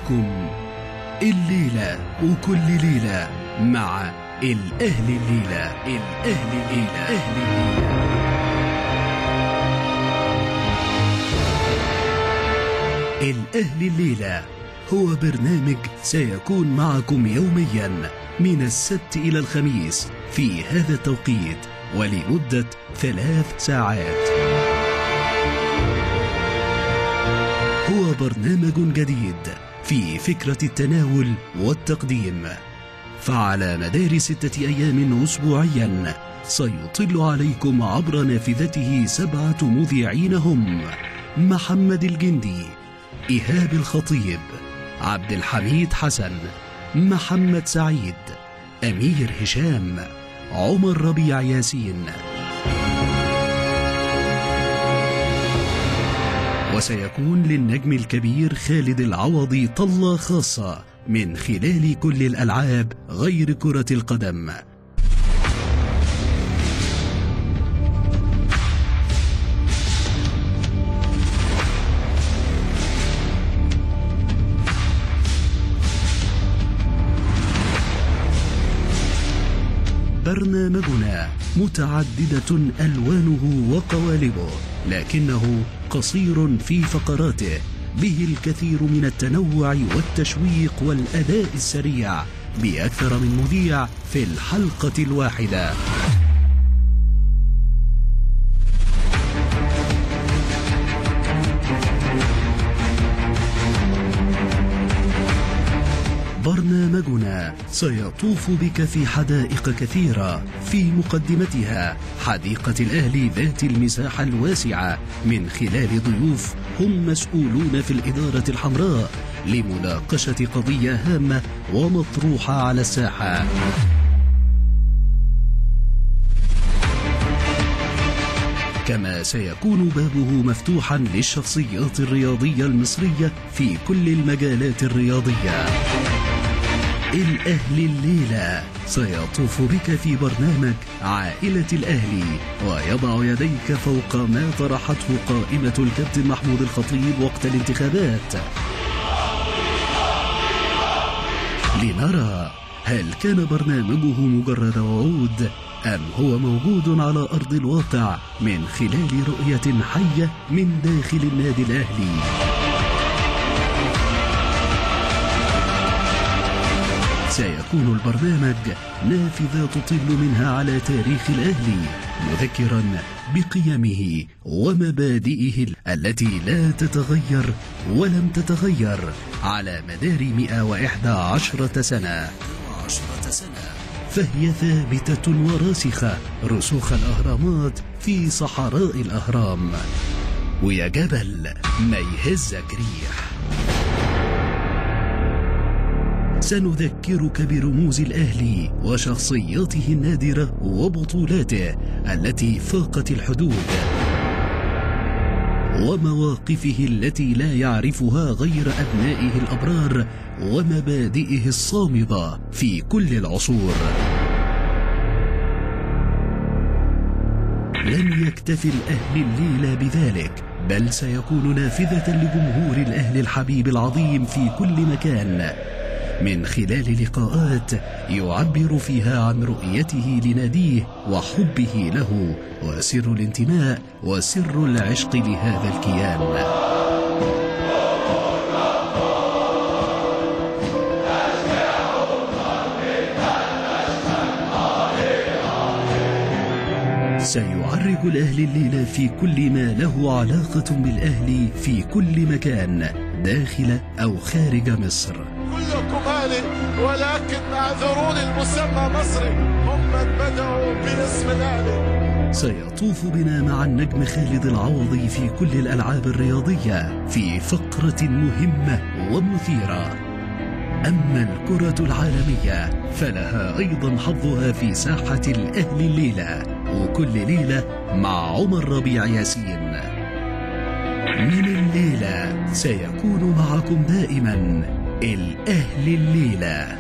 بكم الليلة وكل ليلة مع الأهل الليلة الأهل الليلة أهل الليلة الأهل الليلة هو برنامج سيكون معكم يوميا من السبت إلى الخميس في هذا التوقيت ولمدة ثلاث ساعات هو برنامج جديد في فكرة التناول والتقديم فعلى مدار ستة أيام أسبوعيا سيطل عليكم عبر نافذته سبعة مذيعين هم محمد الجندي إيهاب الخطيب عبد الحميد حسن محمد سعيد أمير هشام عمر ربيع ياسين وسيكون للنجم الكبير خالد العوضي طلة خاصة من خلال كل الألعاب غير كرة القدم برنامجنا متعددة ألوانه وقوالبه لكنه قصير في فقراته به الكثير من التنوع والتشويق والأداء السريع بأكثر من مذيع في الحلقة الواحدة برنامجنا سيطوف بك في حدائق كثيرة في مقدمتها حديقة الأهلي ذات المساحة الواسعة من خلال ضيوف هم مسؤولون في الإدارة الحمراء لمناقشة قضية هامة ومطروحة على الساحة كما سيكون بابه مفتوحا للشخصيات الرياضية المصرية في كل المجالات الرياضية الأهل الليلة سيطوف بك في برنامج عائلة الأهلي ويضع يديك فوق ما طرحته قائمة الكابتن محمود الخطيب وقت الانتخابات لنرى هل كان برنامجه مجرد وعود أم هو موجود على أرض الواقع من خلال رؤية حية من داخل النادي الأهلي سيكون البرنامج نافذة تطل منها على تاريخ الأهلي مذكرا بقيمه ومبادئه التي لا تتغير ولم تتغير على مدار 111 سنة فهي ثابتة وراسخة رسوخ الأهرامات في صحراء الأهرام ويا جبل ما يهزك ريح سنذكرك برموز الأهلي وشخصياته النادرة وبطولاته التي فاقت الحدود ومواقفه التي لا يعرفها غير أبنائه الأبرار ومبادئه الصامدة في كل العصور لن يكتفي الأهل الليلة بذلك بل سيكون نافذة لجمهور الأهل الحبيب العظيم في كل مكان من خلال لقاءات يعبر فيها عن رؤيته لناديه وحبه له وسر الانتماء وسر العشق لهذا الكيان سيعرج الأهل الليلة في كل ما له علاقة بالأهل في كل مكان داخل أو خارج مصر كلكم اهلي ولكن اعذروني المسمى مصري هم من بدأوا باسم الاهلي سيطوف بنا مع النجم خالد العوضي في كل الألعاب الرياضية في فقرة مهمة ومثيرة أما الكرة العالمية فلها أيضا حظها في ساحة الأهل الليلة وكل ليلة مع عمر ربيع ياسين من الليلة سيكون معكم دائما الأهل الليلة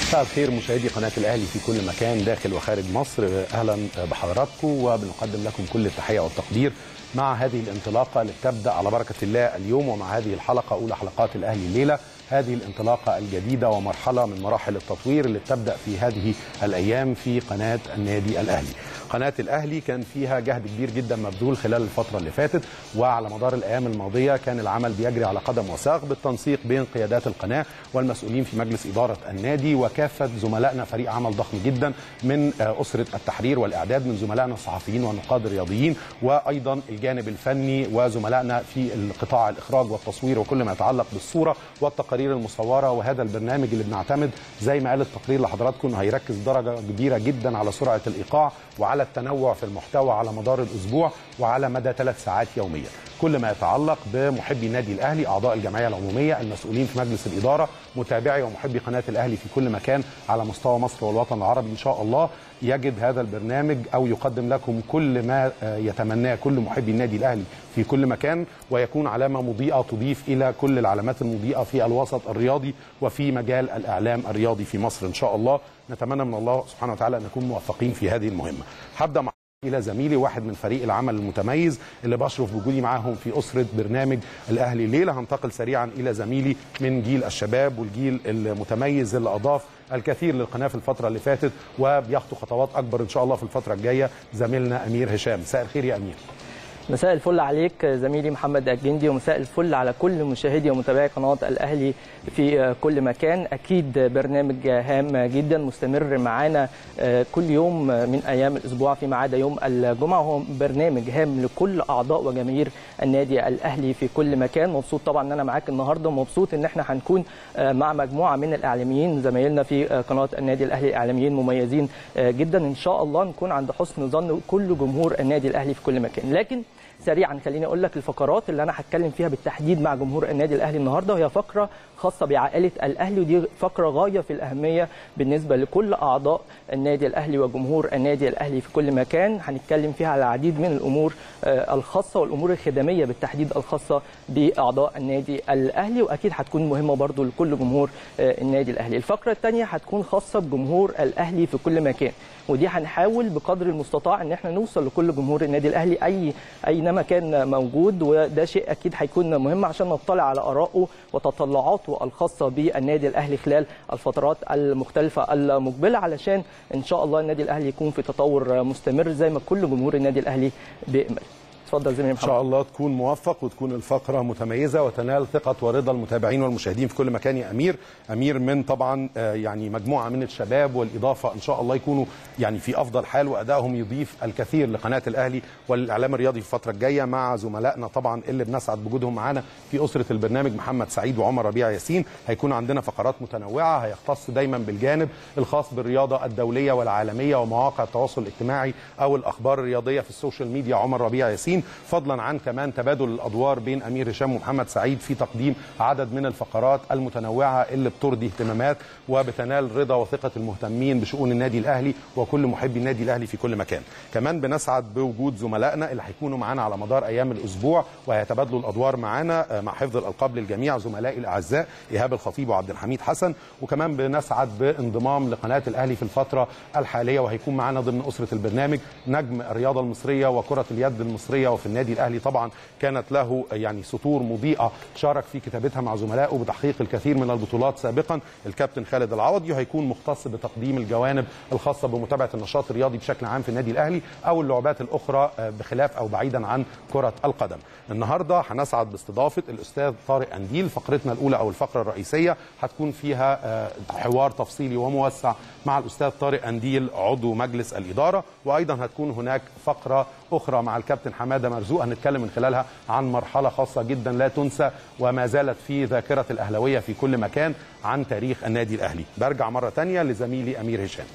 مساء الخير مشاهدي قناة الأهلي في كل مكان داخل وخارج مصر أهلا بحضراتكم وبنقدم لكم كل التحية والتقدير مع هذه الانطلاقة اللي بتبدأ على بركة الله اليوم ومع هذه الحلقة أولى حلقات الأهلي الليلة هذه الانطلاقة الجديدة ومرحلة من مراحل التطوير اللي بتبدأ في هذه الأيام في قناة النادي الأهلي قناة الأهلي كان فيها جهد كبير جدا مبذول خلال الفترة اللي فاتت وعلى مدار الأيام الماضية كان العمل بيجري على قدم وساق بالتنسيق بين قيادات القناة والمسؤولين في مجلس إدارة النادي وكافة زملائنا فريق عمل ضخم جدا من أسرة التحرير والإعداد من زملائنا الصحفيين والنقاد الرياضيين وأيضا الجانب الفني وزملائنا في القطاع الإخراج والتصوير وكل ما يتعلق بالصورة والتقارير المصورة وهذا البرنامج اللي بنعتمد زي ما قال التقرير لحضراتكم هيركز درجة كبيرة جدا على سرعة الإيقاع وعلى التنوع في المحتوى على مدار الاسبوع وعلى مدى ثلاث ساعات يوميا. كل ما يتعلق بمحبي النادي الاهلي اعضاء الجمعيه العموميه المسؤولين في مجلس الاداره متابعي ومحبي قناه الاهلي في كل مكان على مستوى مصر والوطن العربي ان شاء الله يجد هذا البرنامج او يقدم لكم كل ما يتمناه كل محبي النادي الاهلي في كل مكان ويكون علامه مضيئه تضيف الى كل العلامات المضيئه في الوسط الرياضي وفي مجال الاعلام الرياضي في مصر ان شاء الله نتمنى من الله سبحانه وتعالى ان نكون موفقين في هذه المهمه هبدا مع الى زميلي واحد من فريق العمل المتميز اللي بشرف بوجودي معاهم في اسره برنامج الاهلي الليله هنتقل سريعا الى زميلي من جيل الشباب والجيل المتميز اللي اضاف الكثير للقناه في الفتره اللي فاتت وبيخطو خطوات اكبر ان شاء الله في الفتره الجايه زميلنا امير هشام مساء الخير يا امير مساء الفل عليك زميلي محمد الجندي ومساء الفل على كل مشاهدي ومتابعي قناه الاهلي في كل مكان اكيد برنامج هام جدا مستمر معانا كل يوم من ايام الاسبوع فيما عدا يوم الجمعه وهو برنامج هام لكل اعضاء وجماهير النادي الاهلي في كل مكان مبسوط طبعا ان انا معاك النهارده ومبسوط ان احنا هنكون مع مجموعه من الاعلاميين زمايلنا في قناه النادي الاهلي اعلاميين مميزين جدا ان شاء الله نكون عند حسن ظن كل جمهور النادي الاهلي في كل مكان لكن سريعا خليني اقول لك الفقرات اللي انا هتكلم فيها بالتحديد مع جمهور النادي الاهلي النهارده وهي فقره خاصه بعائله الاهلي ودي فقره غايه في الاهميه بالنسبه لكل اعضاء النادي الاهلي وجمهور النادي الاهلي في كل مكان هنتكلم فيها على العديد من الامور الخاصه والامور الخدميه بالتحديد الخاصه باعضاء النادي الاهلي واكيد هتكون مهمه برضو لكل جمهور النادي الاهلي الفقره الثانيه هتكون خاصه بجمهور الاهلي في كل مكان ودي هنحاول بقدر المستطاع ان احنا نوصل لكل جمهور النادي الاهلي اي اينما كان موجود وده شيء اكيد هيكون مهم عشان نطلع على ارائه وتطلعاته الخاصه بالنادي الاهلي خلال الفترات المختلفه المقبله علشان ان شاء الله النادي الاهلي يكون في تطور مستمر زي ما كل جمهور النادي الاهلي بيأمل اتفضل زميلي محمد ان شاء الله تكون موفق وتكون الفقره متميزه وتنال ثقه ورضا المتابعين والمشاهدين في كل مكان يا امير امير من طبعا يعني مجموعه من الشباب والاضافه ان شاء الله يكونوا يعني في افضل حال وادائهم يضيف الكثير لقناه الاهلي والاعلام الرياضي في الفتره الجايه مع زملائنا طبعا اللي بنسعد بوجودهم معانا في اسره البرنامج محمد سعيد وعمر ربيع ياسين هيكون عندنا فقرات متنوعه هيختص دايما بالجانب الخاص بالرياضه الدوليه والعالميه ومواقع التواصل الاجتماعي او الاخبار الرياضيه في السوشيال ميديا عمر ربيع ياسين فضلا عن كمان تبادل الادوار بين امير هشام ومحمد سعيد في تقديم عدد من الفقرات المتنوعه اللي بترضي اهتمامات وبتنال رضا وثقه المهتمين بشؤون النادي الاهلي وكل محبي النادي الاهلي في كل مكان. كمان بنسعد بوجود زملائنا اللي هيكونوا معانا على مدار ايام الاسبوع وهيتبادلوا الادوار معانا مع حفظ الالقاب للجميع زملائي الاعزاء ايهاب الخطيب وعبد الحميد حسن وكمان بنسعد بانضمام لقناه الاهلي في الفتره الحاليه وهيكون معانا ضمن اسره البرنامج نجم الرياضه المصريه وكره اليد المصريه وفي النادي الاهلي طبعا كانت له يعني سطور مضيئه شارك في كتابتها مع زملائه بتحقيق الكثير من البطولات سابقا الكابتن خالد العوضي وهيكون مختص بتقديم الجوانب الخاصه بمتابعه النشاط الرياضي بشكل عام في النادي الاهلي او اللعبات الاخرى بخلاف او بعيدا عن كره القدم النهارده هنسعد باستضافه الاستاذ طارق انديل فقرتنا الاولى او الفقره الرئيسيه هتكون فيها حوار تفصيلي وموسع مع الاستاذ طارق انديل عضو مجلس الاداره وايضا هتكون هناك فقره اخرى مع الكابتن حماده مرزوق هنتكلم من خلالها عن مرحله خاصه جدا لا تنسى وما زالت في ذاكره الاهلاويه في كل مكان عن تاريخ النادي الاهلي برجع مره ثانيه لزميلي امير هشام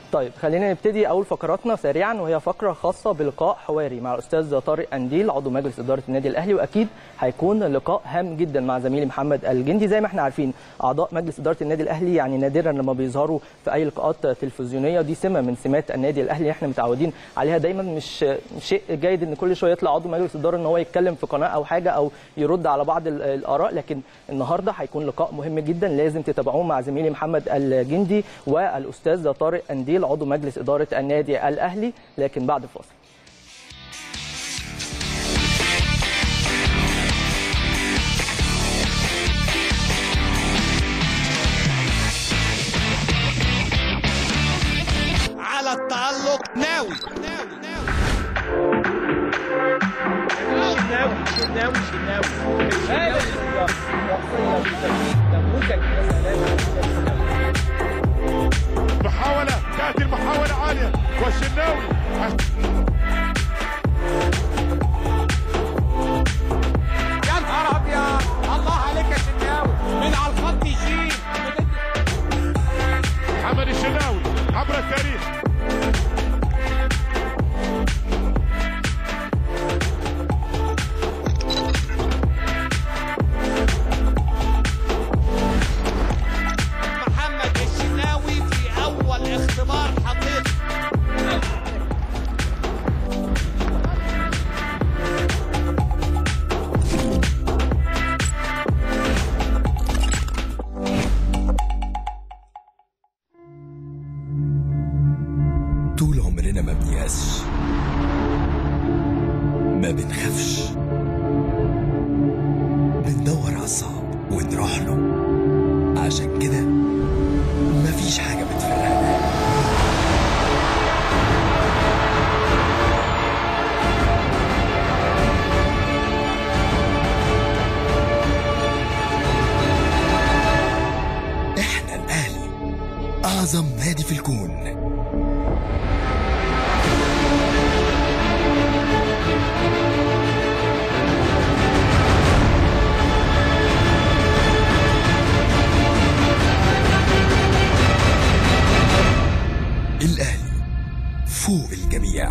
طيب خلينا نبتدي اول فقراتنا سريعا وهي فقره خاصه بلقاء حواري مع الاستاذ طارق انديل عضو مجلس اداره النادي الاهلي واكيد هيكون لقاء هام جدا مع زميلي محمد الجندي زي ما احنا عارفين اعضاء مجلس اداره النادي الاهلي يعني نادرا لما بيظهروا في اي لقاءات تلفزيونيه دي سمه من سمات النادي الاهلي احنا متعودين عليها دايما مش شيء جيد ان كل شويه يطلع عضو مجلس اداره ان هو يتكلم في قناه او حاجه او يرد على بعض ال- الاراء لكن النهارده هيكون لقاء مهم جدا لازم تتابعوه مع زميلي محمد الجندي والاستاذ طارق انديل عضو مجلس اداره النادي الاهلي لكن بعد الفاصل على التألق ناوي محاولة تأتي المحاولة عالية والشناوي يا نهار ابيض الله عليك يا شناوي من على الخط يشيل محمد الشناوي عبر التاريخ محمد الشناوي في اول اختبار حقيقي طول عمرنا ما بنيأسش ما بنخافش بندور على الصعب ونروح له عشان كده مفيش حاجة بتفرقنا احنا الأهلي أعظم نادي في الكون الأهلي فوق الجميع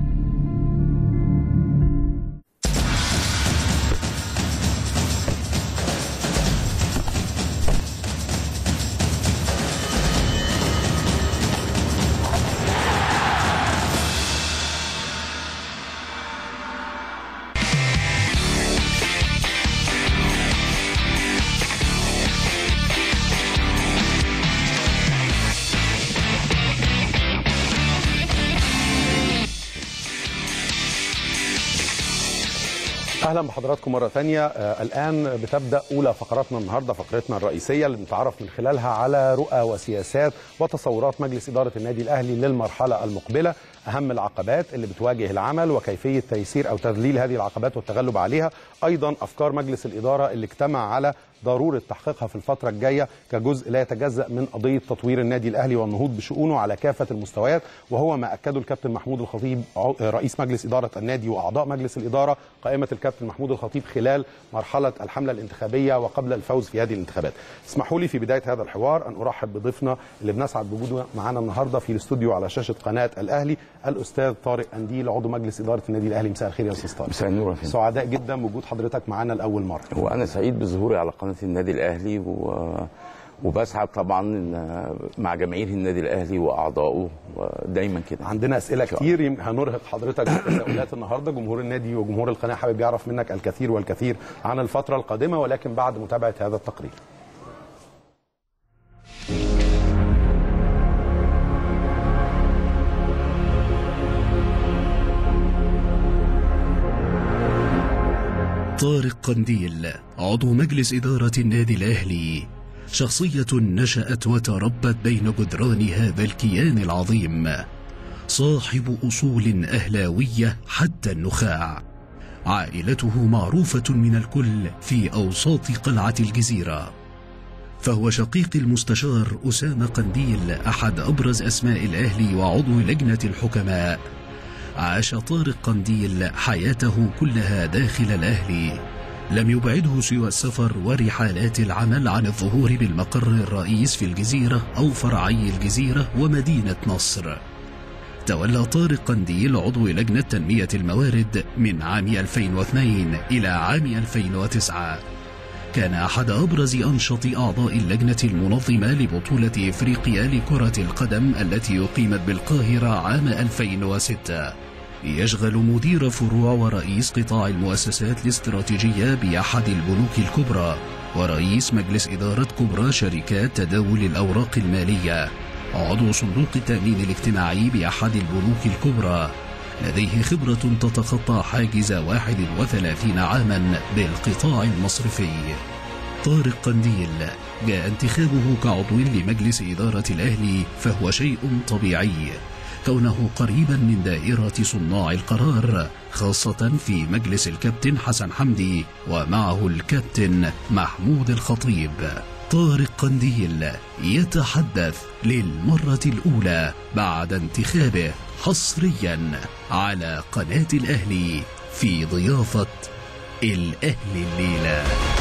اهلا بحضراتكم مره ثانيه آه الان بتبدا اولى فقراتنا النهارده فقرتنا الرئيسيه اللي بنتعرف من خلالها على رؤى وسياسات وتصورات مجلس اداره النادي الاهلي للمرحله المقبله اهم العقبات اللي بتواجه العمل وكيفيه تيسير او تذليل هذه العقبات والتغلب عليها ايضا افكار مجلس الاداره اللي اجتمع على ضروره تحقيقها في الفتره الجايه كجزء لا يتجزا من قضيه تطوير النادي الاهلي والنهوض بشؤونه على كافه المستويات وهو ما اكده الكابتن محمود الخطيب عو- رئيس مجلس اداره النادي واعضاء مجلس الاداره قائمه الكابتن محمود الخطيب خلال مرحله الحمله الانتخابيه وقبل الفوز في هذه الانتخابات. اسمحوا لي في بدايه هذا الحوار ان ارحب بضيفنا اللي بنسعد بوجوده معنا النهارده في الاستوديو على شاشه قناه الاهلي الاستاذ طارق انديل عضو مجلس اداره النادي الاهلي مساء الخير يا استاذ طارق. مساء النور يا فندم. سعداء جدا بوجود حضرتك معنا لاول مره. وانا سعيد بظهوري على قناه النادي الاهلي و... وبسعد طبعا إن- مع جماهير النادي الاهلي واعضائه ودايما كده عندنا اسئله شاء كتير يم- هنرهق حضرتك بتساؤلات النهارده جمهور النادي وجمهور القناه حابب يعرف منك الكثير والكثير عن الفتره القادمه ولكن بعد متابعه هذا التقرير طارق قنديل عضو مجلس إدارة النادي الأهلي شخصية نشأت وتربت بين جدران هذا الكيان العظيم صاحب أصول أهلاوية حتى النخاع عائلته معروفة من الكل في أوساط قلعة الجزيرة فهو شقيق المستشار أسامة قنديل أحد أبرز أسماء الأهلي وعضو لجنة الحكماء عاش طارق قنديل حياته كلها داخل الأهلي لم يبعده سوى السفر ورحلات العمل عن الظهور بالمقر الرئيس في الجزيرة أو فرعي الجزيرة ومدينة نصر تولى طارق قنديل عضو لجنة تنمية الموارد من عام 2002 إلى عام 2009 كان أحد أبرز أنشط أعضاء اللجنة المنظمة لبطولة إفريقيا لكرة القدم التي أقيمت بالقاهرة عام 2006 يشغل مدير فروع ورئيس قطاع المؤسسات الاستراتيجية بأحد البنوك الكبرى ورئيس مجلس إدارة كبرى شركات تداول الأوراق المالية عضو صندوق التأمين الاجتماعي بأحد البنوك الكبرى لديه خبرة تتخطى حاجز 31 عاما بالقطاع المصرفي طارق قنديل جاء انتخابه كعضو لمجلس إدارة الأهلي فهو شيء طبيعي كونه قريبا من دائرة صناع القرار خاصة في مجلس الكابتن حسن حمدي ومعه الكابتن محمود الخطيب طارق قنديل يتحدث للمرة الأولى بعد انتخابه حصريا على قناة الأهلي في ضيافة الأهلي الليلة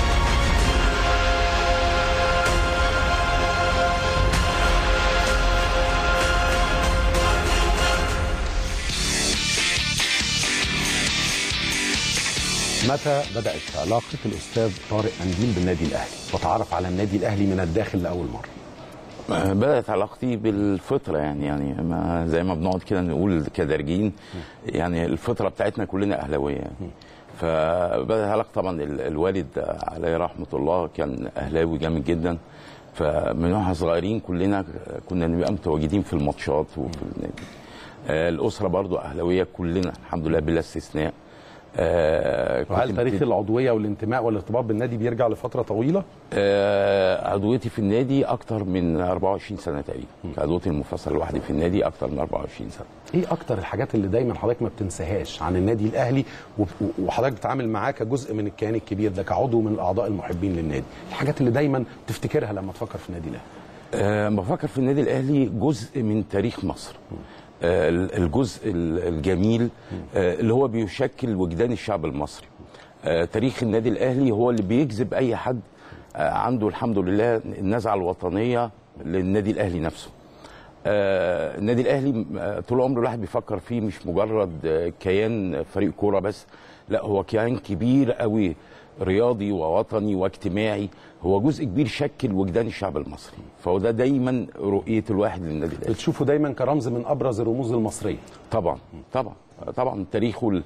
متى بدأت علاقة الأستاذ طارق قنديل بالنادي الأهلي وتعرف على النادي الأهلي من الداخل لأول مرة بدأت علاقتي بالفطرة يعني يعني ما زي ما بنقعد كده نقول كدارجين يعني الفطرة بتاعتنا كلنا أهلاوية يعني فبدأت علاقة طبعا ال- الوالد عليه رحمة الله كان أهلاوي جامد جدا فمن واحنا صغيرين كلنا كنا نبقى متواجدين في الماتشات وفي النادي آه، الأسرة برضو أهلاوية كلنا الحمد لله بلا استثناء آه، وهل كنت تاريخ بت- العضوية والانتماء والارتباط بالنادي بيرجع لفترة طويلة؟ آه، عضويتي في النادي اكتر من 24 سنه تقريبا عضويتي المفصل لوحدي في النادي اكتر من 24 سنه ايه اكتر الحاجات اللي دايما حضرتك ما بتنساهاش عن النادي الاهلي وب- وحضرتك بتتعامل معاه كجزء من الكيان الكبير ده كعضو من الاعضاء المحبين للنادي الحاجات اللي دايما تفتكرها لما تفكر في النادي الاهلي أه بفكر في النادي الاهلي جزء من تاريخ مصر أه الجزء ال- الجميل أه اللي هو بيشكل وجدان الشعب المصري أه تاريخ النادي الاهلي هو اللي بيجذب اي حد أه عنده الحمد لله النزعه الوطنيه للنادي الاهلي نفسه آه، النادي الاهلي آه، طول عمره الواحد بيفكر فيه مش مجرد آه، كيان فريق كوره بس لا هو كيان كبير قوي رياضي ووطني واجتماعي هو جزء كبير شكل وجدان الشعب المصري فهو ده دايما رؤيه الواحد للنادي الاهلي بتشوفه دايما كرمز من ابرز الرموز المصريه طبعا طبعا طبعا تاريخه ال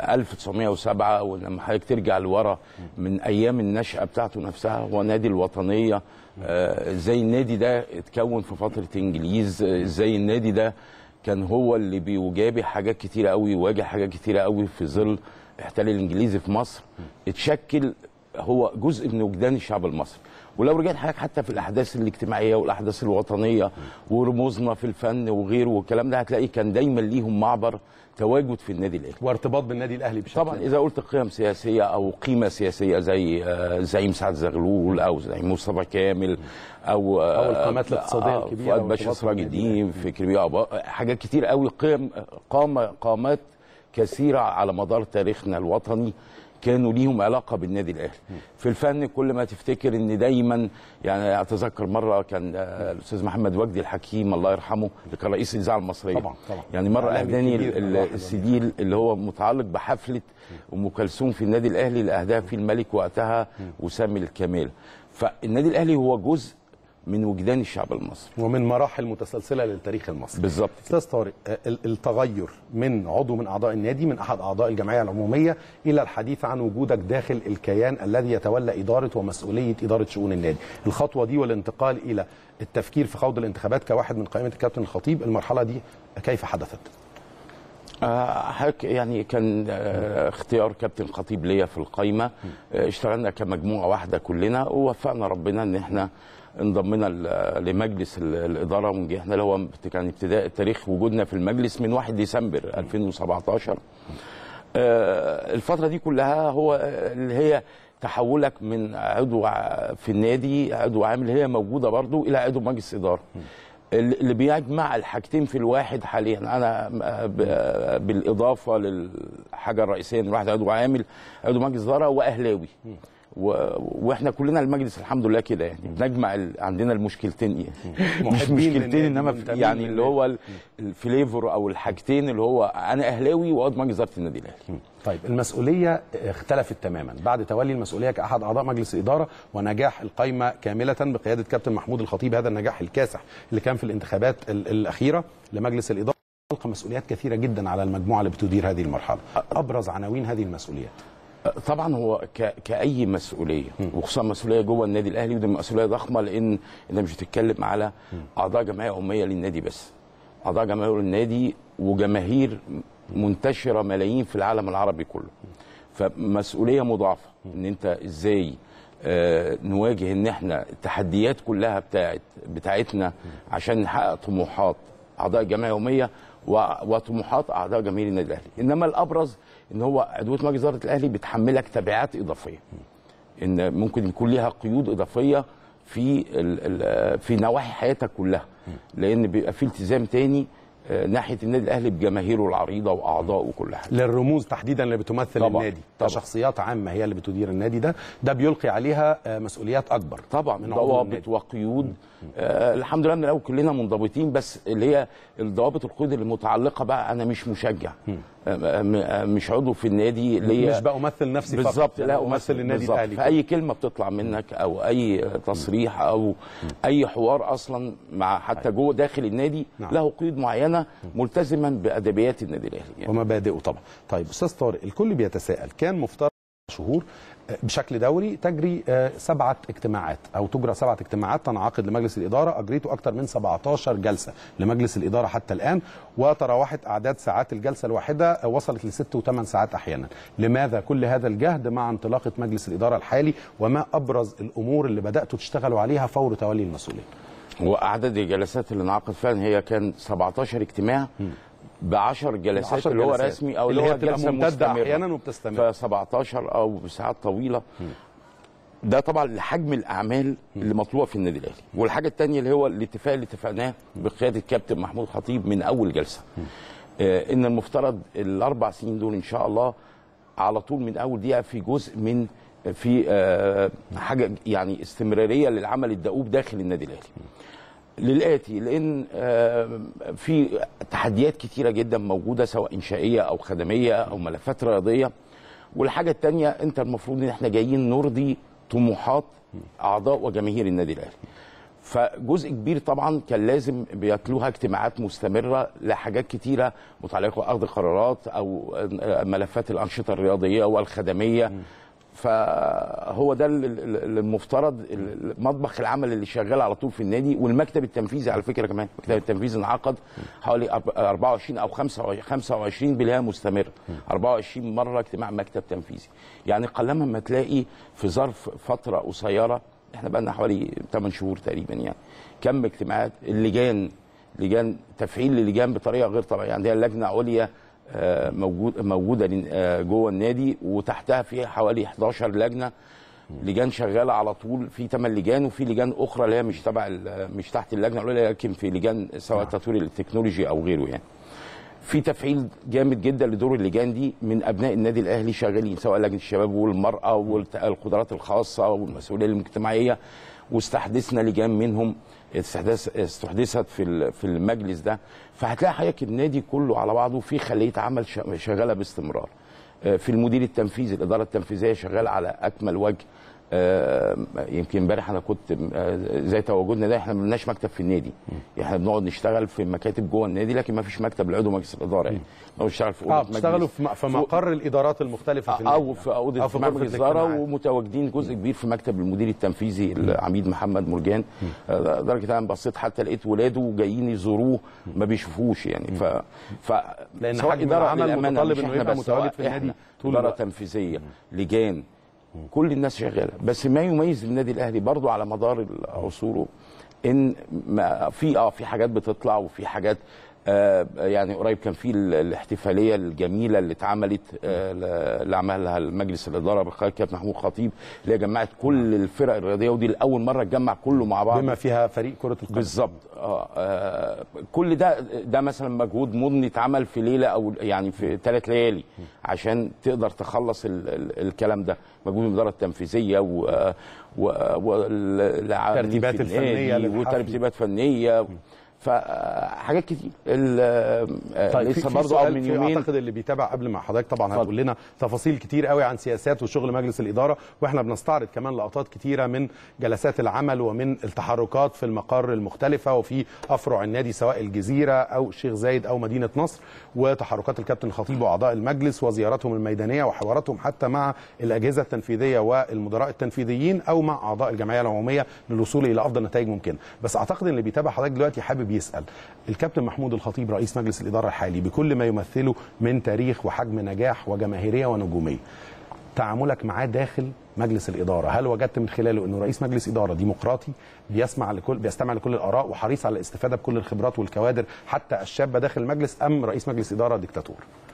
1907 ولما حضرتك ترجع لورا من ايام النشاه بتاعته نفسها هو نادي الوطنيه آه، ازاي النادي ده اتكون في فتره انجليز آه، ازاي النادي ده كان هو اللي بيجابه حاجات كتيره قوي يواجه حاجات كتيره قوي في ظل احتلال الانجليزي في مصر اتشكل هو جزء من وجدان الشعب المصري ولو رجعت حضرتك حتى في الاحداث الاجتماعيه والاحداث الوطنيه ورموزنا في الفن وغيره والكلام ده هتلاقي كان دايما ليهم معبر تواجد في النادي الاهلي وارتباط بالنادي الاهلي بشكل طبعا اذا قلت قيم سياسيه او قيمه سياسيه زي آه، زعيم سعد زغلول او زعيم مصطفى كامل او آه، أو القامات الاقتصادية آه، الكبيرة فؤاد باشا وارتباطه سراج بالنادي الدين فكري بيه أبا- حاجات كتير قوي قيم قامه قامات كثيره على مدار تاريخنا الوطني كانوا ليهم علاقه بالنادي الاهلي في الفن كل ما تفتكر ان دايما يعني اتذكر مره كان آه، الاستاذ محمد وجدي الحكيم الله يرحمه اللي كان رئيس الاذاعه المصريه طبعا، طبعا. يعني مره إعلامي اهداني كبير ال- الواحد السي دي اللي هو متعلق بحفله ام كلثوم في النادي الاهلي اللي اهداها فيه الملك وقتها وسام الكمال فالنادي الاهلي هو جزء من وجدان الشعب المصري ومن مراحل متسلسله للتاريخ المصري بالظبط استاذ طارق آه، ال- التغير من عضو من اعضاء النادي من احد اعضاء الجمعيه العموميه الى الحديث عن وجودك داخل الكيان الذي يتولى اداره ومسؤوليه اداره شؤون النادي الخطوه دي والانتقال الى التفكير في خوض الانتخابات كواحد من قائمه الكابتن الخطيب المرحله دي كيف حدثت آه، حضرتك يعني كان آه، اختيار كابتن خطيب ليا في القايمه آه، اشتغلنا كمجموعه واحده كلنا ووفقنا ربنا ان احنا انضمينا ل- لمجلس ال- الاداره ونجحنا اللي هو كان ابتداء تاريخ وجودنا في المجلس من 1 ديسمبر 2017 آه، الفتره دي كلها هو آه، اللي هي تحولك من عضو ع- في النادي عضو عامل هي موجوده برضو الى عضو مجلس اداره اللي بيجمع الحاجتين في الواحد حاليا انا ب- بالاضافه للحاجه الرئيسيه ان الواحد عضو عامل عضو مجلس اداره واهلاوي و... واحنا كلنا المجلس الحمد لله كده يعني بنجمع ال... عندنا المشكلتين يعني مش محبين مشكلتين للنادي، انما في منتمين يعني اللي للنادي. هو ال- الفليفر او الحاجتين اللي هو انا اهلاوي وعضو مجلس اداره النادي الاهلي طيب المسؤوليه اختلفت تماما بعد تولي المسؤوليه كاحد اعضاء مجلس الاداره ونجاح القائمه كامله بقياده كابتن محمود الخطيب هذا النجاح الكاسح اللي كان في الانتخابات ال- الاخيره لمجلس الاداره تلقى مسؤوليات كثيره جدا على المجموعه اللي بتدير هذه المرحله ابرز عناوين هذه المسؤوليات طبعا هو ك... كاي مسؤوليه وخصوصا مسؤوليه جوه النادي الاهلي ودي مسؤوليه ضخمه لان انت مش بتتكلم على اعضاء جمعيه عموميه للنادي بس اعضاء جمعيه للنادي وجماهير منتشره ملايين في العالم العربي كله فمسؤوليه مضاعفه ان انت ازاي آه، نواجه ان احنا التحديات كلها بتاعت بتاعتنا عشان نحقق طموحات اعضاء الجمعيه اليوميه و- وطموحات اعضاء جماهير النادي الاهلي انما الابرز ان هو عضويه مجلس اداره الاهلي بتحملك تبعات اضافيه ان ممكن يكون ليها قيود اضافيه في ال ال في نواحي حياتك كلها لان بيبقى في التزام تاني آه، ناحيه النادي الاهلي بجماهيره العريضه واعضائه وكل حاجه للرموز تحديدا اللي بتمثل طبعاً، النادي طبعاً. كشخصيات عامه هي اللي بتدير النادي ده ده بيلقي عليها آه، مسؤوليات اكبر طبعا من عضو ضوابط النادي. وقيود آه الحمد لله من الاول كلنا منضبطين بس اللي هي الضوابط القيود المتعلقه بقى انا مش مشجع آه م- آه مش عضو في النادي ليا مش بامثل نفسي فقط بالظبط أنا لا امثل النادي بالظبط. الاهلي فاي كلمه بتطلع منك او اي تصريح او اي حوار اصلا مع حتى جوه داخل النادي نعم. له قيود معينه ملتزما بادبيات النادي الاهلي يعني. ومبادئه طبعا طيب استاذ طارق الكل بيتساءل كان مفترض شهور آه، بشكل دوري تجري آه، سبعه اجتماعات او تجرى سبعه اجتماعات تنعقد لمجلس الاداره اجريته اكثر من 17 جلسه لمجلس الاداره حتى الان وتراوحت اعداد ساعات الجلسه الواحده آه، وصلت لست وثمان ساعات احيانا لماذا كل هذا الجهد مع انطلاقه مجلس الاداره الحالي وما ابرز الامور اللي بداتوا تشتغلوا عليها فور تولي المسؤوليه واعداد الجلسات اللي انعقد فعلا هي كان 17 اجتماع ب 10 جلسات 10 اللي هو جلسات. رسمي او اللي اللي هي هو بتبقى جلسه ممتدة مستمرة. أحياناً وبتستمر. ف 17 او بساعات طويله ده طبعا لحجم الاعمال اللي مطلوبه في النادي الاهلي والحاجه الثانيه اللي هو الاتفاق اللي اتفقناه بقياده كابتن محمود خطيب من اول جلسه آه ان المفترض الاربع سنين دول ان شاء الله على طول من اول دقيقه في جزء من في آه حاجه يعني استمراريه للعمل الدؤوب داخل النادي الاهلي للآتي لأن آه، في تحديات كتيرة جدا موجودة سواء إنشائية أو خدمية أو ملفات رياضية والحاجة التانية أنت المفروض إن إحنا جايين نرضي طموحات أعضاء وجماهير النادي الأهلي فجزء كبير طبعا كان لازم بيتلوها اجتماعات مستمرة لحاجات كتيرة متعلقة بأخذ قرارات أو آه، ملفات الأنشطة الرياضية والخدمية فهو ده ال- ال- ال- المفترض ال- مطبخ العمل اللي شغال على طول في النادي والمكتب التنفيذي على فكره كمان المكتب التنفيذي انعقد حوالي أرب- 24 او 25 25 بلاها مستمر 24 مره اجتماع مكتب تنفيذي يعني قلما ما تلاقي في ظرف فتره قصيره احنا بقى لنا حوالي 8 شهور تقريبا يعني كم اجتماعات اللجان لجان تفعيل اللجان بطريقه غير طبيعيه عندنا لجنه عليا آه، موجود موجوده لن- آه، جوه النادي وتحتها في حوالي 11 لجنه لجان شغاله على طول في 8 لجان وفي لجان اخرى اللي هي مش تبع ال- مش تحت اللجنه العليا لكن في لجان سواء تطوير التكنولوجي او غيره يعني في تفعيل جامد جدا لدور اللجان دي من ابناء النادي الاهلي شغالين سواء لجنه الشباب والمراه والقدرات الخاصه والمسؤوليه المجتمعيه واستحدثنا لجان منهم استحداث استحدثت في ال- في المجلس ده فهتلاقي حضرتك النادي كله على بعضه في خليه عمل ش- شغاله باستمرار آه، في المدير التنفيذي الاداره التنفيذيه شغاله على اكمل وجه آه، يمكن امبارح انا كنت آه، زي تواجدنا ده احنا ما لناش مكتب في النادي احنا بنقعد نشتغل في مكاتب جوه النادي لكن ما فيش مكتب لعضو مجلس الاداره يعني بنقعد نشتغل في اه اوضه بتشتغلوا مجلس في م- في مقر الادارات المختلفه في النادي او في اوضه أو في مجلس غرفة الاداره الاجتماعات. ومتواجدين جزء كبير في مكتب المدير التنفيذي العميد محمد مرجان آه، لدرجه انا بصيت حتى لقيت ولاده جايين يزوروه ما بيشوفوش يعني ف ف لأن سواء حجم إدارة العمل للأمانة متطلب مش إنه إحنا يبقى بس، متواجد سواء في النادي إحنا طول اداره الوقت. تنفيذيه لجان كل الناس شغاله بس ما يميز النادي الاهلي برضو على مدار عصوره ان ما في اه في حاجات بتطلع وفي حاجات آه، يعني قريب كان في ال- الاحتفاليه الجميله اللي اتعملت آه، ل- اللي عملها المجلس الاداره بقياده كابتن محمود خطيب اللي هي جمعت كل الفرق الرياضيه ودي لاول مره تجمع كله مع بعض بما فيها فريق كره القدم بالظبط آه, اه كل ده ده مثلا مجهود مضني اتعمل في ليله او يعني في ثلاث ليالي عشان تقدر تخلص ال ال الكلام ده مجهود الاداره التنفيذيه و و والعاملين الترتيبات في الفنية النادي للحفل. وترتيبات فنيه فحاجات كتير ال- آه، طيب في, لسه في برضه سؤال من في يومين اعتقد اللي بيتابع قبل ما حضرتك طبعا اتفضل. هتقول لنا تفاصيل كتير قوي عن سياسات وشغل مجلس الاداره واحنا بنستعرض كمان لقطات كتيره من جلسات العمل ومن التحركات في المقار المختلفه وفي افرع النادي سواء الجزيره او الشيخ زايد او مدينه نصر وتحركات الكابتن الخطيب واعضاء المجلس وزياراتهم الميدانيه وحواراتهم حتى مع الاجهزه التنفيذيه والمدراء التنفيذيين او مع اعضاء الجمعيه العموميه للوصول الى افضل نتائج ممكنه بس اعتقد ان اللي بيتابع حضرتك دلوقتي حابب يسال الكابتن محمود الخطيب رئيس مجلس الاداره الحالي بكل ما يمثله من تاريخ وحجم نجاح وجماهيريه ونجوميه تعاملك معاه داخل مجلس الاداره هل وجدت من خلاله انه رئيس مجلس اداره ديمقراطي بيسمع لكل بيستمع لكل الاراء وحريص على الاستفاده بكل الخبرات والكوادر حتى الشابه داخل المجلس ام رئيس مجلس اداره ديكتاتور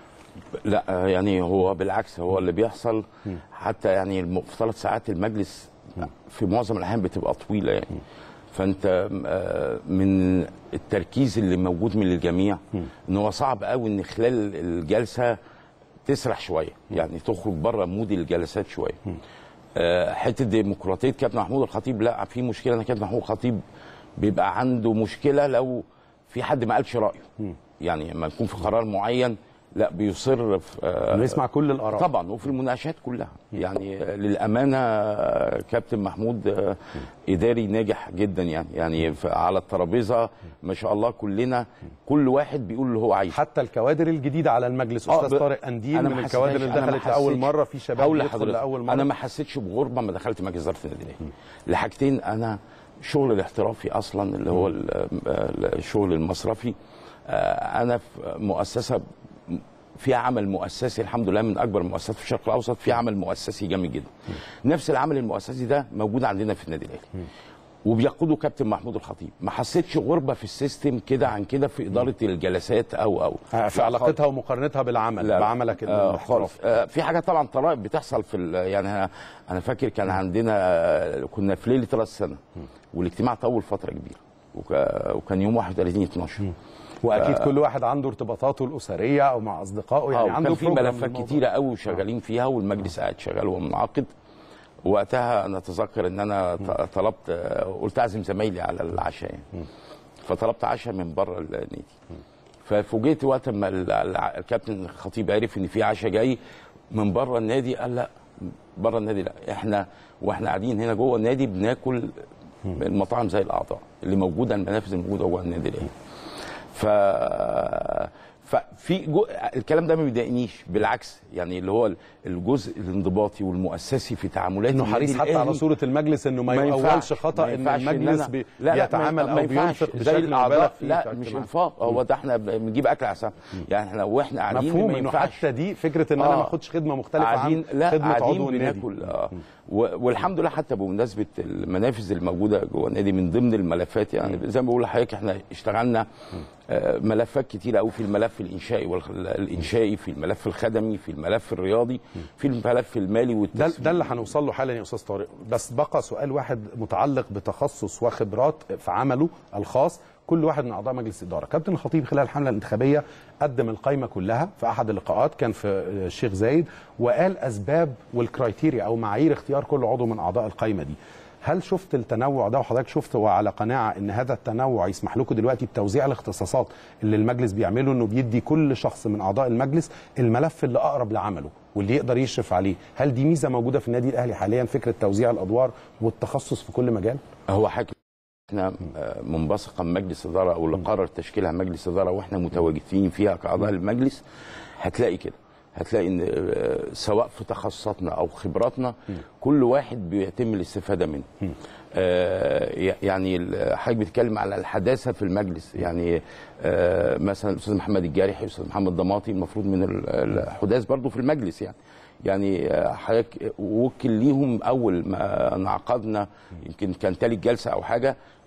لا يعني هو بالعكس هو اللي بيحصل حتى يعني الم- في ثلاث ساعات المجلس في معظم الاحيان بتبقى طويله يعني فانت آه، من التركيز اللي موجود من الجميع ان هو صعب قوي ان خلال الجلسه تسرح شويه يعني تخرج بره مود الجلسات شويه آه، حته ديمقراطيه كابتن محمود الخطيب لا في مشكله ان كابتن محمود الخطيب بيبقى عنده مشكله لو في حد ما قالش رايه يعني لما يكون في قرار معين لا بيصر في آه، انه يسمع كل الاراء طبعا وفي المناقشات كلها يعني للامانه آه، كابتن محمود آه، اداري ناجح جدا يعني يعني ف- على الترابيزه ما شاء الله كلنا كل واحد بيقول اللي هو عايزه حتى الكوادر الجديده على المجلس آه، استاذ ب- طارق انديل أنا من ما الكوادر حسيتهاش- اللي أنا ما دخلت لاول حسيتش- مره في شباب هقول بيدخل لحضرتك، لاول مره انا ما حسيتش بغربه ما دخلت مجلس اداره النادي الاهلي لحاجتين انا شغل الاحترافي اصلا اللي هو ال- ال- الشغل المصرفي آه، انا في مؤسسه في عمل مؤسسي الحمد لله من اكبر المؤسسات في الشرق الاوسط في عمل مؤسسي جامد جدا نفس العمل المؤسسي ده موجود عندنا في النادي الاهلي وبيقوده كابتن محمود الخطيب ما حسيتش غربه في السيستم كده عن كده في اداره الجلسات او او آه، في علاقتها ومقارنتها بالعمل لا بعملك آه الاحترافي. خالص آه في حاجات طبعا طرائف بتحصل في ال- يعني انا انا فاكر كان عندنا آه، كنا في ليله راس السنه والاجتماع طول فتره كبيره وك- وكان يوم 31 12 واكيد كل واحد عنده ارتباطاته الاسريه او مع اصدقائه يعني آه، عنده وكان في بروجرام ملفات للموضوع. كتيره قوي وشغالين فيها والمجلس قاعد شغال ومنعقد وقتها انا اتذكر ان انا ط- طلبت آه، قلت اعزم زمايلي على العشاء يعني. فطلبت عشاء من بره النادي ففوجئت وقت ما ال- الع- الكابتن الخطيب عرف ان في عشاء جاي من بره النادي قال لا بره النادي لا احنا واحنا قاعدين هنا جوه النادي بناكل المطاعم زي الاعضاء اللي موجوده المنافذ الموجوده جوه النادي الاهلي ف ففي جو... الكلام ده ما بيضايقنيش بالعكس يعني اللي هو الجزء الانضباطي والمؤسسي في تعاملات انه النادي حريص حتى الأهلي على صوره المجلس انه ما, ما يؤولش ينفعش خطا ما ان ينفعش المجلس أنا- بي لا لا يتعامل ما او ينفعش بينفق زي بشكل مبالغ الاعضاء فيه لا بشكل مش معين. انفاق هو ده احنا بنجيب اكل عشان يعني احنا واحنا قاعدين مفهوم ما انه ينفعش حتى دي فكره ان انا آه. ما اخدش خدمه مختلفه عن قاعدين لا خدمه قاعدين عضو النادي بناكل اه و- والحمد لله حتى بمناسبه المنافذ الموجوده جوه النادي من ضمن الملفات يعني زي ما بقول لحضرتك احنا اشتغلنا آه، ملفات كتيره قوي في الملف الانشائي والانشائي في الملف الخدمي في الملف الرياضي في الملف المالي ده والتسويق ده اللي هنوصل له حالا يا استاذ طارق بس بقى سؤال واحد متعلق بتخصص وخبرات في عمله الخاص كل واحد من اعضاء مجلس الاداره كابتن الخطيب خلال الحمله الانتخابيه قدم القائمه كلها في احد اللقاءات كان في الشيخ زايد وقال اسباب والكرايتيريا او معايير اختيار كل عضو من اعضاء القائمه دي هل شفت التنوع ده وحضرتك شفت وعلى قناعه ان هذا التنوع يسمح لكم دلوقتي بتوزيع الاختصاصات اللي المجلس بيعمله انه بيدي كل شخص من اعضاء المجلس الملف اللي اقرب لعمله واللي يقدر يشرف عليه هل دي ميزه موجوده في النادي الاهلي حاليا فكره توزيع الادوار والتخصص في كل مجال هو حاجه احنا آه، منبثقه من مجلس اداره او اللي قرر تشكيلها مجلس اداره واحنا متواجدين فيها كاعضاء المجلس هتلاقي كده هتلاقي ان آه، سواء في تخصصاتنا او خبراتنا كل واحد بيتم الاستفاده منه آه، ي- يعني ال- حضرتك بتتكلم على الحداثه في المجلس يعني آه، مثلا الاستاذ محمد الجارحي الاستاذ محمد ضماطي المفروض من ال- الحداث برضو في المجلس يعني يعني آه، حضرتك وكل ليهم اول ما انعقدنا يمكن كان تالت جلسه او حاجه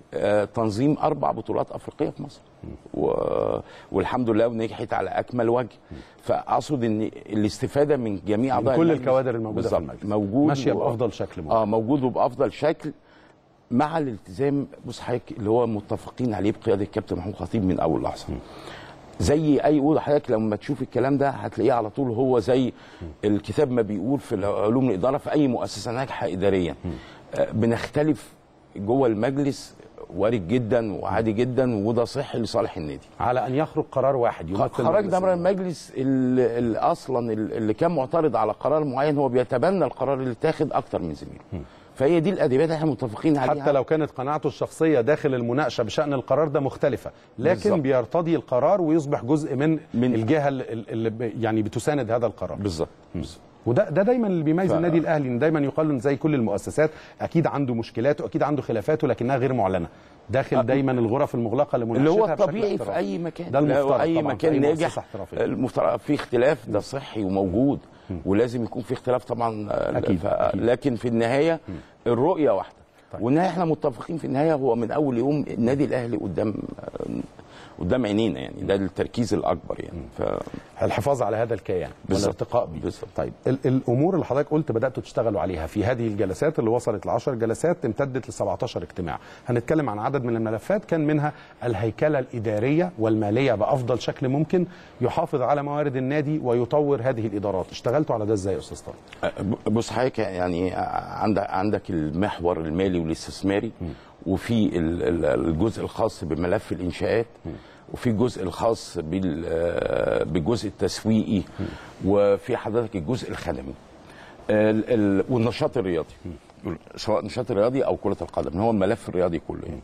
آه، تنظيم اربع بطولات افريقيه في مصر و... والحمد لله ونجحت على اكمل وجه فاقصد ان الاستفاده من جميع من أعضاء كل المجلس الكوادر الموجودة في بالظبط. المجلس. موجود ماشية و- بأفضل شكل ممكن. اه موجود وبافضل شكل مع الالتزام بص حضرتك اللي هو متفقين عليه بقياده الكابتن محمود خطيب من اول لحظه زي اي اوضه حضرتك لما تشوف الكلام ده هتلاقيه على طول هو زي الكتاب ما بيقول في علوم الاداره في اي مؤسسه ناجحه اداريا آه، بنختلف جوه المجلس وارد جدا وعادي جدا وده صحي لصالح النادي على ان يخرج قرار واحد يمثل خرج مجلس ده من الإدارة. المجلس اللي اللي اصلا اللي كان معترض على قرار معين هو بيتبنى القرار اللي اتاخد اكتر من زميله فهي دي الادبيات اللي احنا متفقين عليها حتى لو كانت قناعته الشخصيه داخل المناقشه بشان القرار ده مختلفه لكن بالظبط. بيرتضي القرار ويصبح جزء من, من- من الجهه اللي, اللي ب- يعني بتساند هذا القرار بالظبط بالظبط. وده ده دايما اللي بيميز ف- النادي الاهلي ان دايما يقال ان زي كل المؤسسات اكيد عنده مشكلاته اكيد عنده خلافاته لكنها غير معلنه داخل دايما الغرف المغلقه اللي هو لمناقشتها بشكل الطبيعي في احترافي. اي مكان ده لو المفترض اي طبعاً في مكان أي مؤسسة ناجح احترافية. المفترض في اختلاف ده صحي وموجود ولازم يكون في اختلاف طبعا آه، أكيد، ف... أكيد. لكن في النهايه الرؤيه واحده والنهايه احنا متفقين في النهايه هو من اول يوم النادي الاهلي قدام آه، قدام عينينا يعني ده التركيز الاكبر يعني ف... الحفاظ على هذا الكيان بالظبط. والارتقاء به بالظبط. طيب ال- الامور اللي حضرتك قلت بداتوا تشتغلوا عليها في هذه الجلسات اللي وصلت ل 10 جلسات امتدت ل 17 اجتماع هنتكلم عن عدد من الملفات كان منها الهيكله الاداريه والماليه بافضل شكل ممكن يحافظ على موارد النادي ويطور هذه الادارات اشتغلتوا على ده ازاي يا استاذ طارق بص حضرتك يعني عندك عندك المحور المالي والاستثماري وفي ال- ال- الجزء الخاص بملف الانشاءات وفي الجزء الخاص بال- بالجزء التسويقي وفي حضرتك الجزء الخدمي ال- ال- والنشاط الرياضي سواء النشاط الرياضي او كره القدم هو الملف الرياضي كله يعني.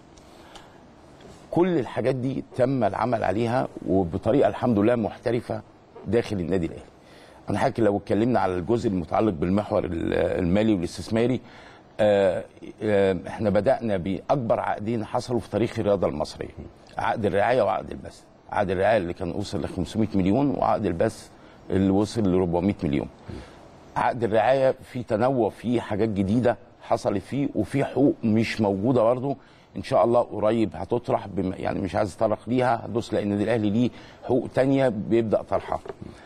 كل الحاجات دي تم العمل عليها وبطريقه الحمد لله محترفه داخل النادي الاهلي. انا حضرتك لو اتكلمنا على الجزء المتعلق بالمحور ال- المالي والاستثماري آه، آه، احنا بدانا باكبر عقدين حصلوا في تاريخ الرياضه المصريه. عقد الرعايه وعقد البث. عقد الرعايه اللي كان وصل ل 500 مليون وعقد البث اللي وصل ل 400 مليون. عقد الرعايه في تنوع فيه حاجات جديده حصلت فيه وفي حقوق مش موجوده برضه ان شاء الله قريب هتطرح بم يعني مش عايز اتطرق ليها هدوس لان النادي الاهلي ليه حقوق تانية بيبدا طرحها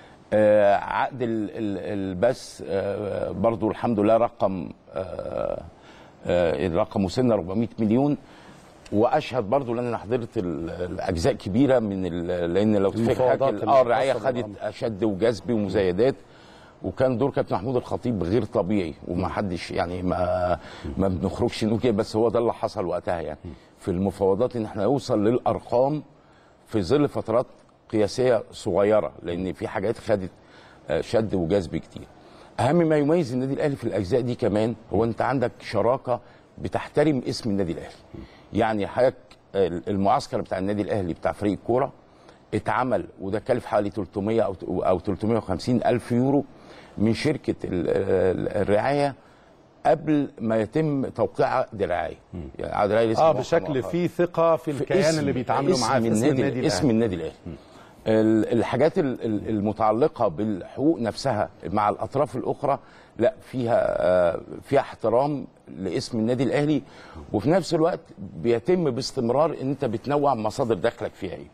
آه عقد ال- ال- البث آه برضو الحمد لله رقم آه آه الرقم وصلنا 400 مليون واشهد برضو لان انا حضرت ال- الاجزاء كبيره من ال- لان لو تفتكر المفاوضات حضرتك اه الرعايه الخاصة خدت بالأمر. شد وجذب ومزايدات وكان دور كابتن محمود الخطيب غير طبيعي وما حدش يعني ما ما بنخرجش نقول كده بس هو ده اللي حصل وقتها يعني في المفاوضات ان احنا نوصل للارقام في ظل فترات قياسيه صغيره لان في حاجات خدت آه، شد وجذب كتير. اهم ما يميز النادي الاهلي في الاجزاء دي كمان هو انت عندك شراكه بتحترم اسم النادي الاهلي. يعني حضرتك آه، المعسكر بتاع النادي الاهلي بتاع فريق الكوره اتعمل وده كلف حوالي 300 او او 350 الف يورو من شركه ال- ال- الرعايه قبل ما يتم توقيع عقد الرعايه يعني عقد الرعايه لسه اه موقع بشكل مؤخراً. فيه ثقه في في الكيان اسم- اللي بيتعاملوا اسم معاه في اسم النادي, النادي اسم الأهلي. النادي الاهلي ال- الحاجات ال- ال- المتعلقه بالحقوق نفسها مع الاطراف الاخرى لا فيها آه، فيها احترام لاسم النادي الاهلي وفي نفس الوقت بيتم باستمرار ان انت بتنوع مصادر دخلك فيها ايه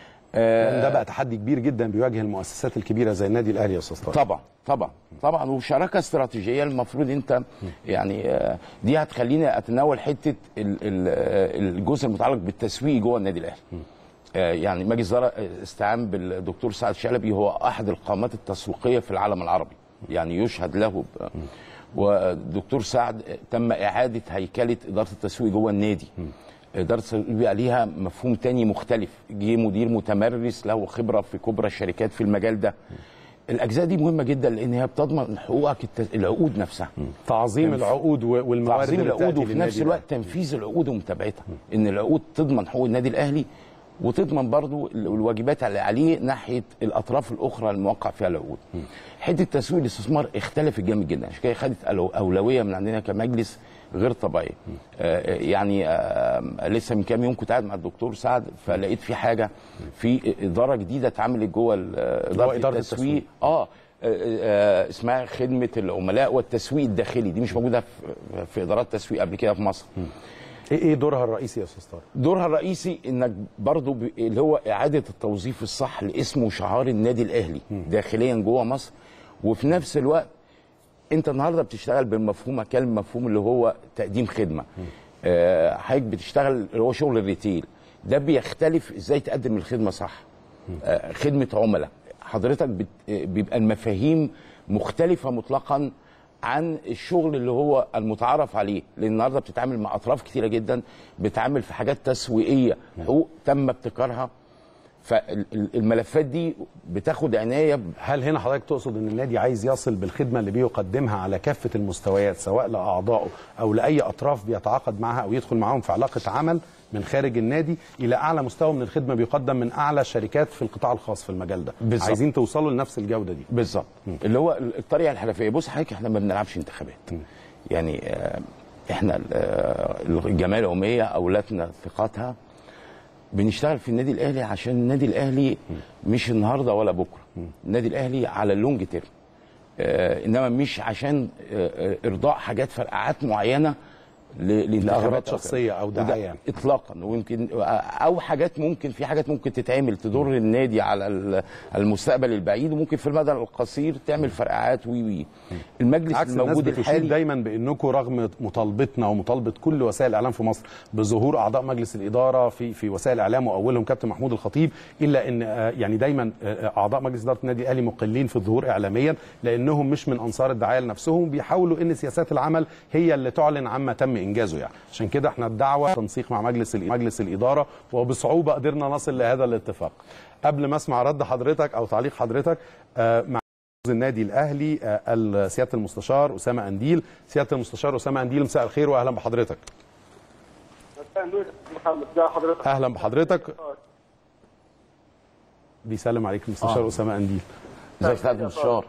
لأن ده بقى تحدي كبير جدا بيواجه المؤسسات الكبيره زي النادي الاهلي يا استاذ طارق طبعا طبعا طبعا وشراكه استراتيجيه المفروض انت يعني آه، دي هتخليني اتناول حته ال- ال- آه، الجزء المتعلق بالتسويق جوه النادي الاهلي آه، يعني مجلس الاداره استعان بالدكتور سعد شلبي هو احد القامات التسويقيه في العالم العربي يعني يشهد له ب- والدكتور سعد تم اعاده هيكله اداره التسويق جوه النادي اداره التسويق بيبقى ليها مفهوم تاني مختلف جه مدير متمرس له خبره في كبرى الشركات في المجال ده الاجزاء دي مهمه جدا لان هي بتضمن حقوقك الت- العقود نفسها تعظيم تنف- العقود و- والموارد تعظيم اللي العقود بتأتي وفي للنادي نفس الوقت تنفيذ العقود ومتابعتها ان العقود تضمن حقوق النادي الاهلي وتضمن برضو ال- الواجبات اللي عليه ناحيه الاطراف الاخرى الموقع فيها العقود حته تسويق الاستثمار اختلفت جامد جدا عشان كده خدت ألو- اولويه من عندنا كمجلس غير طبيعيه آه، يعني آه، لسه من كام يوم كنت قاعد مع الدكتور سعد فلقيت في حاجه في اداره جديده اتعملت جوه ال- اداره, إدارة التسويق التسويق. اه آه، آه، اسمها خدمه العملاء والتسويق الداخلي دي مش موجوده في, في ادارات تسويق قبل كده في مصر ايه ايه دورها الرئيسي يا استاذ طارق دورها الرئيسي انك برضو ب... اللي هو اعاده التوظيف الصح لاسم وشعار النادي الاهلي داخليا جوه مصر وفي نفس الوقت انت النهارده بتشتغل بالمفهوم كلمه مفهوم اللي هو تقديم خدمه آه، حضرتك بتشتغل اللي هو شغل الريتيل ده بيختلف ازاي تقدم الخدمه صح آه، خدمه عملاء حضرتك بت... آه، بيبقى المفاهيم مختلفه مطلقا عن الشغل اللي هو المتعارف عليه لان النهارده بتتعامل مع اطراف كتيره جدا بتتعامل في حاجات تسويقيه حقوق تم ابتكارها فالملفات دي بتاخد عنايه ب- هل هنا حضرتك تقصد ان النادي عايز يصل بالخدمه اللي بيقدمها على كافه المستويات سواء لاعضائه او لاي اطراف بيتعاقد معها او يدخل معاهم في علاقه عمل من خارج النادي الى اعلى مستوى من الخدمه بيقدم من اعلى الشركات في القطاع الخاص في المجال ده بالظبط. عايزين توصلوا لنفس الجوده دي بالظبط اللي هو الطريقه الحرفيه بص حضرتك احنا ما بنلعبش انتخابات يعني آه، احنا آه، الجمعيه العموميه اولادنا ثقتها بنشتغل في النادي الاهلي عشان النادي الاهلي مش النهارده ولا بكره النادي الاهلي على اللونج تيرم آه، انما مش عشان آه، آه، ارضاء حاجات فرقعات معينه ل- لانتخابات لأغراض أو كده. شخصية أو وده دعاية يعني. اطلاقا ويمكن او حاجات ممكن في حاجات ممكن تتعمل تضر النادي على ال- المستقبل البعيد وممكن في المدى القصير تعمل فرقعات وي وي المجلس عكس الناس الموجود بتشير الحالي دايما بانكم رغم مطالبتنا ومطالبه كل وسائل الاعلام في مصر بظهور اعضاء مجلس الاداره في في وسائل الاعلام واولهم كابتن محمود الخطيب الا ان آه، يعني دايما آه، اعضاء مجلس اداره النادي الاهلي مقلين في الظهور اعلاميا لانهم مش من انصار الدعايه لنفسهم بيحاولوا ان سياسات العمل هي اللي تعلن عما تم انجازه يعني عشان كده احنا الدعوه تنسيق مع مجلس الإ- مجلس الاداره وبصعوبه قدرنا نصل لهذا الاتفاق قبل ما اسمع رد حضرتك او تعليق حضرتك آه، مع النادي الاهلي آه، سياده المستشار اسامه انديل سياده المستشار اسامه انديل مساء الخير واهلا بحضرتك مساء النور يا محمد ازي حضرتك اهلا بحضرتك بيسلم عليك المستشار آه. اسامه انديل زي سعد المستشار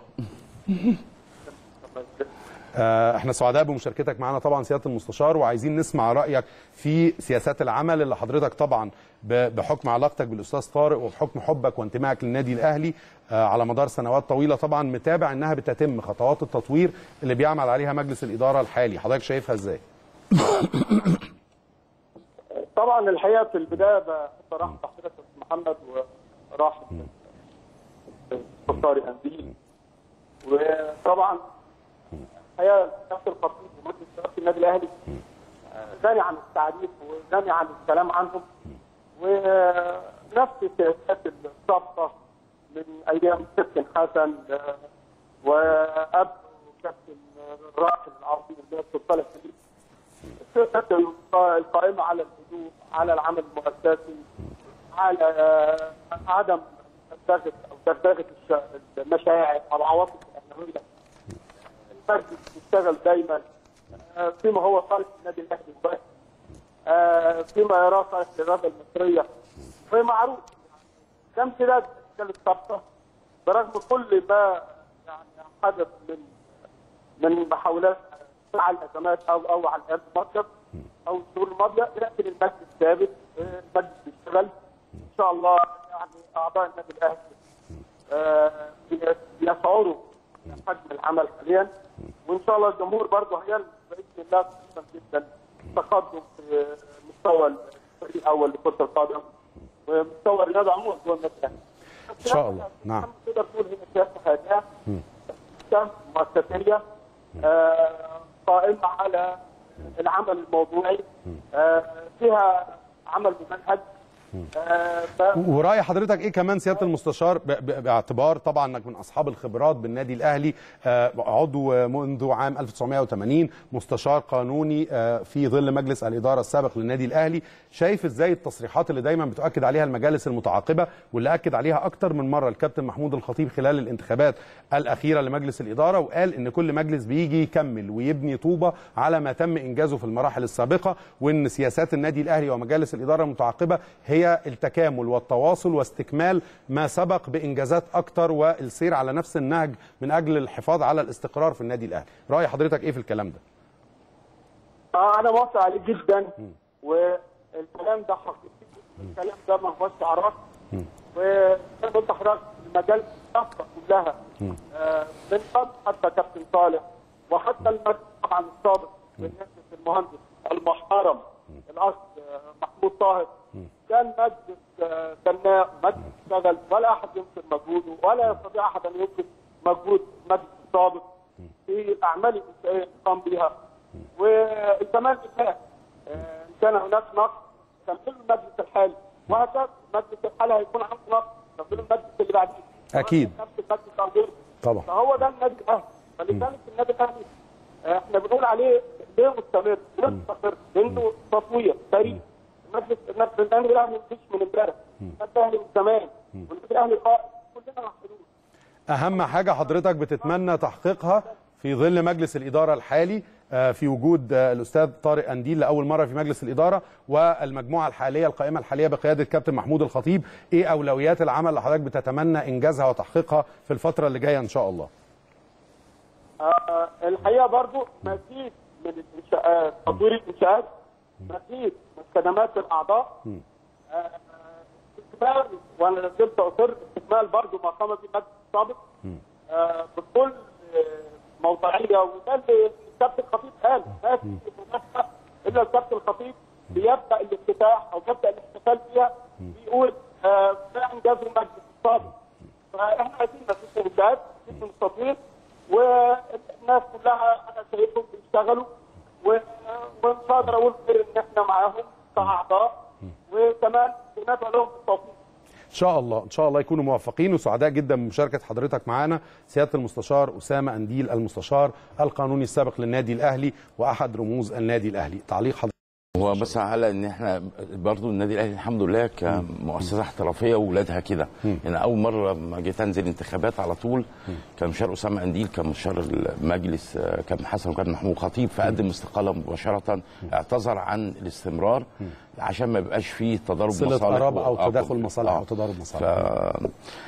آه، احنا سعداء بمشاركتك معنا طبعا سياده المستشار وعايزين نسمع رايك في سياسات العمل اللي حضرتك طبعا ب- بحكم علاقتك بالاستاذ طارق وبحكم حبك وانتمائك للنادي الاهلي آه، على مدار سنوات طويله طبعا متابع انها بتتم خطوات التطوير اللي بيعمل عليها مجلس الاداره الحالي حضرتك شايفها ازاي طبعا الحقيقه في البدايه بصراحه حضرتك يا أستاذ محمد وراح طارق انديل وطبعا الحقيقه نفس الخطيب ومجلس اداره النادي الاهلي غني عن التعريف وغني عن الكلام عنهم ونفس سياسات السابقه من ايام كابتن حسن آه، وقبل كابتن الراحل العظيم اللي هو صالح سليم السياسات القائمه على الهدوء على العمل المؤسسي على آه، عدم دغدغه او دغدغه الش- المشاعر او العواطف الاهلاويه المجلس بيشتغل دايما آه، فيما هو صالح النادي الاهلي بس آه، فيما يراه صالح للرياضه المصريه ومعروف ده امتداد الاشكال السابقه برغم كل ما يعني حدث من من محاولات على الازمات او او على الايام المصدر او الشهور الماضيه لكن المجلس ثابت آه، المجلس بيشتغل ان شاء الله يعني اعضاء النادي الاهلي آه، بي- بيشعروا بحجم العمل حاليا وان شاء الله الجمهور برضه هيلمس باذن الله خصوصا جدا تقدم في مستوى الفريق الاول لكره القدم ومستوى الرياضه عموما جوه النادي الاهلي. ان شاء الله نعم تقدر تقول هنا سياسه هادئه سياسة مؤسسيه آه، قائمه على العمل الموضوعي آه، فيها عمل ممنهج آه، ف- وراي حضرتك ايه كمان سياده المستشار ب- ب- باعتبار طبعا انك من اصحاب الخبرات بالنادي الاهلي آه، عضو منذ عام 1980 مستشار قانوني آه، في ظل مجلس الاداره السابق للنادي الاهلي شايف ازاي التصريحات اللي دايما بتؤكد عليها المجالس المتعاقبه واللي اكد عليها اكتر من مره الكابتن محمود الخطيب خلال الانتخابات الاخيره لمجلس الاداره وقال ان كل مجلس بيجي يكمل ويبني طوبه على ما تم انجازه في المراحل السابقه وان سياسات النادي الاهلي ومجالس الاداره المتعاقبه هي التكامل والتواصل واستكمال ما سبق بانجازات اكتر والسير على نفس النهج من اجل الحفاظ على الاستقرار في النادي الاهلي راي حضرتك ايه في الكلام ده اه انا موافق عليه جدا والكلام ده حقيقي الكلام ده ما هوش شعارات وزي ما قلت لحضرتك المجال الصفقه كلها آه من قبل حتى كابتن صالح وحتى المجلس طبعا السابق بالنسبه للمهندس المحترم الاخ آه، محمود طاهر كان مجلس آه، بناء مجلس اشتغل ولا احد ينكر مجهوده ولا يستطيع احد ان ينكر مجهود المجلس السابق في الاعمال الانشائيه اللي قام بها والكمال لله آه، ان كان هناك نقص كملوا المجلس الحالي وهكذا المجلس الحالي هيكون عنده نقص كملوا المجلس اللي بعديه أكيد. نفس المجلس او غيره طبعا فهو ده النادي الاهلي فلذلك النادي الاهلي آه، احنا بنقول عليه ليه مستمر؟ ليه مستقر؟ لانه تطوير تاريخ مجلس النادي الاهلي مش من امبارح النادي الاهلي من زمان والنادي الاهلي قائد كلنا محدودين اهم حاجه حضرتك بتتمنى تحقيقها في ظل مجلس الاداره الحالي آه، في وجود آه، الاستاذ طارق انديل لاول مره في مجلس الاداره والمجموعه الحاليه القائمه الحاليه بقياده كابتن محمود الخطيب ايه اولويات العمل اللي حضرتك بتتمنى انجازها وتحقيقها في الفتره اللي جايه ان شاء الله آه، الحقيقه برضو مزيد من الانشاءات تطوير الانشاءات مزيد من خدمات الاعضاء آه، استكمال وانا لازلت اصر استكمال برضو ما قام به المجلس السابق آه، بكل آه، موضوعيه وده اللي الكابتن الخطيب قال ما في مناسبه الا الكابتن الخطيب بيبدا الافتتاح او بيبدا الاحتفال بيها بيقول آه، ما انجازه المجلس السابق فاحنا عايزين مزيد من الانشاءات مزيد من التطوير والناس كلها انا شايفهم بيشتغلوا و- ومش هقدر اقول غير ان احنا معاهم كاعضاء وكمان بندعو لهم بالتوفيق ان شاء الله ان شاء الله يكونوا موفقين وسعداء جدا بمشاركه حضرتك معانا سياده المستشار اسامه انديل المستشار القانوني السابق للنادي الاهلي واحد رموز النادي الاهلي تعليق حضرتك هو بس على ان احنا برضو النادي الاهلي الحمد لله كمؤسسه احترافيه واولادها كده يعني اول مره ما جيت انزل انتخابات على طول كان مشار اسامه انديل كان مشار المجلس آه، كان حسن وكان محمود خطيب فقدم استقاله مباشره اعتذر عن الاستمرار عشان ما يبقاش فيه تضارب صلة مصالح قرابة أو آه، تداخل مصالح آه. أو تضارب مصالح. ف...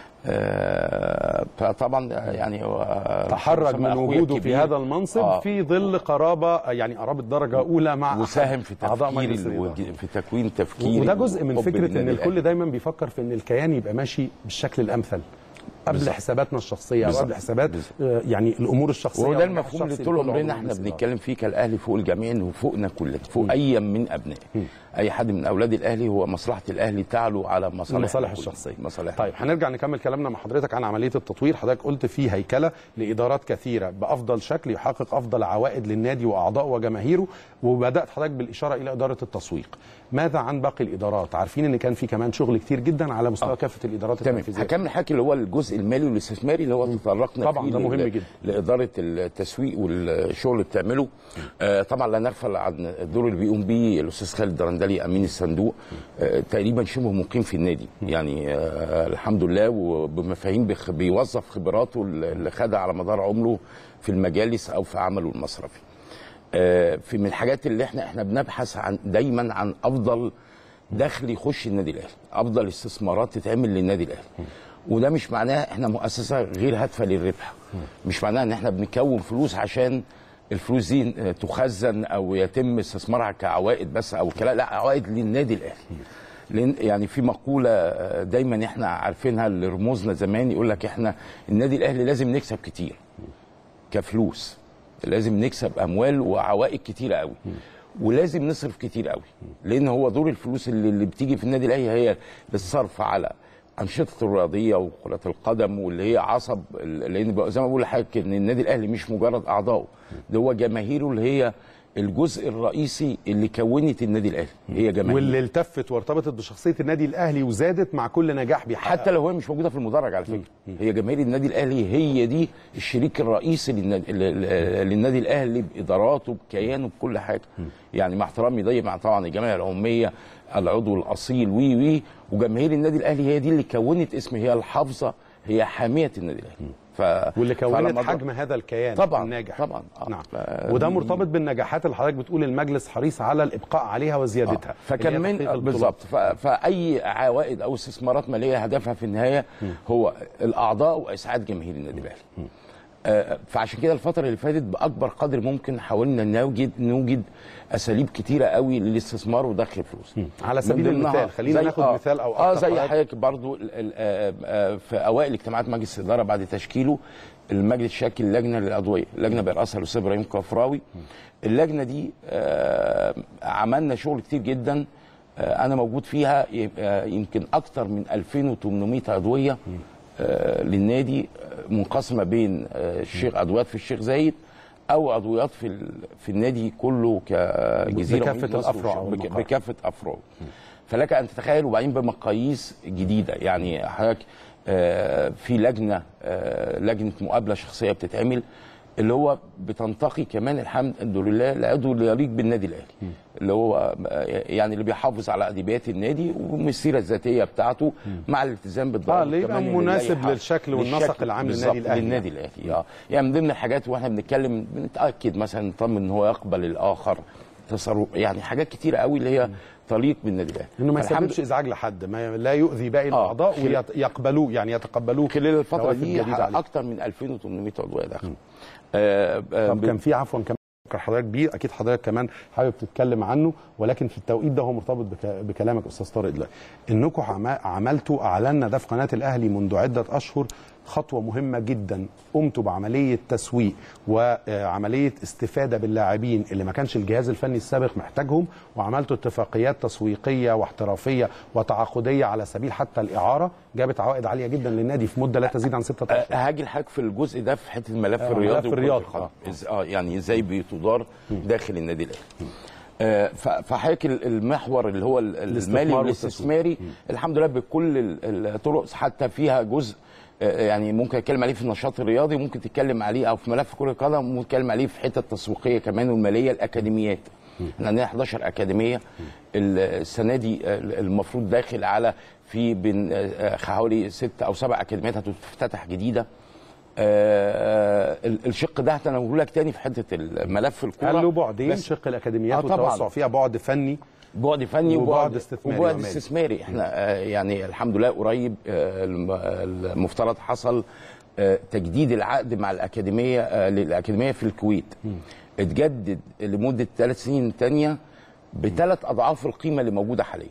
آه، فطبعا يعني هو تحرج أسامة من أخويا وجوده في الكبير. هذا المنصب آه. في ظل قرابه يعني قرابه درجه اولى مع وساهم أحد في أعضاء تفكير مجلس الإدارة. الوج- في تكوين تفكير وده جزء من وحب فكره ان للنادي الكل الأهلي. دايما بيفكر في ان الكيان يبقى ماشي بالشكل الامثل قبل بالظبط. حساباتنا الشخصيه او بالظبط. قبل حسابات بالظبط. آه، يعني الامور الشخصيه وهو ده والنجاح المفهوم اللي الشخصي طول لكل عضو عمرنا احنا مجلس الإدارة. بنتكلم فيه كالاهلي فوق الجميع انه فوقنا كلنا فوق اي من ابنائه اي حد من اولاد الاهلي هو مصلحه الاهلي تعلو على مصالح المصالح الشخصيه مصالح طيب هنرجع نكمل كلامنا مع حضرتك عن عمليه التطوير حضرتك قلت في هيكله لادارات كثيره بافضل شكل يحقق افضل عوائد للنادي واعضائه وجماهيره وبدات حضرتك بالاشاره الى اداره التسويق ماذا عن باقي الادارات عارفين ان كان في كمان شغل كتير جدا على مستوى كافه الادارات تمام التنفيذيه هكمل حكي اللي هو الجزء المالي والاستثماري اللي هو تطرقنا طبعاً، فيه ده لل- مهم جدا. لاداره التسويق والشغل اللي بتعمله آه طبعا لا نغفل عن الدور اللي بيقوم بيه الاستاذ خالد درندلي امين الصندوق آه تقريبا شبه مقيم في النادي يعني آه الحمد لله وبمفاهيم بخ- بيوظف خبراته اللي خدها على مدار عمره في المجالس او في عمله المصرفي آه، في من الحاجات اللي احنا احنا بنبحث عن دايما عن افضل دخل يخش النادي الاهلي افضل استثمارات تتعمل للنادي الاهلي وده مش معناه احنا مؤسسه غير هادفه للربح مش معناه ان احنا بنكون فلوس عشان الفلوس دي آه، تخزن او يتم استثمارها كعوائد بس او كلا لا عوائد للنادي الاهلي لان يعني في مقوله آه، دايما احنا عارفينها اللي رموزنا زمان يقول لك احنا النادي الاهلي لازم نكسب كتير كفلوس لازم نكسب اموال وعوائد كتيره قوي ولازم نصرف كتير قوي لان هو دور الفلوس اللي, اللي بتيجي في النادي الاهلي هي الصرف على انشطه الرياضيه وكره القدم واللي هي عصب لان بقى زي ما بقول لحضرتك ان النادي الاهلي مش مجرد اعضائه ده هو جماهيره اللي هي الجزء الرئيسي اللي كونت النادي الاهلي هي جماهير واللي التفت وارتبطت بشخصيه النادي الاهلي وزادت مع كل نجاح بيحققه حتى لو هي مش موجوده في المدرج على فكره هي جماهير النادي الاهلي هي دي الشريك الرئيسي للنادي, للنادي الاهلي باداراته بكيانه بكل حاجه يعني مع احترامي ضيق مع طبعا الجمعيه العموميه العضو الاصيل وي وي وجماهير النادي الاهلي هي دي اللي كونت اسم هي الحافظه هي حاميه النادي الاهلي ف... واللي فعلى كونت مدار- حجم هذا الكيان طبعا الناجح طبعا آه. نعم ف- وده مرتبط بالنجاحات اللي حضرتك بتقول المجلس حريص على الابقاء عليها وزيادتها فكان اللي هي من تحقيق البطولات. بالظبط ف- فاي عوائد او استثمارات ماليه هدفها في النهايه هو الاعضاء واسعاد جماهير النادي الاهلي آه، فعشان كده الفتره اللي فاتت باكبر قدر ممكن حاولنا نوجد نوجد اساليب كتيره قوي للاستثمار ودخل فلوس على سبيل من ضمنها المثال، خلينا زي- ناخد آه مثال أو اه أكتر زي حضرتك. حضرتك برضو ال- ال- آه، آه، في اوائل اجتماعات مجلس الاداره بعد تشكيله المجلس شكل لجنه للادويه لجنه بيرأسها الاستاذ ابراهيم كفراوي اللجنه دي آه، عملنا شغل كتير جدا آه، انا موجود فيها يبقى يمكن اكتر من 2800 ادويه آه، للنادي آه، منقسمه بين آه، الشيخ ادويات في الشيخ زايد او ادويات في ال- في النادي كله كجزيره بكافة مدينة مصر الأفرع وش- بك- والمقاطع. بكافه افراد فلك ان تتخيل وبعدين بمقاييس جديده يعني حضرتك آه، في لجنه آه، لجنه مقابله شخصيه بتتعمل اللي هو بتنتقي كمان الحمد لله العضو اللي يليق بالنادي الاهلي اللي هو آه، يعني اللي بيحافظ على ادبيات النادي والسيره الذاتيه بتاعته مع الالتزام بالضبط آه، اللي يبقى كمان مناسب اللائحة. للشكل والنسق العام للنادي بالظبط، الأهلي. للنادي الاهلي اه يعني من ضمن الحاجات واحنا بنتكلم بنتاكد مثلا نطمن ان هو يقبل الاخر تصرف يعني حاجات كتيره قوي اللي هي تليق بالنادي الاهلي انه ما فالحمد يسببش ازعاج لحد ما لا يؤذي باقي الاعضاء خلال- ويقبلوه يعني يتقبلوه خلال الفتره روافد دي جديدة عليه. اكتر من 2800 عضويه داخل آه آه طب كان في عفوا كمان فكر حضرتك بيه اكيد حضرتك كمان حابب تتكلم عنه ولكن في التوقيت ده هو مرتبط بك... بكلامك استاذ طارق دلوقتي انكم عم... عملتوا اعلنا ده في قناه الاهلي منذ عده اشهر خطوه مهمه جدا قمتوا بعمليه تسويق وعمليه استفاده باللاعبين اللي ما كانش الجهاز الفني السابق محتاجهم وعملتوا اتفاقيات تسويقيه واحترافيه وتعاقديه على سبيل حتى الاعاره جابت عوائد عاليه جدا للنادي في مده لا تزيد عن ستة اشهر آه، هاجي لحضرتك في الجزء ده في حته الملف آه، الرياضي ملف وكرة الرياضي. القدم. إز- اه يعني ازاي بتدار داخل النادي الاهلي آه، ف- فحضرتك ال- المحور اللي هو ال- المالي الاستثمار والاستثماري الحمد لله بكل ال- الطرق حتى فيها جزء آه، يعني ممكن اتكلم عليه في النشاط الرياضي ممكن تتكلم عليه او في ملف كره القدم ممكن تتكلم عليه في حته التسويقيه كمان والماليه الاكاديميات احنا عندنا 11 اكاديميه ال- السنه دي آه، المفروض داخل على في بين آه، حوالي ست او سبع اكاديميات هتفتتح جديده آه، ال- الشق ده هتناوله لك تاني في حته الملف الكوره قال له بعدين بس- شق الاكاديميات آه، طبعاً. والتوسع فيها بعد فني بعد فني وبعد وبعد استثماري وبعد ومالي. استثماري احنا آه، يعني الحمد لله قريب آه، الم- المفترض حصل آه، تجديد العقد مع الاكاديميه آه، للاكاديميه في الكويت اتجدد لمده ثلاث سنين تانية بثلاث اضعاف القيمه اللي موجوده حاليا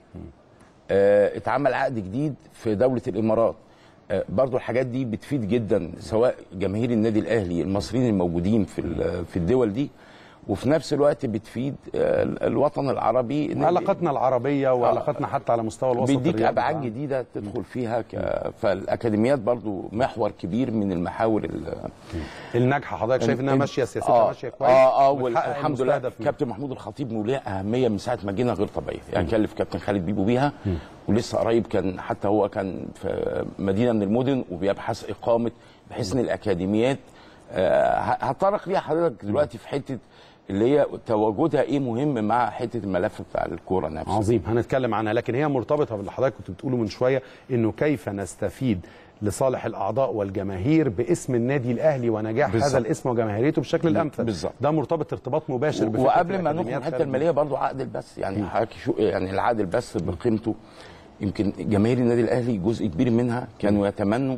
آه، اتعمل عقد جديد في دوله الامارات آه، برضو الحاجات دي بتفيد جدا سواء جماهير النادي الاهلي المصريين الموجودين في ال- في الدول دي وفي نفس الوقت بتفيد آه، الوطن العربي إن علاقاتنا العربيه وعلاقاتنا حتى على مستوى الوسط بيديك الرياضي ابعاد بتاعنا. جديده تدخل فيها ك... فالاكاديميات برضو محور كبير من المحاور ال... الناجحه حضرتك شايف انها ال- ماشيه سياستها آه ماشيه كويس اه اه وبتحقق والحمد لله المستهدف منها. كابتن محمود الخطيب له ليها اهميه من ساعه ما جينا غير طبيعيه يعني كلف كابتن خالد بيبو بيها ولسه قريب كان حتى هو كان في مدينه من المدن وبيبحث اقامه بحيث ان الاكاديميات آه، ه- هتطرق ليها حضرتك دلوقتي في حته اللي هي تواجدها ايه مهم مع حته الملف بتاع الكوره نفسه عظيم هنتكلم عنها لكن هي مرتبطه باللي حضرتك كنت بتقوله من شويه انه كيف نستفيد لصالح الاعضاء والجماهير باسم النادي الاهلي ونجاح بالظبط. هذا الاسم وجماهيريته بالشكل الامثل بالظبط. ده مرتبط ارتباط مباشر بفكرة وقبل ما ندخل الأكاديميات الحته خارج الماليه برضو عقد البث يعني حضرتك شو يعني العقد البث بقيمته يمكن جماهير النادي الاهلي جزء كبير منها كانوا يتمنوا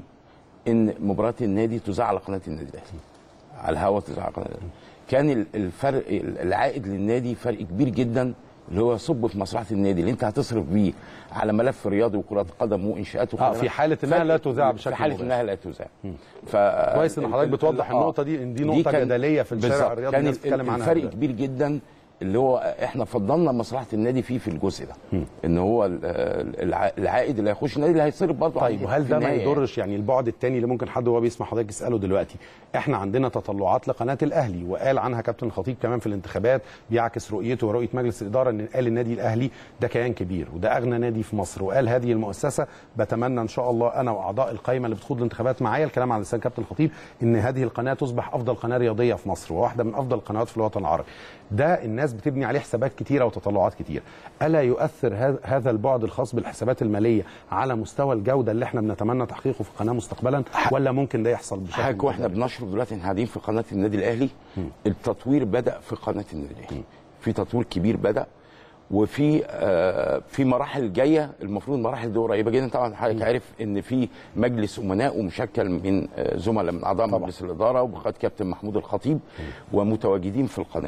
ان مباراه النادي تذاع على قناه النادي الاهلي على الهواء تذاع على قناه النادي الأهلي. كان ال- الفرق العائد للنادي فرق كبير جدا اللي هو يصب في مصلحه النادي اللي انت هتصرف بيه على ملف رياضي وكره قدم وانشاءات آه، في حالة إنها لا تذاع بشكل في حاله مباشر. انها لا تذاع ف كويس إن حضرتك بتوضح آه. النقطة دي، إن دي نقطة كان- جدلية في الشارع بالظبط. الرياضي كان الناس بتتكلم عنها الفرق دلوقتي. كبير جدا اللي هو احنا فضلنا مصلحه النادي فيه في الجزء ده ان هو ال- الع- العائد اللي هيخش النادي اللي هيصرف برضه طيب عليه وهل في ده ما النهاية يضرش يعني البعد الثاني اللي ممكن حد وهو بيسمع حضرتك يساله دلوقتي احنا عندنا تطلعات لقناه الاهلي وقال عنها كابتن الخطيب كمان في الانتخابات بيعكس رؤيته ورؤيه مجلس الاداره ان قال النادي الاهلي ده كيان كبير وده اغنى نادي في مصر وقال هذه المؤسسه بتمنى ان شاء الله انا واعضاء القائمه اللي بتخوض الانتخابات معايا الكلام على لسان كابتن الخطيب ان هذه القناه تصبح افضل قناه رياضيه في مصر وواحده من افضل القنوات في الوطن العربي ده الناس بتبني عليه حسابات كتيره وتطلعات كتير الا يؤثر هذا- هذا البعد الخاص بالحسابات الماليه على مستوى الجوده اللي احنا بنتمنى تحقيقه في القناه مستقبلا ولا ممكن ده يحصل بشكل حضرتك واحنا متدرج؟ بنشرب دلوقتي احنا قاعدين في قناه النادي الاهلي التطوير بدا في قناه النادي الاهلي في تطوير كبير بدا وفي آه، في مراحل جايه المفروض المراحل دي قريبه جدا طبعا حضرتك عارف ان في مجلس امناء ومشكل من آه، زملاء من اعضاء مجلس الاداره وبقياده كابتن محمود الخطيب ومتواجدين في القناه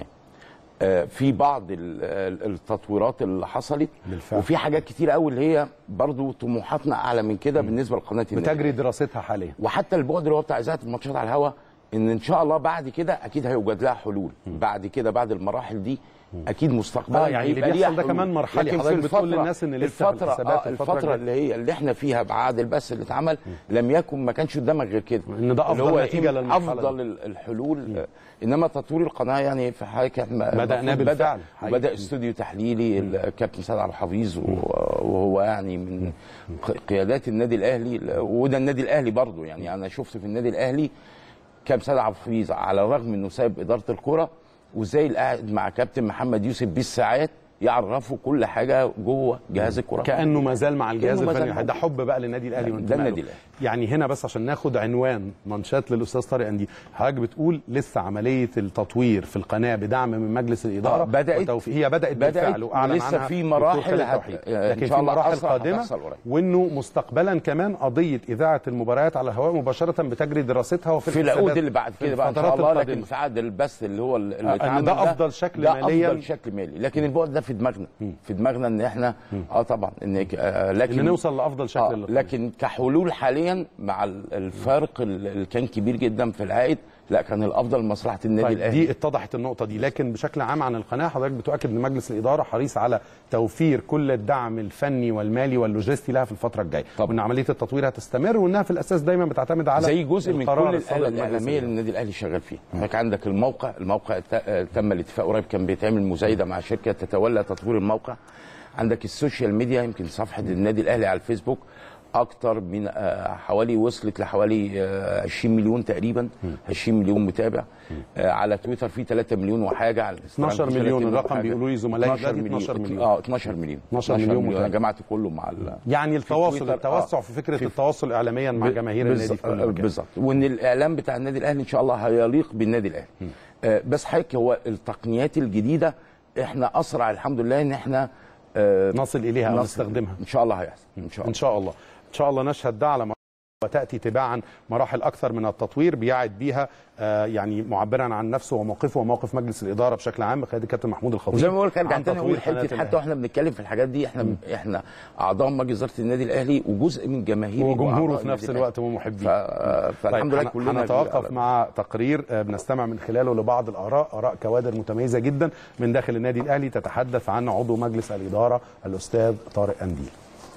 آه، في بعض ال- ال- التطويرات اللي حصلت بالفعل. وفي حاجات كتير قوي اللي هي برضو طموحاتنا اعلى من كده بالنسبه لقناه النادي بتجري دراستها حاليا وحتى البعد اللي هو بتاع اذاعه الماتشات على الهواء ان ان شاء الله بعد كده اكيد هيوجد لها حلول بعد كده بعد المراحل دي اكيد مستقبلا آه، يعني اللي هيبقى ليها بيحصل ده حلول. كمان مرحلي. لكن في حضرتك بتقول الفترة- للناس إن لسه في الفتره الحسابات آه الفترة الفتره الجاية. اللي هي اللي احنا فيها بعد البث اللي اتعمل لم يكن ما كانش قدامك غير كده إن ده اللي أفضل هو نتيجة إيه؟ للمرحلة دي. افضل ال- الحلول آه، انما تطوير القناه يعني في حضرتك احنا بدأناه المفروض بالفعل. بدأ حقيقي. وبدا استوديو تحليلي الكابتن سعد عبد الحفيظ وهو يعني من ق- قيادات النادي الاهلي وده النادي الاهلي برضه يعني انا شفت في النادي الاهلي كابتن سعد عبد الحفيظ على الرغم انه سايب اداره الكره وازاي اللي قاعد مع كابتن محمد يوسف بالساعات يعرفوا كل حاجه جوه جهاز الكره كانه ما زال مع الجهاز كأنه ما زال الفني ده موجود. حب بقى للنادي الاهلي ده وانتمائه النادي له. الأهلي. يعني هنا بس عشان ناخد عنوان منشات للاستاذ طارق اندي حضرتك بتقول لسه عمليه التطوير في القناه بدعم من مجلس الاداره آه، بدأت- وتوفيق هي بدات بدأت بالفعل واعلن ولسه عنها في دكتور مراحل خالد هت- توحيد. آه، إن لكن شاء في الله مراحل أسرع قادمه هتحصل قريب. وانه مستقبلا كمان قضيه اذاعه المباريات على الهواء مباشره بتجري دراستها وفي في الحسابات العقود اللي بعد في كده بقى ان شاء الفترات الله القادمة. لكن في عقد البث اللي هو اللي آه، إن اتعمل ده أفضل شكل ده مالياً. افضل شكل مالي لكن البعد ده في دماغنا في دماغنا ان احنا اه طبعا ان آه لكن ان نوصل لافضل شكل آه للقناة. لكن كحلول حاليا مع ال- الفرق ال- اللي كان كبير جدا في العائد لا كان الافضل مصلحه النادي طيب الاهلي دي اتضحت النقطة دي لكن بشكل عام عن القناة حضرتك بتؤكد ان مجلس الإدارة حريص على توفير كل الدعم الفني والمالي واللوجستي لها في الفترة الجاية طبعا. وان عملية التطوير هتستمر وانها في الأساس دايما بتعتمد على زي جزء من القرار كل الصادر الآلة من مجلس الإعلامية اللي الإدارة. النادي الأهلي شغال فيها هناك عندك الموقع الموقع ت- آه، تم الاتفاق قريب كان بيتعمل مزايدة مع شركة تتولى تطوير الموقع عندك السوشيال ميديا يمكن صفحة النادي الأهلي على الفيسبوك أكتر من آه، حوالي وصلت لحوالي آه، 20 مليون تقريبا 20 مليون متابع آه، على تويتر في 3 مليون وحاجة على الانستغرام 12 في 3 مليون الرقم وحاجة. بيقولوا لي زملائي 12 دلوقتي 12 مليون. اه 12 مليون 12 مليون انا متابع. جمعت كله مع ال- يعني التواصل تويتر، التوسع آه. في فكرة في- التواصل إعلاميا مع جماهير النادي في كل بالظبط- مكان بالظبط وان الاعلام بتاع النادي الاهلي ان شاء الله هيليق بالنادي الاهلي آه بس حضرتك هو التقنيات الجديده احنا اسرع الحمد لله ان احنا آه نصل إليها أو نصل- نستخدمها ان شاء الله هيحصل ان شاء الله ان شاء الله ان شاء الله نشهد ده على وتاتي تباعا مراحل اكثر من التطوير بيعد بيها آه، يعني معبرا عن نفسه وموقفه وموقف مجلس الاداره بشكل عام بقياده الكابتن محمود الخطيب وزي ما بقول لك ارجع عن تاني تطوير اقول قناة حته الأهلي. حتى واحنا بنتكلم في الحاجات دي احنا احنا اعضاء مجلس اداره النادي الاهلي وجزء من جماهيره وجمهوره وأعضاء في نفس النادي الوقت الأهلي. ومحبيه ف- فالحمد لله طيب كلنا هنتوقف على- مع تقرير آه، بنستمع من خلاله لبعض الاراء اراء كوادر متميزه جدا من داخل النادي الاهلي تتحدث عن عضو مجلس الاداره الاستاذ طارق انديل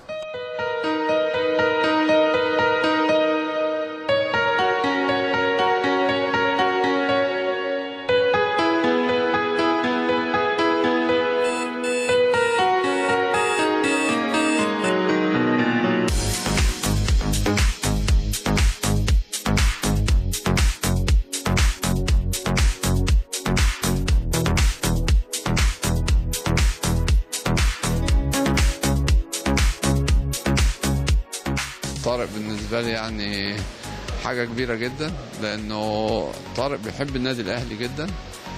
طارق بالنسبة لي يعني حاجة كبيرة جدا لأنه طارق بيحب النادي الأهلي جدا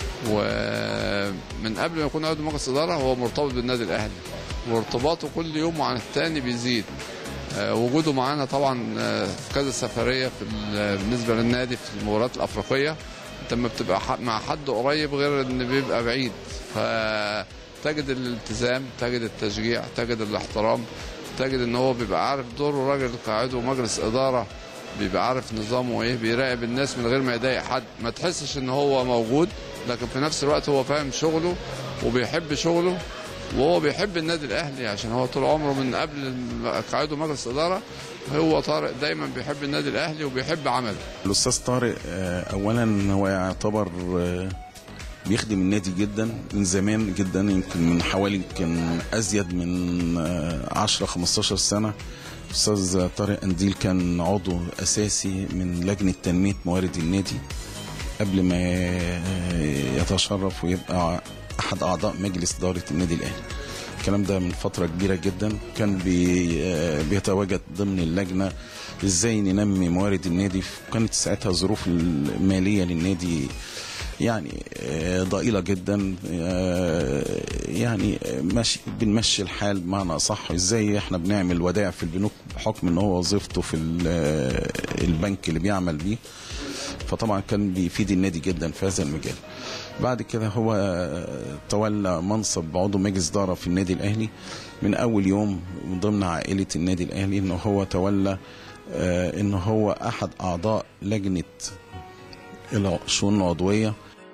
ومن قبل ما يكون عضو مجلس إدارة هو مرتبط بالنادي الأهلي وارتباطه كل يوم عن التاني بيزيد آه، وجوده معانا طبعا آه، كذا سفرية في ال- بالنسبة للنادي في المباريات الأفريقية انت لما بتبقى ح- مع حد قريب غير ان بيبقى بعيد فتجد الالتزام تجد التشجيع تجد الاحترام تجد ان هو بيبقى عارف دوره راجل كعضو مجلس اداره بيبقى عارف نظامه ايه بيراقب الناس من غير ما يضايق حد ما تحسش ان هو موجود لكن في نفس الوقت هو فاهم شغله وبيحب شغله وهو بيحب النادي الاهلي عشان هو طول عمره من قبل الم- كعضو مجلس اداره هو طارق دايما بيحب النادي الاهلي وبيحب عمله الاستاذ طارق آه، اولا هو يعتبر آه، بيخدم النادي جدا من زمان جدا يمكن من حوالي يمكن ازيد من آه، 10 15 سنه استاذ طارق انديل كان عضو اساسي من لجنه تنميه موارد النادي قبل ما آه، يتشرف ويبقى احد اعضاء مجلس اداره النادي الاهلي الكلام ده من فتره كبيره جدا كان بي آه، بيتواجد ضمن اللجنه ازاي ننمي موارد النادي كانت ساعتها الظروف الماليه للنادي يعني آه، ضئيله جدا آه، يعني ماشي بنمشي الحال بمعنى صح ازاي احنا بنعمل ودائع في البنوك بحكم ان هو وظيفته في ال- آه، البنك اللي بيعمل بيه فطبعا كان بيفيد النادي جدا في هذا المجال بعد كده هو آه، تولى منصب عضو مجلس اداره في النادي الاهلي من اول يوم من ضمن عائله النادي الاهلي ان هو تولى آه، ان هو احد اعضاء لجنه الشؤون العضويه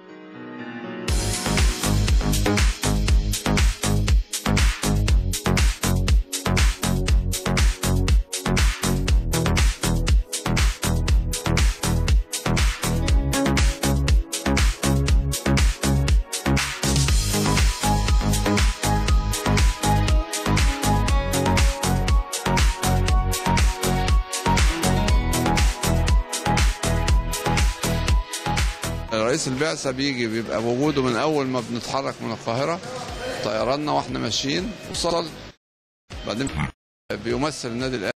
رئيس البعثة بيجي بيبقى وجوده من أول ما بنتحرك من القاهرة طيراننا واحنا ماشيين وصل بعدين بيمثل النادي الأهلي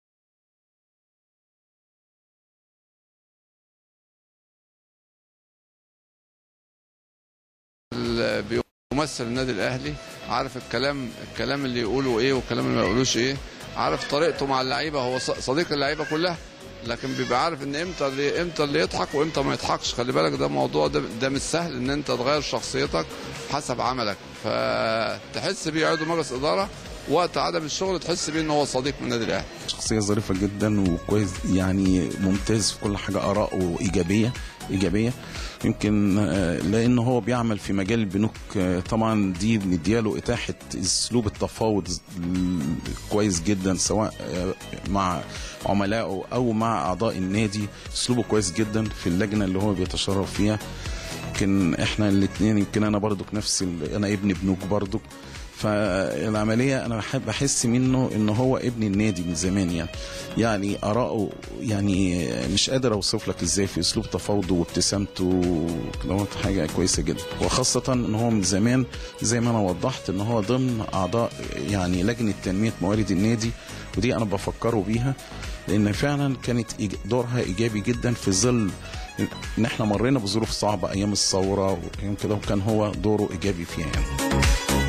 ال- بيمثل النادي الاهلي عارف الكلام الكلام اللي يقوله ايه والكلام اللي ما يقولوش ايه عارف طريقته مع اللعيبه هو ص- صديق اللعيبه كلها لكن بيبقى عارف ان امتى اللي امتى اللي يضحك وامتى ما يضحكش خلي بالك ده موضوع ده, ده مش سهل ان انت تغير شخصيتك حسب عملك فتحس بيه عضو مجلس اداره وقت عدم الشغل تحس بيه ان هو صديق من النادي الاهلي شخصية ظريفة جدا وكويس يعني ممتاز في كل حاجة آراءه إيجابية إيجابية يمكن آه، لأن هو بيعمل في مجال البنوك آه، طبعا دي مدياله إتاحة أسلوب التفاوض ال- كويس جدا سواء آه، مع عملائه أو مع أعضاء النادي أسلوبه كويس جدا في اللجنة اللي هو بيتشرف فيها يمكن احنا الاثنين يمكن انا برضك نفس ال- انا ابن بنوك برضك فالعمليه انا بحب احس منه ان هو ابن النادي من زمان يعني يعني اراءه يعني مش قادر اوصف لك ازاي في اسلوب تفاوضه وابتسامته دوت حاجه كويسه جدا وخاصه ان هو من زمان زي ما انا وضحت ان هو ضمن اعضاء يعني لجنه تنميه موارد النادي ودي انا بفكره بيها لان فعلا كانت إيج- دورها ايجابي جدا في ظل ان احنا مرينا بظروف صعبه ايام الثوره وايام كده وكان هو دوره ايجابي فيها يعني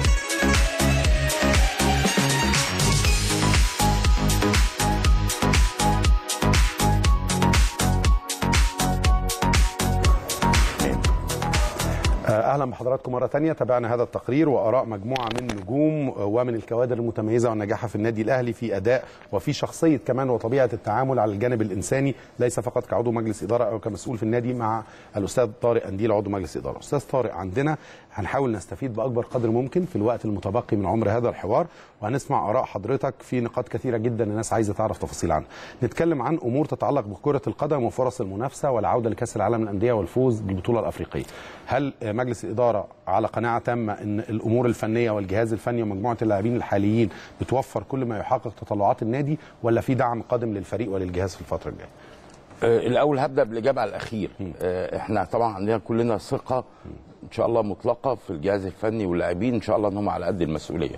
اهلا بحضراتكم مره تانية تابعنا هذا التقرير واراء مجموعه من نجوم ومن الكوادر المتميزه والناجحه في النادي الاهلي في اداء وفي شخصيه كمان وطبيعه التعامل على الجانب الانساني ليس فقط كعضو مجلس اداره او كمسؤول في النادي مع الاستاذ طارق انديل عضو مجلس اداره استاذ طارق عندنا هنحاول نستفيد باكبر قدر ممكن في الوقت المتبقي من عمر هذا الحوار وهنسمع اراء حضرتك في نقاط كثيره جدا الناس عايزه تعرف تفاصيل عنها نتكلم عن امور تتعلق بكره القدم وفرص المنافسه والعوده لكاس العالم للانديه والفوز بالبطوله الافريقيه هل مجلس الاداره على قناعه تامه ان الامور الفنيه والجهاز الفني ومجموعه اللاعبين الحاليين بتوفر كل ما يحقق تطلعات النادي ولا في دعم قادم للفريق وللجهاز في الفتره الجايه آه، الاول هبدا بالاجابه على الاخير آه، احنا طبعا عندنا كلنا ثقه ان شاء الله مطلقه في الجهاز الفني واللاعبين ان شاء الله ان هم على قد المسؤوليه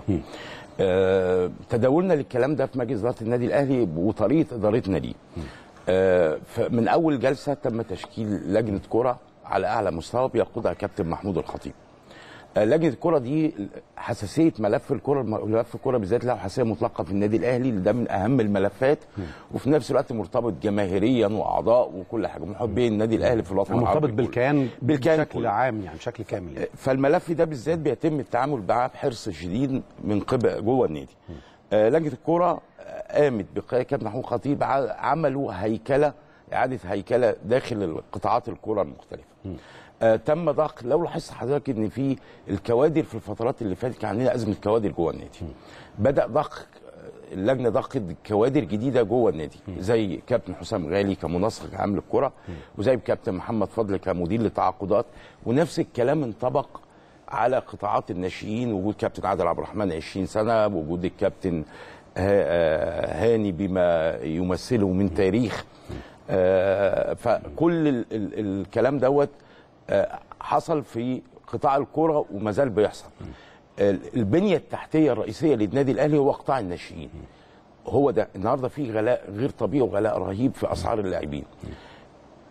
آه، تداولنا للكلام ده في مجلس اداره النادي الاهلي وطريقه ادارتنا ليه آه، فمن اول جلسه تم تشكيل لجنه كره على اعلى مستوى بيقودها كابتن محمود الخطيب آه، لجنه الكره دي حساسيه ملف الكره ملف الكره بالذات له حساسيه مطلقه في النادي الاهلي ده من اهم الملفات وفي نفس الوقت مرتبط جماهيريا واعضاء وكل حاجه محبي النادي الاهلي في الوطن العربي مرتبط كله. بالكيان بالكيان بشكل كله. عام يعني بشكل كامل يعني. فالملف ده بالذات بيتم التعامل معاه بحرص شديد من قبل جوه النادي آه، لجنه الكوره آه، قامت بقياده كابتن محمود خطيب ع- عملوا هيكله اعاده هيكله داخل قطاعات الكوره المختلفه آه تم ضخ لو لاحظت حضرتك ان في الكوادر في الفترات اللي فاتت كان عندنا ازمه كوادر جوه النادي بدا ضخ اللجنه ضخت كوادر جديده جوه النادي زي كابتن حسام غالي كمنسق عام للكره وزي كابتن محمد فضل كمدير للتعاقدات ونفس الكلام انطبق على قطاعات الناشئين وجود كابتن عادل عبد الرحمن 20 سنه وجود الكابتن ها- آه، هاني بما يمثله من تاريخ آه، فكل ال- ال- الكلام دوت آه، حصل في قطاع الكره وما زال بيحصل ال- البنيه التحتيه الرئيسيه للنادي الاهلي هو قطاع الناشئين هو ده النهارده في غلاء غير طبيعي وغلاء رهيب في اسعار اللاعبين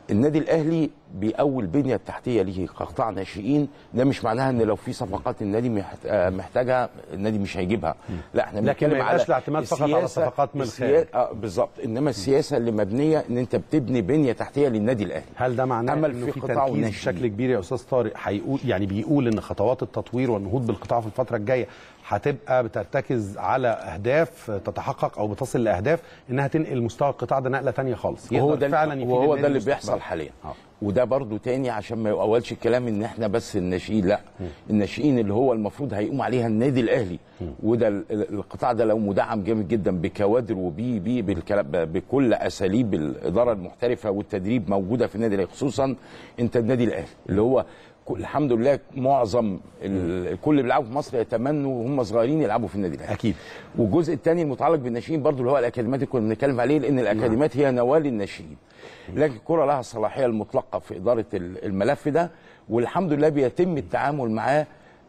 النادي الاهلي بيقوي البنيه التحتيه ليه كقطاع ناشئين ده مش معناها ان لو في صفقات النادي محت- آه، محتاجها النادي مش هيجيبها لا احنا لكن ما بنتكلم يبقاش على الاعتماد فقط على السياسة- الصفقات من السيا- الخارج. اه بالظبط انما السياسه اللي مبنيه ان انت بتبني بنيه تحتيه للنادي الاهلي هل ده معناه عمل انه في في قطاع تركيز وناشئين. بشكل كبير يا استاذ طارق هيقول يعني بيقول ان خطوات التطوير والنهوض بالقطاع في الفتره الجايه هتبقى بترتكز على اهداف تتحقق او بتصل لاهداف انها تنقل مستوى القطاع ده نقله ثانيه خالص وهو يقدر ده فعلا يفيد وهو النادي ده اللي مستقبلا. بيحصل حاليا آه. وده برضو تاني عشان ما يقولش الكلام ان احنا بس الناشئين لا الناشئين اللي هو المفروض هيقوم عليها النادي الاهلي وده ال- ال- القطاع ده لو مدعم جامد جدا بكوادر وبي بي بالكلام ب- بكل اساليب الاداره المحترفه والتدريب موجوده في النادي الاهلي خصوصا انت النادي الاهلي اللي هو ك- الحمد لله معظم ال- كل اللي بيلعبوا في مصر يتمنوا وهم صغيرين يلعبوا في النادي الاهلي اكيد والجزء الثاني المتعلق بالناشئين برضو اللي هو الاكاديميات اللي كنا بنتكلم عليه لان الاكاديميات هي نواه للناشئين لكن الكره لها الصلاحيه المطلقه في اداره ال- الملف ده والحمد لله بيتم التعامل معاه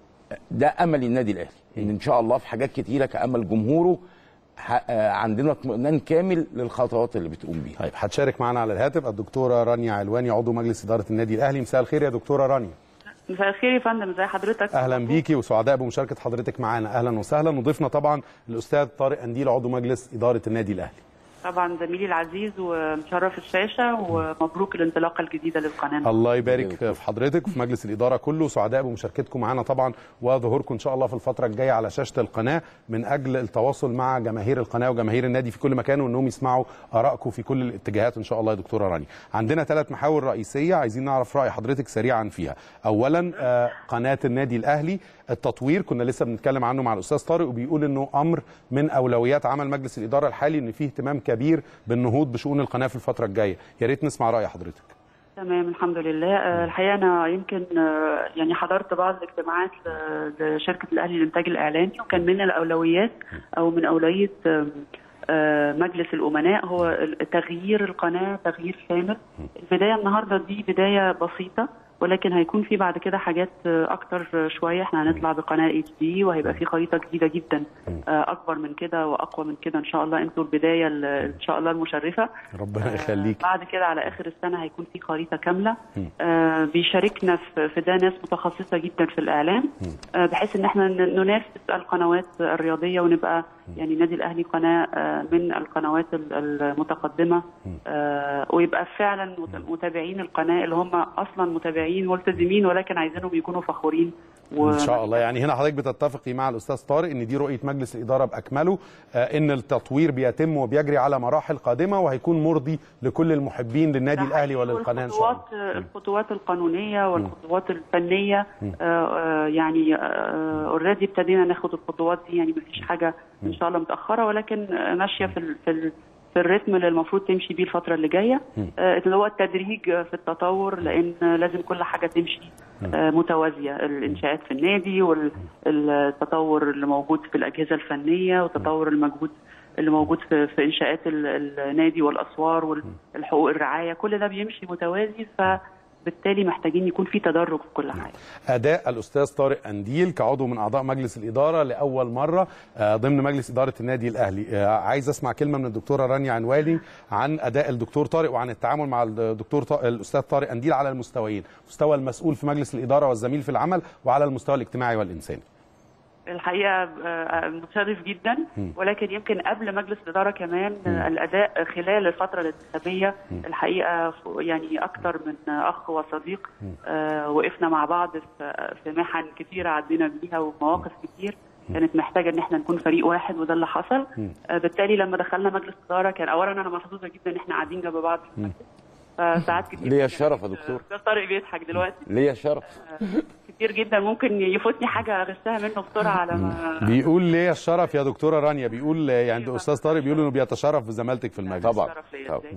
ده امل النادي الاهلي ان ان شاء الله في حاجات كتيره كامل جمهوره ح- آه، عندنا اطمئنان كامل للخطوات اللي بتقوم بيها طيب هتشارك معنا على الهاتف الدكتوره رانيا علواني عضو مجلس اداره النادي الاهلي مساء الخير يا دكتوره رانيا مساء الخير يا فندم ازي حضرتك اهلا بيكي وسعداء بمشاركه حضرتك معانا اهلا وسهلا وضيفنا طبعا الاستاذ طارق انديل عضو مجلس اداره النادي الاهلي طبعا زميلي العزيز ومشرف الشاشه ومبروك الانطلاقه الجديده للقناه الله يبارك في حضرتك وفي مجلس الاداره كله سعداء بمشاركتكم معانا طبعا وظهوركم ان شاء الله في الفتره الجايه على شاشه القناه من اجل التواصل مع جماهير القناه وجماهير النادي في كل مكان وانهم يسمعوا ارائكم في كل الاتجاهات ان شاء الله يا دكتوره راني عندنا ثلاث محاور رئيسيه عايزين نعرف راي حضرتك سريعا فيها اولا آه، قناه النادي الاهلي التطوير كنا لسه بنتكلم عنه مع الاستاذ طارق وبيقول انه امر من اولويات عمل مجلس الاداره الحالي ان فيه اهتمام كبير بالنهوض بشؤون القناه في الفتره الجايه يا ريت نسمع راي حضرتك تمام الحمد لله آه، الحقيقه انا يمكن آه، يعني حضرت بعض الاجتماعات ل- لشركه الاهلي للانتاج الاعلامي وكان من الاولويات او من اولويه آم، آه، مجلس الامناء هو ال- تغيير القناه تغيير شامل البدايه النهارده دي بدايه بسيطه ولكن هيكون في بعد كده حاجات آه، اكتر آه، شويه احنا هنطلع بقناه اتش دي وهيبقى في خريطه جديده جدا آه، اكبر من كده واقوى من كده ان شاء الله انتوا البدايه ال- ان شاء الله المشرفه ربنا يخليك بعد كده على اخر السنه هيكون في خريطه كامله آه بيشاركنا في في ده ناس متخصصه جدا في الاعلام آه بحيث ان احنا ن- ننافس القنوات الرياضيه ونبقى يعني النادي الاهلي قناه آه من القنوات ال- المتقدمه آه ويبقى فعلا مت- متابعين القناه اللي هم اصلا متابعين ملتزمين ولكن عايزينهم يكونوا فخورين و... ان شاء الله يعني هنا حضرتك بتتفقي مع الاستاذ طارق ان دي رؤيه مجلس الاداره باكمله آه، ان التطوير بيتم وبيجري على مراحل قادمه وهيكون مرضي لكل المحبين للنادي الاهلي وللقناه ان شاء الله الخطوات الخطوات القانونيه والخطوات الفنيه آه، آه، يعني اوريدي ابتدينا ناخد الخطوات دي يعني مفيش حاجه ان شاء الله متاخره ولكن آه، ماشيه في ال- في ال- في الريتم اللي المفروض تمشي بيه الفتره اللي جايه آه، اللي هو التدريج في التطور لان لازم كل حاجه تمشي آه، متوازيه الانشاءات في النادي والتطور اللي موجود في الاجهزه الفنيه والتطور الموجود اللي موجود في, في انشاءات ال- النادي والاسوار والحقوق الرعايه كل ده بيمشي متوازي فبالتالي محتاجين يكون في تدرج في كل حاجه اداء الاستاذ طارق انديل كعضو من اعضاء مجلس الاداره لاول مره آه، ضمن مجلس اداره النادي الاهلي آه، عايز اسمع كلمه من الدكتوره رانيا عنوالي عن اداء الدكتور طارق وعن التعامل مع الدكتور طارق الاستاذ طارق انديل على المستويين مستوى المسؤول في مجلس الاداره والزميل في العمل وعلى المستوى الاجتماعي والانساني الحقيقه آه، مشرف جدا ولكن يمكن قبل مجلس الاداره كمان آه، الاداء خلال الفتره الانتخابيه الحقيقه ف- يعني اكتر من اخ وصديق آه، وقفنا مع بعض في في محن كتيره عدينا بيها ومواقف كتير كانت محتاجه ان احنا نكون فريق واحد وده اللي حصل آه، بالتالي لما دخلنا مجلس الاداره كان اولا انا محظوظه جدا ان احنا قاعدين جنب بعض في المجلس فساعات كتير ليا الشرف يا دكتور استاذ طارق بيضحك دلوقتي ليا الشرف كتير جدا ممكن يفوتني حاجه اغشها منه بسرعه على ما بيقول ليه الشرف يا دكتوره رانيا بيقول آه، يعني الاستاذ طارق بيقول انه بيتشرف بزمالتك في المجلس طبعا شرف ليا ازاي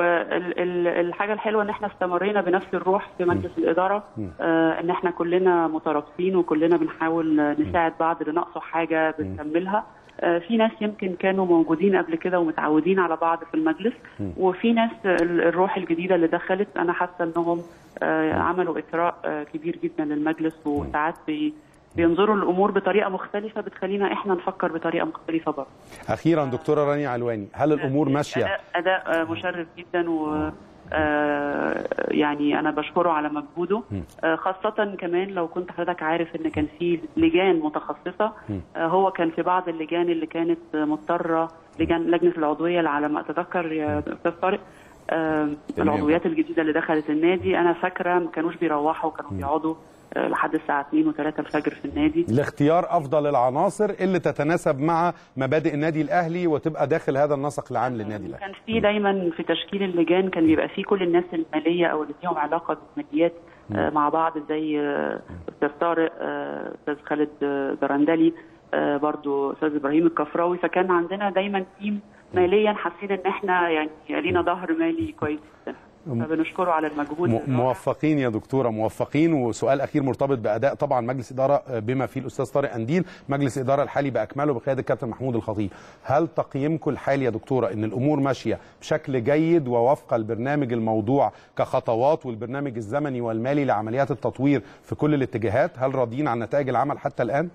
والحاجه الحلوه ان احنا استمرينا بنفس الروح في مجلس الاداره آه ان احنا كلنا مترابطين وكلنا بنحاول آه، نساعد بعض اللي ناقصه حاجه بنكملها آه في ناس يمكن كانوا موجودين قبل كده ومتعودين على بعض في المجلس وفي ناس ال- الروح الجديده اللي دخلت انا حاسه انهم آه عملوا اثراء آه كبير جدا للمجلس وساعات بي بينظروا للامور بطريقه مختلفه بتخلينا احنا نفكر بطريقه مختلفه برضه اخيرا دكتوره رانيا علواني هل الامور ماشيه اداء اداء آه، مشرف جدا و آه، يعني انا بشكره على مجهوده آه، خاصه كمان لو كنت حضرتك عارف ان كان في لجان متخصصه آه، هو كان في بعض اللجان اللي كانت مضطره لجان لجنه العضويه اللي على ما اتذكر يا استاذ طارق آه، العضويات الجديده اللي دخلت النادي انا فاكره ما كانوش بيروحوا كانوا بيقعدوا آه، لحد الساعه 2 و3 الفجر في النادي لاختيار افضل العناصر اللي تتناسب مع مبادئ النادي الاهلي وتبقى داخل هذا النسق العام للنادي الاهلي كان في دايما في تشكيل اللجان كان بيبقى في كل الناس الماليه او اللي ليهم علاقه بالماليات آه، مع بعض زي آه، استاذ طارق آه، استاذ خالد آه، درندلي آه، برضو استاذ ابراهيم الكفراوي فكان عندنا دايما تيم ماليا حاسين ان احنا يعني لينا ظهر مالي كويس جدا فبنشكره على المجهود م- موفقين يا دكتوره موفقين وسؤال اخير مرتبط باداء طبعا مجلس اداره بما فيه الاستاذ طارق انديل مجلس الاداره الحالي باكمله بقياده الكابتن محمود الخطيب هل تقييمكم الحالي يا دكتوره ان الامور ماشيه بشكل جيد ووفق البرنامج الموضوع كخطوات والبرنامج الزمني والمالي لعمليات التطوير في كل الاتجاهات هل راضيين عن نتائج العمل حتى الان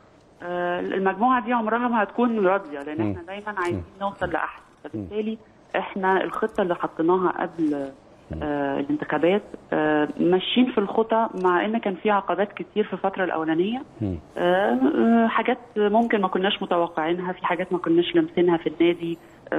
آه، المجموعه دي عمرها ما هتكون راضيه لان مم. احنا دايما عايزين نوصل لاحسن فبالتالي احنا الخطه اللي حطيناها قبل آه الانتخابات آه ماشيين في الخطى مع ان كان في عقبات كتير في الفتره الاولانيه آه آه، حاجات ممكن ما كناش متوقعينها في حاجات ما كناش لامسينها في النادي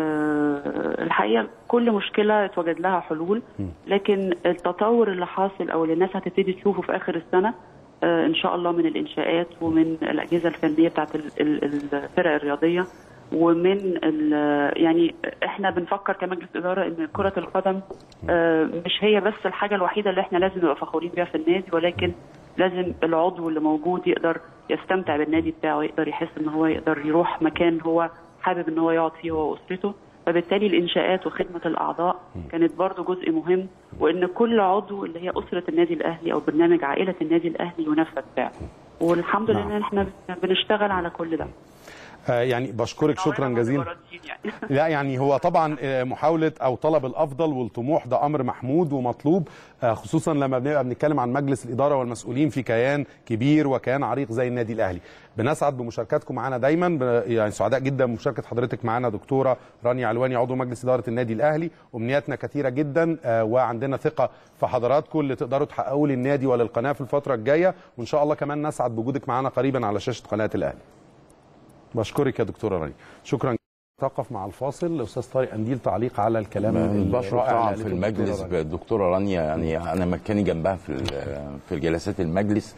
آه الحقيقه كل مشكله اتوجد لها حلول لكن التطور اللي حاصل او اللي الناس هتبتدي تشوفه في اخر السنه آه، ان شاء الله من الانشاءات ومن الاجهزه الفنيه بتاعت ال- ال- الفرق الرياضيه ومن ال- يعني احنا بنفكر كمجلس اداره ان كره القدم آه، مش هي بس الحاجه الوحيده اللي احنا لازم نبقى فخورين بيها في النادي ولكن لازم العضو اللي موجود يقدر يستمتع بالنادي بتاعه يقدر يحس ان هو يقدر يروح مكان هو حابب ان هو يقعد فيه هو واسرته فبالتالي الانشاءات وخدمه الاعضاء كانت برضو جزء مهم وان كل عضو اللي هي اسره النادي الاهلي او برنامج عائله النادي الاهلي ينفذ فعلا والحمد نعم. لله احنا بنشتغل على كل ده آه، يعني بشكرك شكرا جزيلا لا يعني هو طبعا آه، محاولة أو طلب الأفضل والطموح ده أمر محمود ومطلوب آه، خصوصا لما بنبقى بنتكلم عن مجلس الإدارة والمسؤولين في كيان كبير وكيان عريق زي النادي الأهلي بنسعد بمشاركتكم معنا دايما ب- يعني سعداء جدا بمشاركة حضرتك معنا دكتورة رانيا علواني عضو مجلس إدارة النادي الأهلي أمنياتنا كثيرة جدا آه، وعندنا ثقة في حضراتكم اللي تقدروا تحققوا للنادي وللقناة في الفترة الجاية وإن شاء الله كمان نسعد بوجودك معنا قريبا على شاشة قناة الأهلي بشكرك يا دكتوره رانيا شكرا توقف مع الفاصل الاستاذ طارق انديل تعليق على الكلام البشر الرائع طبعا اللي في قالته المجلس الدكتورة رانيا. بالدكتوره رانيا يعني انا مكاني جنبها في ال- في جلسات المجلس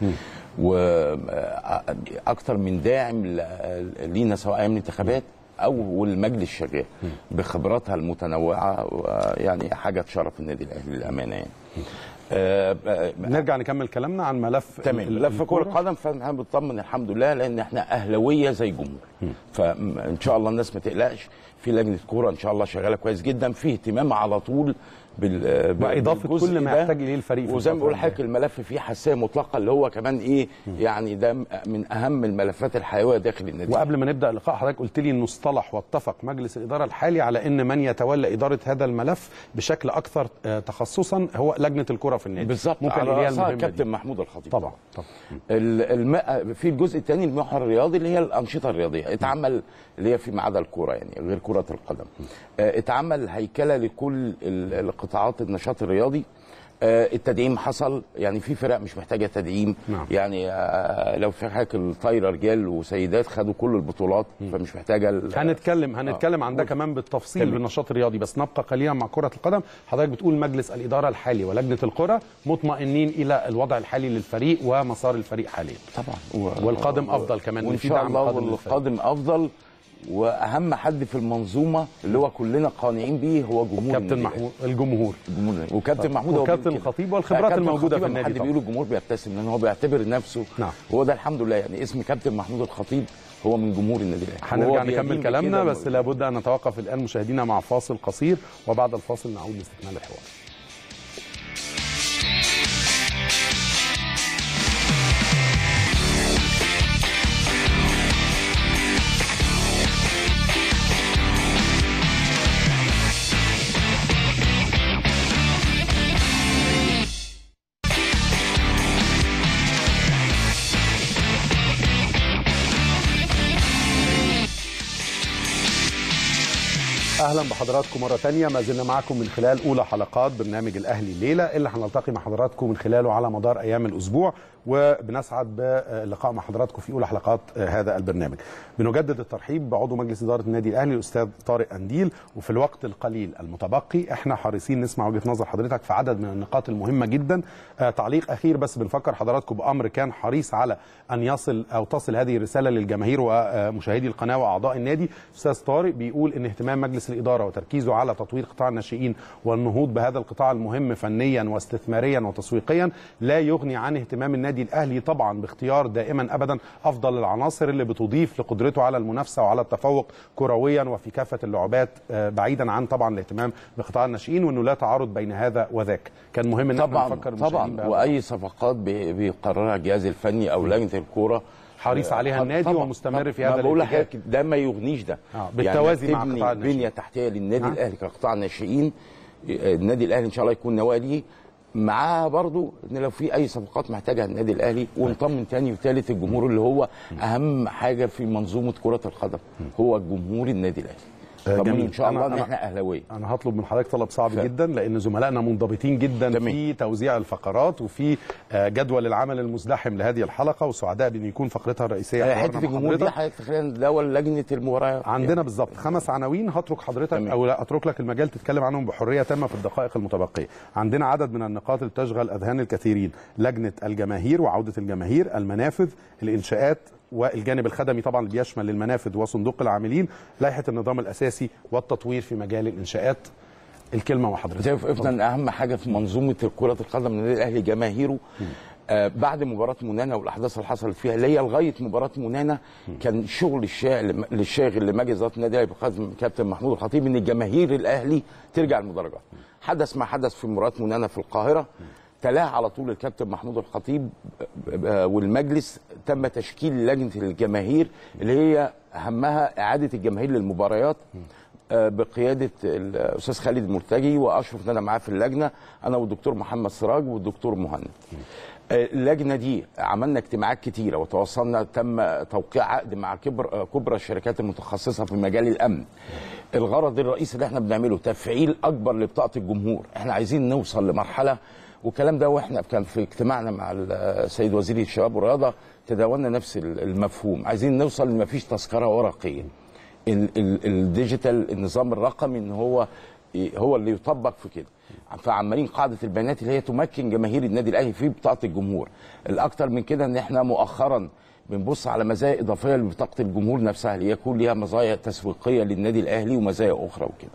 واكثر من داعم ل- لينا سواء ايام الانتخابات او والمجلس شغال بخبراتها المتنوعه يعني حاجه تشرف النادي الاهلي للامانه يعني آه، آه، نرجع نكمل كلامنا عن ملف تمام ال- ملف كره الكرة. القدم فاحنا بنطمن الحمد لله لان احنا اهلاويه زي الجمهور فان شاء الله الناس ما تقلقش في لجنه كوره ان شاء الله شغاله كويس جدا في اهتمام على طول بال وإضافة بالجزء كل ما ده. يحتاج إليه الفريق في وزي ما الفترة بقول لحضرتك الملف فيه حساسيه مطلقه اللي هو كمان ايه يعني ده من اهم الملفات الحيويه داخل النادي وقبل ما نبدا اللقاء حضرتك قلت لي انه اصطلح واتفق مجلس الاداره الحالي على ان من يتولى اداره هذا الملف بشكل اكثر آه، تخصصا هو لجنه الكره في النادي بالظبط ممكن على إليها رأسها المهمة دي. كابتن محمود الخطيب طبعا طبعا ال- الم... في الجزء الثاني المحور الرياضي اللي هي الانشطه الرياضيه اتعمل اللي هي فيما عدا الكوره يعني غير كره القدم آه، اتعمل هيكله لكل ال- القطاعات النشاط الرياضي آه، التدعيم حصل يعني في فرق مش محتاجه تدعيم نعم. يعني آه، لو في حضرتك الطايره رجال وسيدات خدوا كل البطولات فمش محتاجه ال- هنتكلم هنتكلم عن ده قول. كمان بالتفصيل تمام. بالنشاط الرياضي بس نبقى قليلا مع كره القدم حضرتك بتقول مجلس الاداره الحالي ولجنه الكره مطمئنين الى الوضع الحالي للفريق ومسار الفريق حاليا طبعا و- والقادم و- افضل كمان إن وان في شاء دعم الله قادم للفريق. والقادم افضل واهم حد في المنظومه اللي هو كلنا قانعين بيه هو جمهور كابتن النادي محمود الجمهور الجمهور وكابتن طب. محمود هو وكابتن بيقول كده. الخطيب والخبرات كابتن الموجودة الخطيب في لما النادي حد طبعا. بيقول الجمهور بيبتسم لان هو بيعتبر نفسه نعم. هو ده الحمد لله يعني اسم كابتن محمود الخطيب هو من جمهور النادي الاهلي هنرجع وهو بيدين نكمل بكده كلامنا إنه- بس لابد ان نتوقف الان مشاهدينا مع فاصل قصير وبعد الفاصل نعود لاستكمال الحوار اهلا بحضراتكم مره تانية ما زلنا معكم من خلال اولى حلقات برنامج الاهلي الليله اللي هنلتقي مع حضراتكم من خلاله على مدار ايام الاسبوع وبنسعد باللقاء مع حضراتكم في اولى حلقات هذا البرنامج. بنجدد الترحيب بعضو مجلس اداره النادي الاهلي الاستاذ طارق انديل وفي الوقت القليل المتبقي احنا حريصين نسمع وجهه نظر حضرتك في عدد من النقاط المهمه جدا. آه تعليق اخير بس بنفكر حضراتكم بامر كان حريص على ان يصل او تصل هذه الرساله للجماهير ومشاهدي القناه واعضاء النادي. استاذ طارق بيقول ان اهتمام مجلس الاداره وتركيزه على تطوير قطاع الناشئين والنهوض بهذا القطاع المهم فنيا واستثماريا وتسويقيا لا يغني عن اهتمام النادي الاهلي طبعا باختيار دائما ابدا افضل العناصر اللي بتضيف لقدرته على المنافسه وعلى التفوق كرويا وفي كافه اللعبات بعيدا عن طبعا الاهتمام بقطاع الناشئين وانه لا تعارض بين هذا وذاك كان مهم ان طبعا نفكر طبعا واي صفقات بي- بيقررها الجهاز الفني او لجنه الكوره حريص عليها النادي طبعاً. ومستمر في ما هذا بقول الاتجاه. لحضرتك ده ما يغنيش ده آه، بالتوازي مع تبني قطاع الناشئين. بنيه تحتيه للنادي نعم. الاهلي كقطاع ناشئين النادي الاهلي ان شاء الله يكون نوادي معاها برضو ان لو في اي صفقات محتاجها النادي الاهلي ونطمن تاني وتالت الجمهور اللي هو اهم حاجه في منظومه كره القدم هو جمهور النادي الاهلي آه، طمنوا جميل. ان شاء الله أنا- ان أنا- احنا اهلاويه انا هطلب من حضرتك طلب صعب ف- جدا لان زملائنا منضبطين جدا تمام. في توزيع الفقرات وفي آه، جدول العمل المزدحم لهذه الحلقه وسعداء بان يكون فقرتها الرئيسيه حوارنا حته مع الجمهور دي حضرتك. حضرتك تخيل ده ولا لجنه المباريات عندنا بالظبط خمس عناوين هترك حضرتك تمام. او لا اترك لك المجال تتكلم عنهم بحريه تامه في الدقائق المتبقيه. عندنا عدد من النقاط اللي تشغل اذهان الكثيرين، لجنه الجماهير وعوده الجماهير، المنافذ، الانشاءات والجانب الخدمي طبعا اللي بيشمل المنافذ وصندوق العاملين، لائحه النظام الاساسي والتطوير في مجال الانشاءات. الكلمه مع حضرتك. شايف افضل اهم حاجه في منظومه كره القدم النادي الاهلي جماهيره آه بعد مباراه منانا والاحداث اللي حصلت فيها اللي هي لغايه مباراه منانا كان شغل الشاغل للشاغل لمجلس اداره النادي الاهلي بقياده كابتن محمود الخطيب ان الجماهير الاهلي ترجع المدرجات حدث ما حدث في مباراه منانا في القاهره تلاه على طول الكابتن محمود الخطيب آه، والمجلس تم تشكيل لجنه الجماهير اللي هي اهمها اعاده الجماهير للمباريات آه، بقياده الاستاذ خالد المرتجي واشرف ان انا معاه في اللجنه انا والدكتور محمد سراج والدكتور مهند آه، اللجنه دي عملنا اجتماعات كتيره وتوصلنا تم توقيع عقد مع كبر آه، كبرى الشركات المتخصصه في مجال الامن الغرض الرئيسي اللي احنا بنعمله تفعيل اكبر لبطاقه الجمهور احنا عايزين نوصل لمرحله والكلام ده واحنا كان في اجتماعنا مع السيد وزير الشباب والرياضه تداولنا نفس المفهوم عايزين نوصل لما فيش تذكره ورقيه ال- ال- الديجيتال النظام الرقمي ان هو هو اللي يطبق في كده فعمالين قاعده البيانات اللي هي تمكن جماهير النادي الاهلي في بطاقه الجمهور الاكثر من كده ان احنا مؤخرا بنبص على مزايا اضافيه لبطاقه الجمهور نفسها ليكون ليها مزايا تسويقيه للنادي الاهلي ومزايا اخرى وكده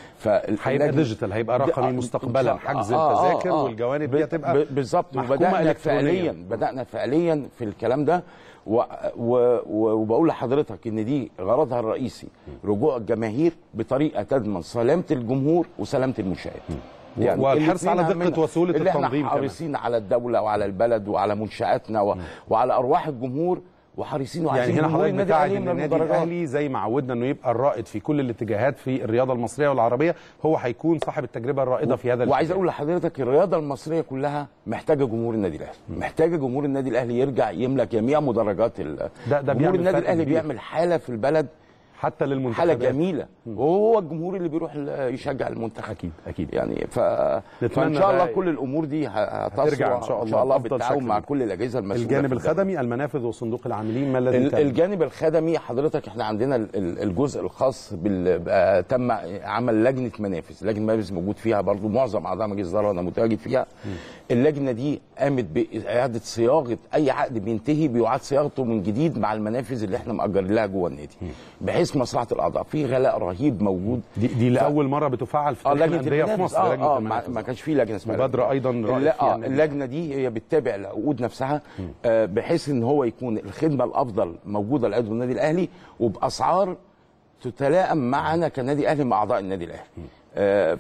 هيبقى ديجيتال هيبقى رقمي مستقبلا حجز التذاكر والجوانب دي هتبقى ب- بالظبط محكومة وبدانا إلكترونياً. فعليا بدانا فعليا في الكلام ده و... و... و... وبقول لحضرتك ان دي غرضها الرئيسي رجوع الجماهير بطريقه تضمن سلامه الجمهور وسلامه المشاهد والحرص على الاتنين دقة أهمنا. وسهولة اللي احنا التنظيم كمان. حريصين على الدوله وعلى البلد وعلى منشاتنا و... وعلى ارواح الجمهور وحريصين يعني وعايزين هنا جمهور حضرتك النادي بتاعد الأهلي ان من النادي المدرجات. الاهلي زي ما عودنا انه يبقى الرائد في كل الاتجاهات في الرياضه المصريه والعربيه هو هيكون صاحب التجربه الرائده في هذا وعايز الاتجاه. اقول لحضرتك الرياضه المصريه كلها محتاجه جمهور النادي الاهلي محتاجه جمهور النادي الاهلي يرجع يملك جميع مدرجات ال- ده- ده جمهور بيعمل النادي فرق الاهلي كبير. بيعمل حاله في البلد حتى للمنتخبات حاله جميله وهو الجمهور اللي بيروح ال- يشجع المنتخب اكيد اكيد يعني ف... نتمنى فان شاء الله ده كل الامور دي ه- هتصل هترجع إن شاء الله ان شاء الله بأفضل بالتعاون شكل. مع كل الاجهزه المسؤوله الجانب في الدولة. الخدمي المنافذ وصندوق العاملين ما الذي ال- تم؟ الجانب الخدمي حضرتك احنا عندنا ال- ال- الجزء الخاص بال بقى تم عمل لجنه منافذ لجنه منافذ موجود فيها برضو معظم اعضاء مجلس الاداره وانا متواجد فيها اللجنه دي قامت باعاده صياغه اي عقد بينتهي بيعاد صياغته من جديد مع المنافذ اللي احنا مأجرين لها جوه النادي بحيث مصلحه الاعضاء في غلاء رهيب موجود دي, دي لاول مره بتفعل في اه تاريخ لجنه الانديه في المنافذ. مصر اه, لجنه آه ما, المنافذ. ما كانش في لجنه اسمها مبادره ايضا رائد لا فيها اه النادي. اللجنه دي هي بتتابع العقود نفسها آه بحيث ان هو يكون الخدمه الافضل موجوده لعضو النادي الاهلي وباسعار تتلائم معنا كنادي اهلي مع اعضاء النادي الاهلي آه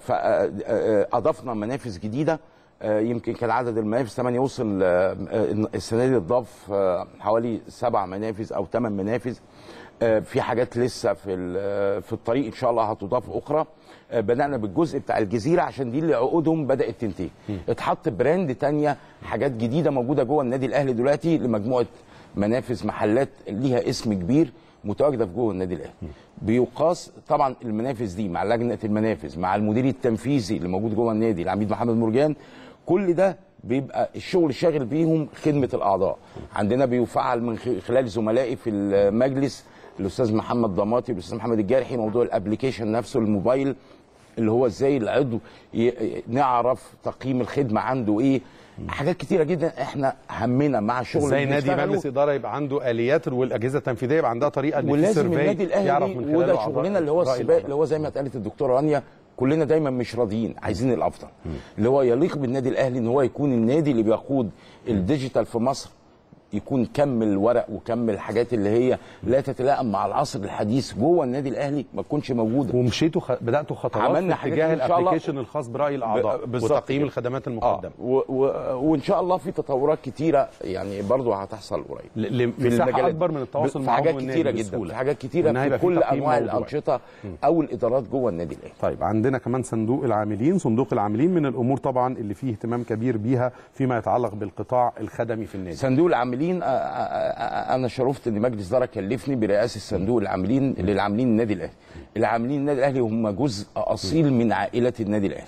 فاضفنا منافذ جديده آه، يمكن كان عدد المنافذ 8 يوصل آه، آه، السنه دي اتضاف آه، حوالي سبع منافذ او ثمان منافذ آه، في حاجات لسه في ال- في الطريق ان شاء الله هتضاف اخرى آه، بدانا بالجزء بتاع الجزيره عشان دي اللي عقودهم بدات تنتهي اتحط براند تانية حاجات جديده موجوده جوه النادي الاهلي دلوقتي لمجموعه منافذ محلات ليها اسم كبير متواجده في جوه النادي الاهلي بيقاس طبعا المنافذ دي مع لجنه المنافذ مع المدير التنفيذي اللي موجود جوه النادي العميد محمد مرجان كل ده بيبقى الشغل الشاغل بيهم خدمه الاعضاء عندنا بيفعل من خ- خلال زملائي في المجلس الاستاذ محمد ضماطي والاستاذ محمد الجارحي موضوع الابلكيشن نفسه الموبايل اللي هو ازاي العضو ي- نعرف تقييم الخدمه عنده ايه حاجات كتيره جدا احنا همنا مع الشغل ازاي اللي نادي بنشتغله. مجلس اداره يبقى عنده اليات والاجهزه التنفيذيه يبقى عندها طريقه ان في ولازم سيرفي النادي يعرف الاهلي من خلاله وده أعضاء- شغلنا اللي هو رأي السباق الأعضاء. اللي هو زي ما اتقالت الدكتوره رانيا كلنا دايما مش راضيين عايزين الافضل اللي هو يليق بالنادي الاهلي ان هو يكون النادي اللي بيقود الديجيتال في مصر يكون كم الورق وكم الحاجات اللي هي لا تتلائم مع العصر الحديث جوه النادي الاهلي ما تكونش موجوده ومشيتوا خ... بداتوا خطوات عملنا في حاجات اتجاه إن شاء الله. الابلكيشن الخاص براي الاعضاء ب- بالظبط وتقييم كده. الخدمات المقدمه آه. و... و... وان شاء الله في تطورات كتيره يعني برضو هتحصل قريب ل- في لمساحه المجالات- اكبر من التواصل في معهم حاجات والنادي كتيره جدا بسهولة. في حاجات كتيره وإنها في يبقى في كل تقييم انواع موضوعي. الانشطه او الادارات جوه النادي الاهلي طيب عندنا كمان صندوق العاملين صندوق العاملين من الامور طبعا اللي فيه اهتمام كبير بيها فيما يتعلق بالقطاع الخدمي في النادي صندوق العاملين آه، آه، آه، انا شرفت ان مجلس اداره كلفني برئاسه صندوق العاملين للعاملين النادي الاهلي العاملين النادي الاهلي هم جزء اصيل من عائله النادي الاهلي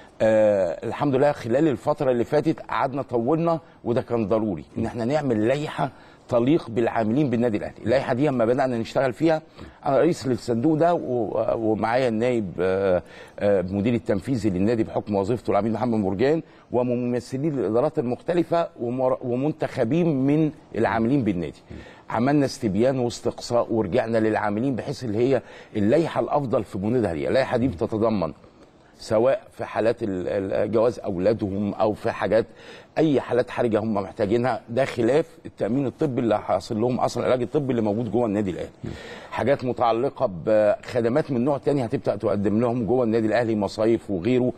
آه الحمد لله خلال الفتره اللي فاتت قعدنا طولنا وده كان ضروري ان احنا نعمل لائحه تليق بالعاملين بالنادي الاهلي اللائحه دي لما بدانا نشتغل فيها انا رئيس للصندوق ده و- ومعايا النائب آه، آه، مدير التنفيذي للنادي بحكم وظيفته العميد محمد مرجان وممثلين الادارات المختلفه ومر- ومنتخبين من العاملين بالنادي عملنا استبيان واستقصاء ورجعنا للعاملين بحيث اللي هي اللائحه الافضل في بنودها هي اللائحه دي بتتضمن سواء في حالات ال- ال- جواز اولادهم او في حاجات اي حالات حرجه هم محتاجينها ده خلاف التامين الطبي اللي حاصل لهم اصلا العلاج الطبي اللي موجود جوه النادي الاهلي حاجات متعلقه بخدمات من نوع تاني هتبدا تقدم لهم جوه النادي الاهلي مصايف وغيره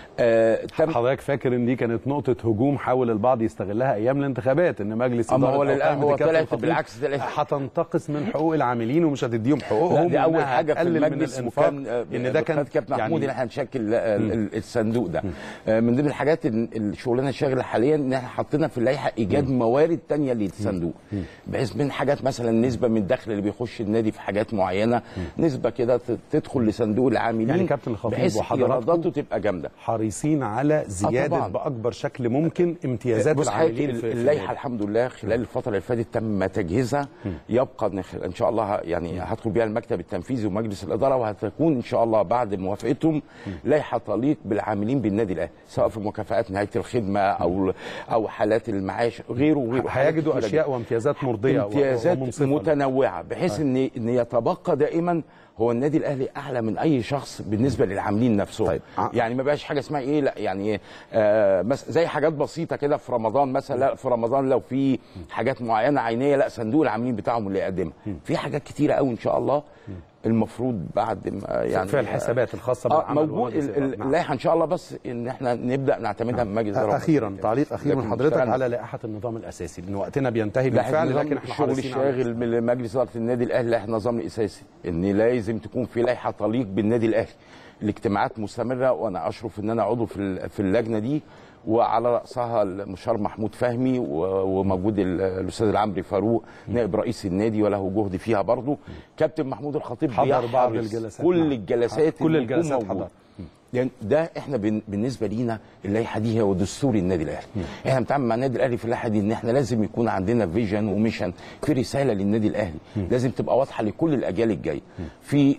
آه تم حضرتك فاكر ان دي كانت نقطه هجوم حاول البعض يستغلها ايام الانتخابات ان مجلس أما اداره هو الأوقاف للآن هو بكافة طلعت الخطوط بالعكس طلعت. هتنتقص من حقوق العاملين ومش هتديهم حقوقهم لا دي اول وإنها حاجه في هتقلل من المجلس الإنفاق، وكان آه، ان ده كان بقيادة كابتن محمود ان احنا هنشكل آه، ال- ال- الصندوق ده آه، من ضمن الحاجات ال- الشغلانه الشاغله حاليا ان احنا حطينا في اللائحه ايجاد موارد تانية للصندوق بحيث من حاجات مثلا نسبه من الدخل اللي بيخش النادي في حاجات معينه نسبه كده ت- تدخل لصندوق العاملين يعني كابتن الخطيب بحيث وحضراتكم ايراداته تبقى جامده حريصين على زياده طبعاً. باكبر شكل ممكن امتيازات بص العاملين حضرتك في في اللائحه النادي. الحمد لله خلال الفتره اللي فاتت تم تجهيزها يبقى ان خ- إن شاء الله ه- يعني هدخل بيها المكتب التنفيذي ومجلس الاداره وهتكون ان شاء الله بعد موافقتهم لائحه تليق بالعاملين بالنادي الاهلي سواء في مكافآت نهايه الخدمه او او حالات المعاش غيره وغيره حاجات هيجدوا كتيرة اشياء جداً. وامتيازات مرضيه و- امتيازات ومنصفة. متنوعه بحيث ان ان يتبقى دائما هو النادي الاهلي اعلى من اي شخص بالنسبه للعاملين نفسهم طيب. يعني ما بقاش حاجه اسمها ايه لا يعني إيه، آه بس زي حاجات بسيطه كده في رمضان مثلا لا في رمضان لو في حاجات معينه عينيه لا صندوق العاملين بتاعهم اللي يقدمها في حاجات كتيره قوي ان شاء الله المفروض بعد ما يعني في الحسابات الخاصة آه بالعمل موجود ومجلس ال- الإدارة. ال- نعم. اللائحه ان شاء الله بس ان احنا نبدا نعتمدها من مجلس الإدارة. اخيرا تعليق اخير من لكن حضرتك اشتغلنا. على لائحه النظام الاساسي لان وقتنا بينتهي لائحة بالفعل نظام لكن احنا الشغل حريصين على الشاغل من مجلس اداره النادي الاهلي لائحه النظام الاساسي ان لازم تكون في لائحه تليق بالنادي الاهلي الاجتماعات مستمره وانا اشرف ان انا عضو في ال- في اللجنه دي وعلى راسها المشار محمود فهمي و- وموجود ال- الاستاذ العمري فاروق نائب رئيس النادي وله جهد فيها برضه كابتن محمود الخطيب حضر بعض بيحرص الجلسات كل نعم. الجلسات كل اللي يكون الجلسات موجود. حضر. يعني ده احنا بن- بالنسبه لينا اللائحه دي هي دستور النادي الاهلي احنا بنتعامل مع النادي الاهلي في اللائحه دي ان احنا لازم يكون عندنا فيجن وميشن في رساله للنادي الاهلي لازم تبقى واضحه لكل الاجيال الجايه في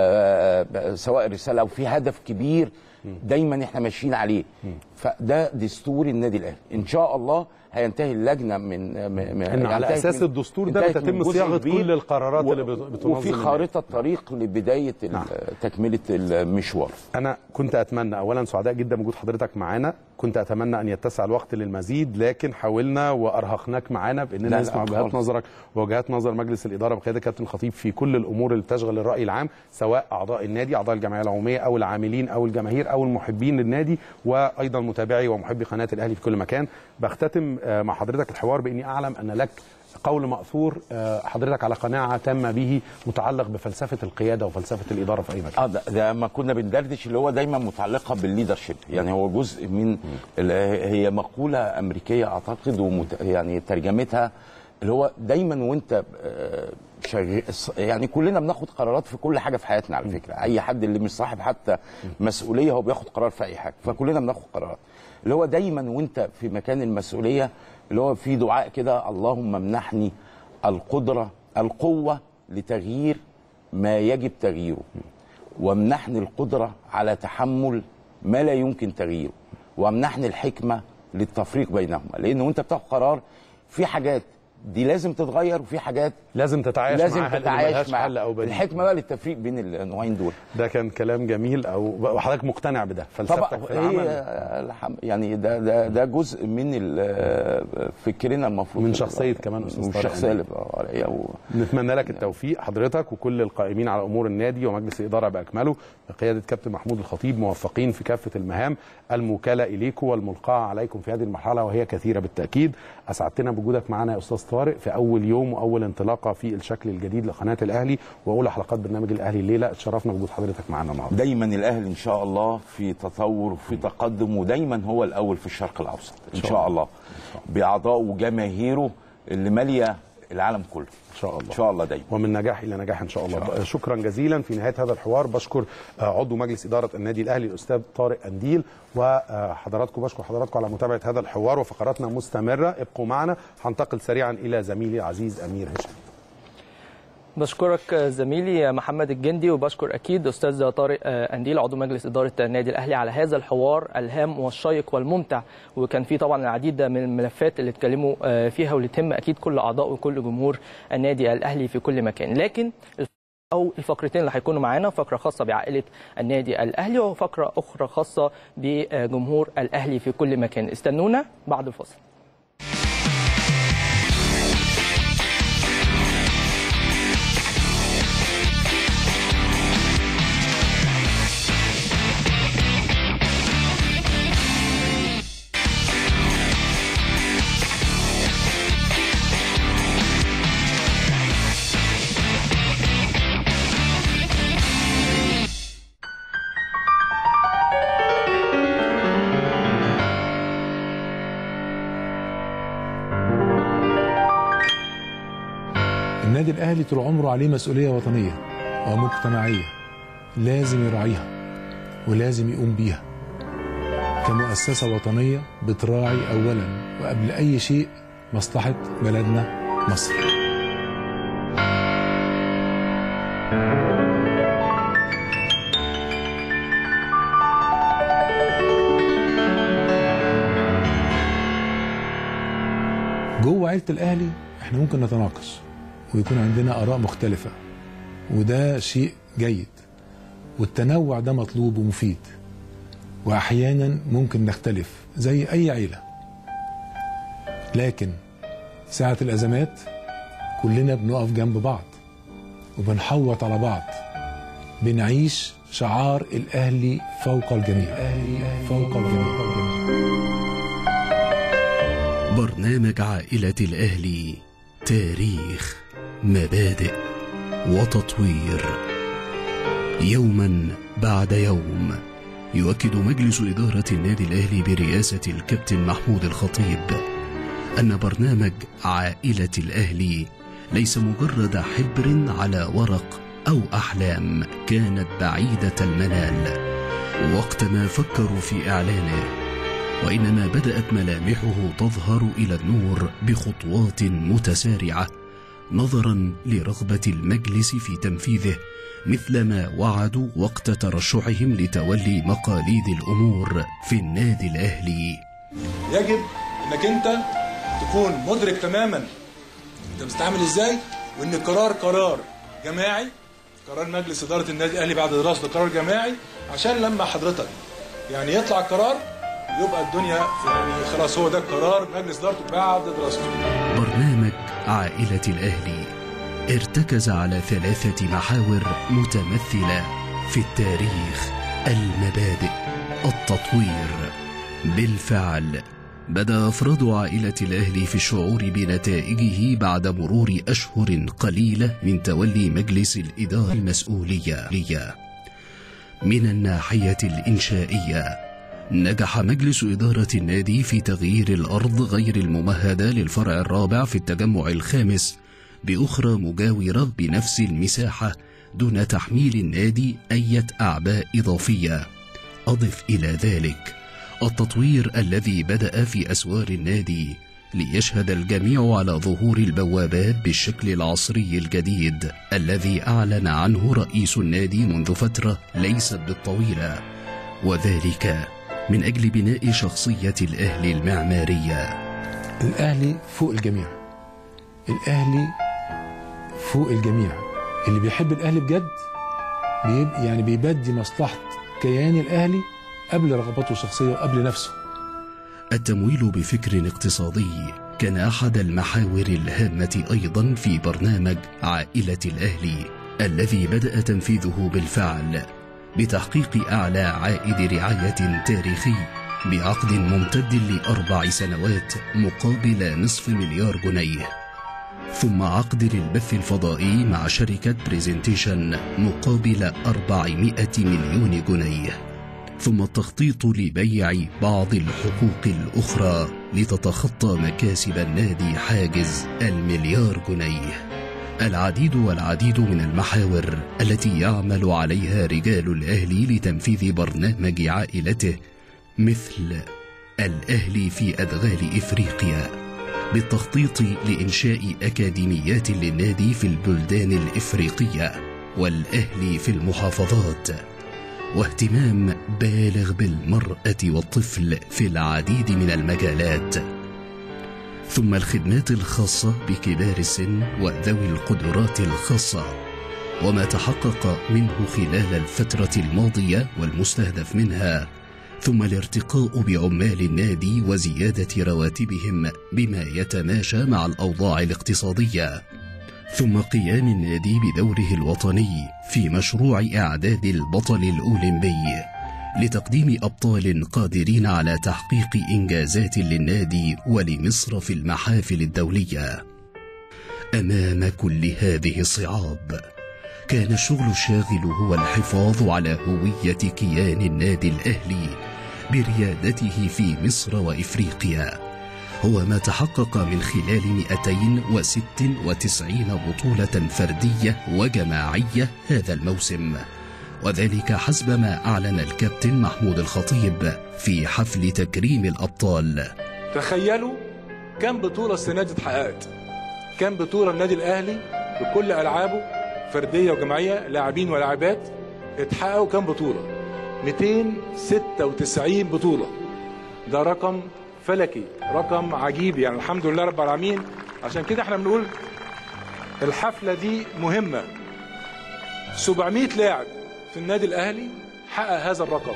آه سواء رساله او في هدف كبير دايما احنا ماشيين عليه فده دستور النادي الاهلي ان شاء الله هينتهي اللجنه من من إن على انتهت أساس من- الدستور ده انتهت من بتتم جزء صياغة كبير كل القرارات و- اللي بت- بتنظم وفي النادي. خارطه طريق لبدايه ال- تكمله المشوار انا كنت اتمنى اولا سعداء جدا بوجود حضرتك معانا كنت اتمنى ان يتسع الوقت للمزيد لكن حاولنا وارهقناك معانا لا، باننا لا، نسمع وجهات خالص. نظرك ووجهات نظر مجلس الاداره بقياده كابتن الخطيب في كل الامور اللي بتشغل الراي العام سواء اعضاء النادي اعضاء الجمعيه العموميه او العاملين او الجماهير او المحبين للنادي وايضا متابعي ومحبي قناه الاهلي في كل مكان بختتم آه، مع حضرتك الحوار باني اعلم ان لك قول مأثور آه، حضرتك على قناعه تامه به متعلق بفلسفه القياده وفلسفه الاداره في اي مكان اه ده, ده ما كنا بندردش اللي هو دايما متعلقه بالليدرشيب يعني هو جزء من ال- هي مقوله امريكيه اعتقد ومت يعني ترجمتها اللي هو دايما وانت آه، شغال يعني كلنا بناخد قرارات في كل حاجه في حياتنا على فكره اي حد اللي مش صاحب حتى مسؤوليه هو بياخد قرار في اي حاجه فكلنا بناخد قرارات اللي هو دايما وانت في مكان المسؤوليه اللي هو في دعاء كده اللهم امنحني القدره القوه لتغيير ما يجب تغييره وامنحني القدره على تحمل ما لا يمكن تغييره وامنحني الحكمه للتفريق بينهما لان وانت بتاخد قرار في حاجات دي لازم تتغير وفي حاجات لازم تتعايش لازم معاها لأن تتعايش ملهاش معاها حل أو بديل. الحكمه بقى للتفريق بين النوعين دول ده كان كلام جميل او وحضرتك مقتنع بده فلسفتك طبعا في هي العمل الحم- يعني ده ده ده جزء من ال- فكرنا المفروض من شخصيه كمان استاذ طارق والشخصيه أمين. اللي بقى عليها و... نتمنى لك التوفيق حضرتك وكل القائمين على امور النادي ومجلس الاداره باكمله بقياده كابتن محمود الخطيب موفقين في كافه المهام الموكله اليكم والملقاه عليكم في هذه المرحله وهي كثيره بالتاكيد اسعدتنا بوجودك معنا يا استاذ طارق في اول يوم واول انطلاقه في الشكل الجديد لقناه الاهلي واولى حلقات برنامج الاهلي الليله اتشرفنا بوجود حضرتك معنا النهارده دايما الاهلي ان شاء الله في تطور وفي تقدم ودايما هو الاول في الشرق الاوسط ان شاء الله باعضائه وجماهيره اللي ماليه العالم كله ان شاء الله ان شاء الله دايما ومن نجاح الى نجاح ان شاء الله شكرا جزيلا في نهايه هذا الحوار بشكر آه، عضو مجلس اداره النادي الاهلي الاستاذ طارق انديل وحضراتكم بشكر حضراتكم على متابعه هذا الحوار وفقراتنا مستمره ابقوا معنا هنتقل سريعا الى زميلي العزيز امير هشام بشكرك زميلي محمد الجندي وبشكر اكيد استاذ طارق انديل عضو مجلس اداره النادي الاهلي على هذا الحوار الهام والشيق والممتع وكان فيه طبعا العديد من الملفات اللي اتكلموا فيها واللي تهم اكيد كل اعضاء وكل جمهور النادي الاهلي في كل مكان لكن او الفقرتين اللي هيكونوا معانا فقره خاصه بعائله النادي الاهلي وفقره اخرى خاصه بجمهور الاهلي في كل مكان استنونا بعد الفاصل النادي الاهلي طول عمره عليه مسؤوليه وطنيه ومجتمعيه لازم يراعيها ولازم يقوم بيها كمؤسسه وطنيه بتراعي اولا وقبل اي شيء مصلحه بلدنا مصر جوه عيله الاهلي احنا ممكن نتناقش ويكون عندنا اراء مختلفه وده شيء جيد والتنوع ده مطلوب ومفيد واحيانا ممكن نختلف زي اي عيله لكن ساعه الازمات كلنا بنقف جنب بعض وبنحوط على بعض بنعيش شعار الاهلي فوق الجميع الاهلي فوق الجميع برنامج عائلة الأهلي تاريخ مبادئ وتطوير يوما بعد يوم يؤكد مجلس إدارة النادي الأهلي برئاسة الكابتن محمود الخطيب أن برنامج عائلة الأهلي ليس مجرد حبر على ورق أو أحلام كانت بعيدة المنال وقتما فكروا في إعلانه وإنما بدأت ملامحه تظهر إلى النور بخطوات متسارعة نظرا لرغبة المجلس في تنفيذه مثلما وعدوا وقت ترشحهم لتولي مقاليد الأمور في النادي الأهلي يجب انك انت تكون مدرك تماما انت مستعمل ازاي وان القرار قرار جماعي قرار مجلس اداره النادي الاهلي بعد دراسته قرار جماعي عشان لما حضرتك يعني يطلع قرار يبقى الدنيا يعني خلاص هو ده القرار مجلس ادارته بعد دراسته برنامج عائلة الأهلي ارتكز على ثلاثة محاور متمثلة في التاريخ المبادئ التطوير بالفعل بدا افراد عائله الاهلي في الشعور بنتائجه بعد مرور اشهر قليله من تولي مجلس الاداره المسؤوليه من الناحيه الانشائيه نجح مجلس إدارة النادي في تغيير الأرض غير الممهدة للفرع الرابع في التجمع الخامس بأخرى مجاورة بنفس المساحة دون تحميل النادي أي أعباء إضافية أضف إلى ذلك التطوير الذي بدأ في أسوار النادي ليشهد الجميع على ظهور البوابات بالشكل العصري الجديد الذي أعلن عنه رئيس النادي منذ فترة ليست بالطويلة وذلك من أجل بناء شخصية الأهلي المعمارية الاهلي فوق الجميع الاهلي فوق الجميع اللي بيحب الاهلي بجد بيب يعني بيبدي مصلحه كيان الاهلي قبل رغباته الشخصيه وقبل نفسه التمويل بفكر اقتصادي كان أحد المحاور الهامة أيضا في برنامج عائلة الأهلي الذي بدأ تنفيذه بالفعل بتحقيق أعلى عائد رعاية تاريخي بعقد ممتد لأربع سنوات مقابل نصف مليار جنيه ثم عقد للبث الفضائي مع شركة بريزنتيشن مقابل 400 مليون جنيه ثم التخطيط لبيع بعض الحقوق الأخرى لتتخطى مكاسب النادي حاجز المليار جنيه العديد والعديد من المحاور التي يعمل عليها رجال الأهلي لتنفيذ برنامج عائلته مثل الأهلي في أدغال إفريقيا بالتخطيط لإنشاء أكاديميات للنادي في البلدان الإفريقية والأهلي في المحافظات واهتمام بالغ بالمرأة والطفل في العديد من المجالات ثم الخدمات الخاصة بكبار السن وذوي القدرات الخاصة وما تحقق منه خلال الفترة الماضية والمستهدف منها ثم الارتقاء بعمال النادي وزيادة رواتبهم بما يتماشى مع الأوضاع الاقتصادية ثم قيام النادي بدوره الوطني في مشروع إعداد البطل الأولمبي لتقديم أبطال قادرين على تحقيق إنجازات للنادي ولمصر في المحافل الدولية أمام كل هذه الصعاب كان الشغل الشاغل هو الحفاظ على هوية كيان النادي الأهلي بريادته في مصر وإفريقيا هو ما تحقق من خلال 296 بطولة فردية وجماعية هذا الموسم وذلك حسب ما أعلن الكابتن محمود الخطيب في حفل تكريم الأبطال تخيلوا كم بطولة السنة دي اتحققت كم بطولة النادي الأهلي بكل ألعابه فردية وجماعية لاعبين ولاعبات اتحققوا كم بطولة 296 بطولة ده رقم فلكي رقم عجيب يعني الحمد لله رب العالمين عشان كده احنا بنقول الحفلة دي مهمة 700 لاعب في النادي الأهلي حقق هذا الرقم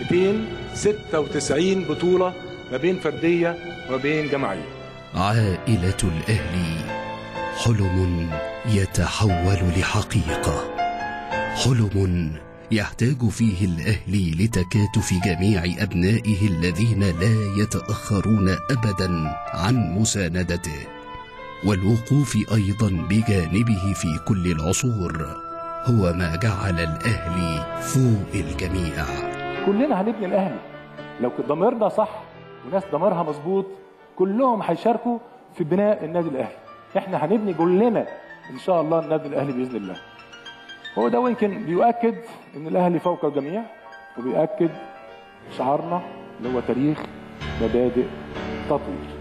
296 بطولة ما بين فردية وما بين جماعية عائلة الأهلي حلم يتحول لحقيقة حلم يحتاج فيه الأهلي لتكاتف جميع أبنائه الذين لا يتأخرون أبدا عن مساندته والوقوف أيضا بجانبه في كل العصور هو ما جعل الأهلي فوق الجميع كلنا هنبني الأهلي لو ضميرنا صح وناس ضميرها مظبوط كلهم هيشاركوا في بناء النادي الأهلي احنا هنبني كلنا ان شاء الله النادي الاهلي باذن الله هو ده يمكن بيؤكد ان الاهلي فوق الجميع وبيؤكد شعارنا اللي هو تاريخ مبادئ تطوير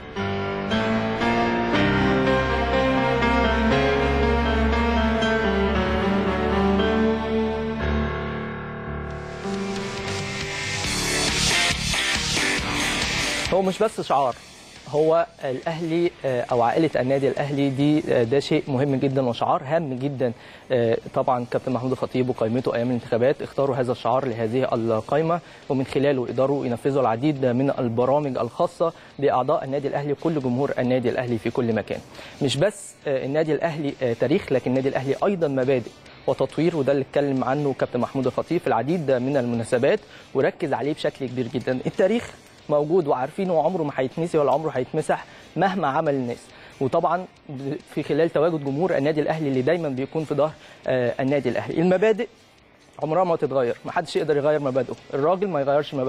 هو مش بس شعار هو الاهلي او عائله النادي الاهلي دي ده شيء مهم جدا وشعار هام جدا طبعا كابتن محمود الخطيب وقائمته ايام الانتخابات اختاروا هذا الشعار لهذه القائمه ومن خلاله قدروا ينفذوا العديد من البرامج الخاصه باعضاء النادي الاهلي وكل جمهور النادي الاهلي في كل مكان مش بس النادي الاهلي تاريخ لكن النادي الاهلي ايضا مبادئ وتطوير وده اللي اتكلم عنه كابتن محمود الخطيب في العديد من المناسبات وركز عليه بشكل كبير جدا التاريخ موجود وعارفينه وعمره ما هيتنسي ولا عمره هيتمسح مهما عمل الناس وطبعا في خلال تواجد جمهور النادي الاهلي اللي دايما بيكون في ظهر النادي الاهلي المبادئ عمرها ما تتغير ما حدش يقدر يغير مبادئه الراجل ما يغيرش مبادئه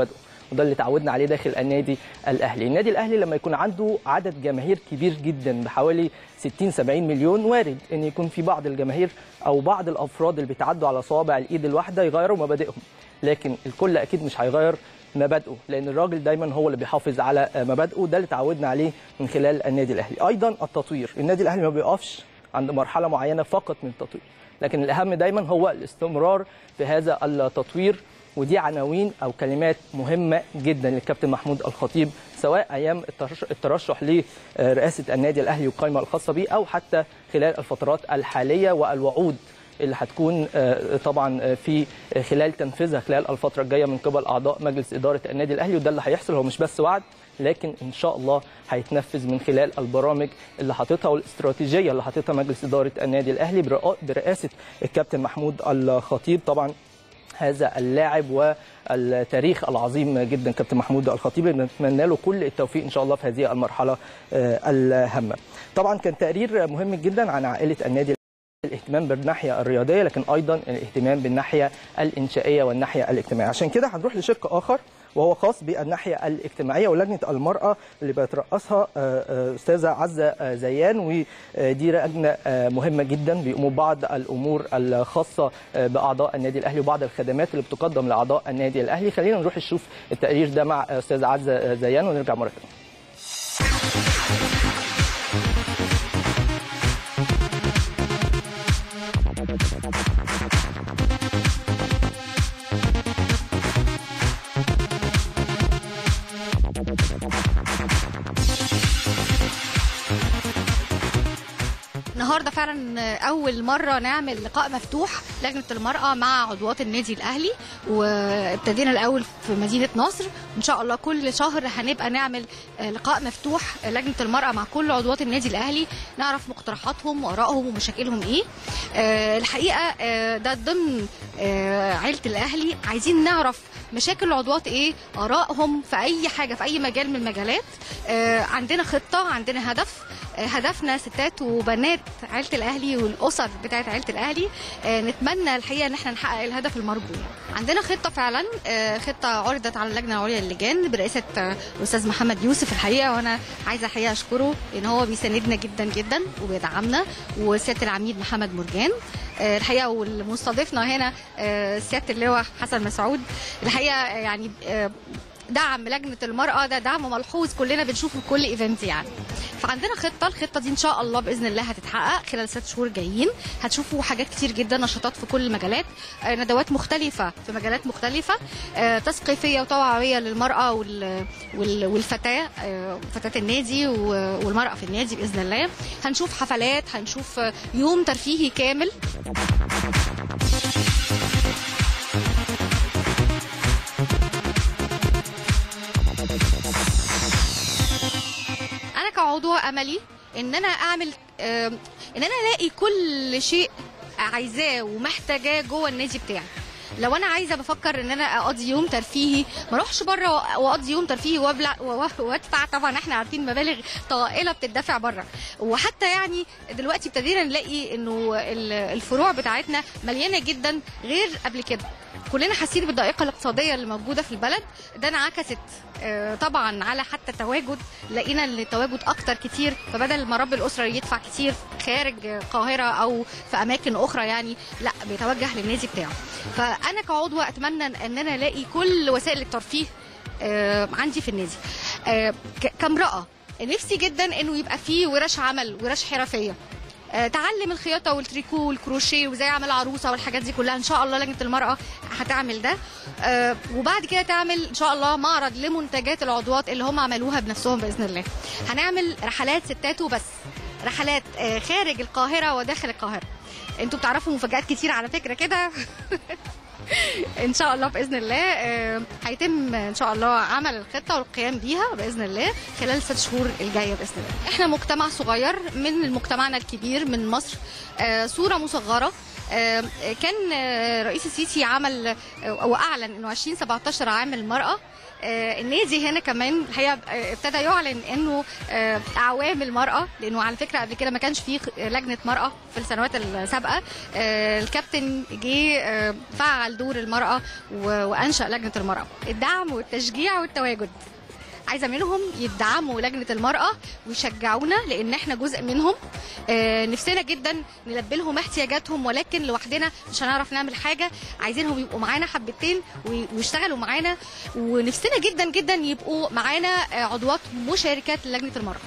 وده اللي تعودنا عليه داخل النادي الاهلي النادي الاهلي لما يكون عنده عدد جماهير كبير جدا بحوالي 60 70 مليون وارد ان يكون في بعض الجماهير او بعض الافراد اللي بيتعدوا على صوابع الايد الواحده يغيروا مبادئهم لكن الكل اكيد مش هيغير مبادئه لان الراجل دايما هو اللي بيحافظ على مبادئه ده اللي تعودنا عليه من خلال النادي الاهلي ايضا التطوير النادي الاهلي ما بيقفش عند مرحله معينه فقط من التطوير لكن الاهم دايما هو الاستمرار في هذا التطوير ودي عناوين او كلمات مهمه جدا للكابتن محمود الخطيب سواء ايام الترش- الترشح لرئاسه النادي الاهلي والقائمه الخاصه به او حتى خلال الفترات الحاليه والوعود اللي هتكون آه، طبعا آه، في خلال تنفيذها خلال الفتره الجايه من قبل اعضاء مجلس اداره النادي الاهلي وده اللي هيحصل هو مش بس وعد لكن ان شاء الله هيتنفذ من خلال البرامج اللي حاططها والاستراتيجيه اللي حاططها مجلس اداره النادي الاهلي برئا- برئاسه الكابتن محمود الخطيب طبعا هذا اللاعب والتاريخ العظيم جدا كابتن محمود الخطيب نتمنى له كل التوفيق ان شاء الله في هذه المرحله آه، الهامه. طبعا كان تقرير مهم جدا عن عائله النادي الاهتمام بالناحيه الرياضيه لكن ايضا الاهتمام بالناحيه الانشائيه والناحيه الاجتماعيه عشان كده هنروح لشق اخر وهو خاص بالناحيه الاجتماعيه ولجنه المراه اللي بيترأسها آه، آه، استاذه عزه آه، زيان ودي لجنه آه، مهمه جدا بيقوموا بعض الامور الخاصه آه، باعضاء النادي الاهلي وبعض الخدمات اللي بتقدم لاعضاء النادي الاهلي خلينا نروح نشوف التقرير ده مع استاذه عزه آه، زيان ونرجع مره ثانيه النهارده فعلا اول مره نعمل لقاء مفتوح لجنه المراه مع عضوات النادي الاهلي وابتدينا الاول في مدينه نصر ان شاء الله كل شهر هنبقى نعمل آه، لقاء مفتوح آه، لجنه المراه مع كل عضوات النادي الاهلي نعرف مقترحاتهم وارائهم ومشاكلهم ايه آه، الحقيقه آه، ده ضمن آه، عيله الاهلي عايزين نعرف مشاكل العضوات ايه ارائهم في اي حاجه في اي مجال من المجالات آه، عندنا خطه عندنا هدف آه، هدفنا ستات وبنات عيله الاهلي والاسر بتاعت عيله الاهلي آه، نتمنى الحقيقه ان احنا نحقق الهدف المرجو عندنا خطه فعلا آه، خطه عرضت على اللجنه العليا للجان برئاسه آه، الاستاذ محمد يوسف الحقيقه وانا عايزه الحقيقه اشكره ان هو بيساندنا جدا جدا وبيدعمنا وسياده العميد محمد مرجان آه، الحقيقه والمستضيفنا هنا آه، سياده اللواء حسن مسعود الحقيقه آه، يعني آه، دعم لجنه المراه ده دعم ملحوظ كلنا بنشوفه في كل ايفنت يعني فعندنا خطه الخطه دي ان شاء الله باذن الله هتتحقق خلال ست شهور جايين هتشوفوا حاجات كتير جدا نشاطات في كل المجالات آه، ندوات مختلفه في مجالات مختلفه آه، تثقيفيه وتوعويه للمراه وال- وال- والفتاه آه، فتاه النادي و- والمراه في النادي باذن الله هنشوف حفلات هنشوف آه، يوم ترفيهي كامل انا كعضوة املي ان انا اعمل آم، ان انا الاقي كل شيء عايزاه ومحتاجاه جوه النادي بتاعي لو انا عايزه بفكر ان انا اقضي يوم ترفيهي ما اروحش بره واقضي يوم ترفيهي وابلع و- وادفع طبعا احنا عارفين مبالغ طائله بتدفع بره وحتى يعني دلوقتي ابتدينا نلاقي انه ال- الفروع بتاعتنا مليانه جدا غير قبل كده كلنا حاسين بالضائقه الاقتصاديه اللي موجوده في البلد ده انعكست آه، طبعا على حتى التواجد لقينا ان التواجد اكتر كتير فبدل ما رب الاسره يدفع كتير خارج القاهره او في اماكن اخرى يعني لا بيتوجه للنادي بتاعه فانا كعضوه اتمنى ان انا الاقي كل وسائل الترفيه آه، عندي في النادي آه، ك- كامراه نفسي جدا انه يبقى فيه ورش عمل ورش حرفيه آه، تعلم الخياطه والتريكو والكروشيه وازاي اعمل عروسه والحاجات دي كلها ان شاء الله لجنه المراه هتعمل ده آه، وبعد كده تعمل ان شاء الله معرض لمنتجات العضوات اللي هم عملوها بنفسهم باذن الله هنعمل رحلات ستات وبس رحلات آه، خارج القاهره وداخل القاهره انتوا بتعرفوا مفاجآت كتير على فكره كده ان شاء الله باذن الله آه، هيتم ان شاء الله عمل الخطه والقيام بيها باذن الله خلال ست شهور الجايه باذن الله احنا مجتمع صغير من مجتمعنا الكبير من مصر آه، صوره مصغره آه، كان آه، رئيس السيسي عمل آه، واعلن انه 2017 عام المراه آه، النادي هنا كمان الحقيقه آه، ابتدى يعلن انه آه، اعوام المراه لانه على فكره قبل كده ما كانش فيه لجنه مراه في السنوات السابقه آه، الكابتن جه آه، فعل دور المراه و- وانشا لجنه المراه الدعم والتشجيع والتواجد عايزه منهم يدعموا لجنه المراه ويشجعونا لان احنا جزء منهم آه، نفسنا جدا نلبي لهم احتياجاتهم ولكن لوحدنا مش هنعرف نعمل حاجه عايزينهم يبقوا معانا حبتين وي- ويشتغلوا معانا ونفسنا جدا جدا يبقوا معانا آه، عضوات مشاركات لجنه المراه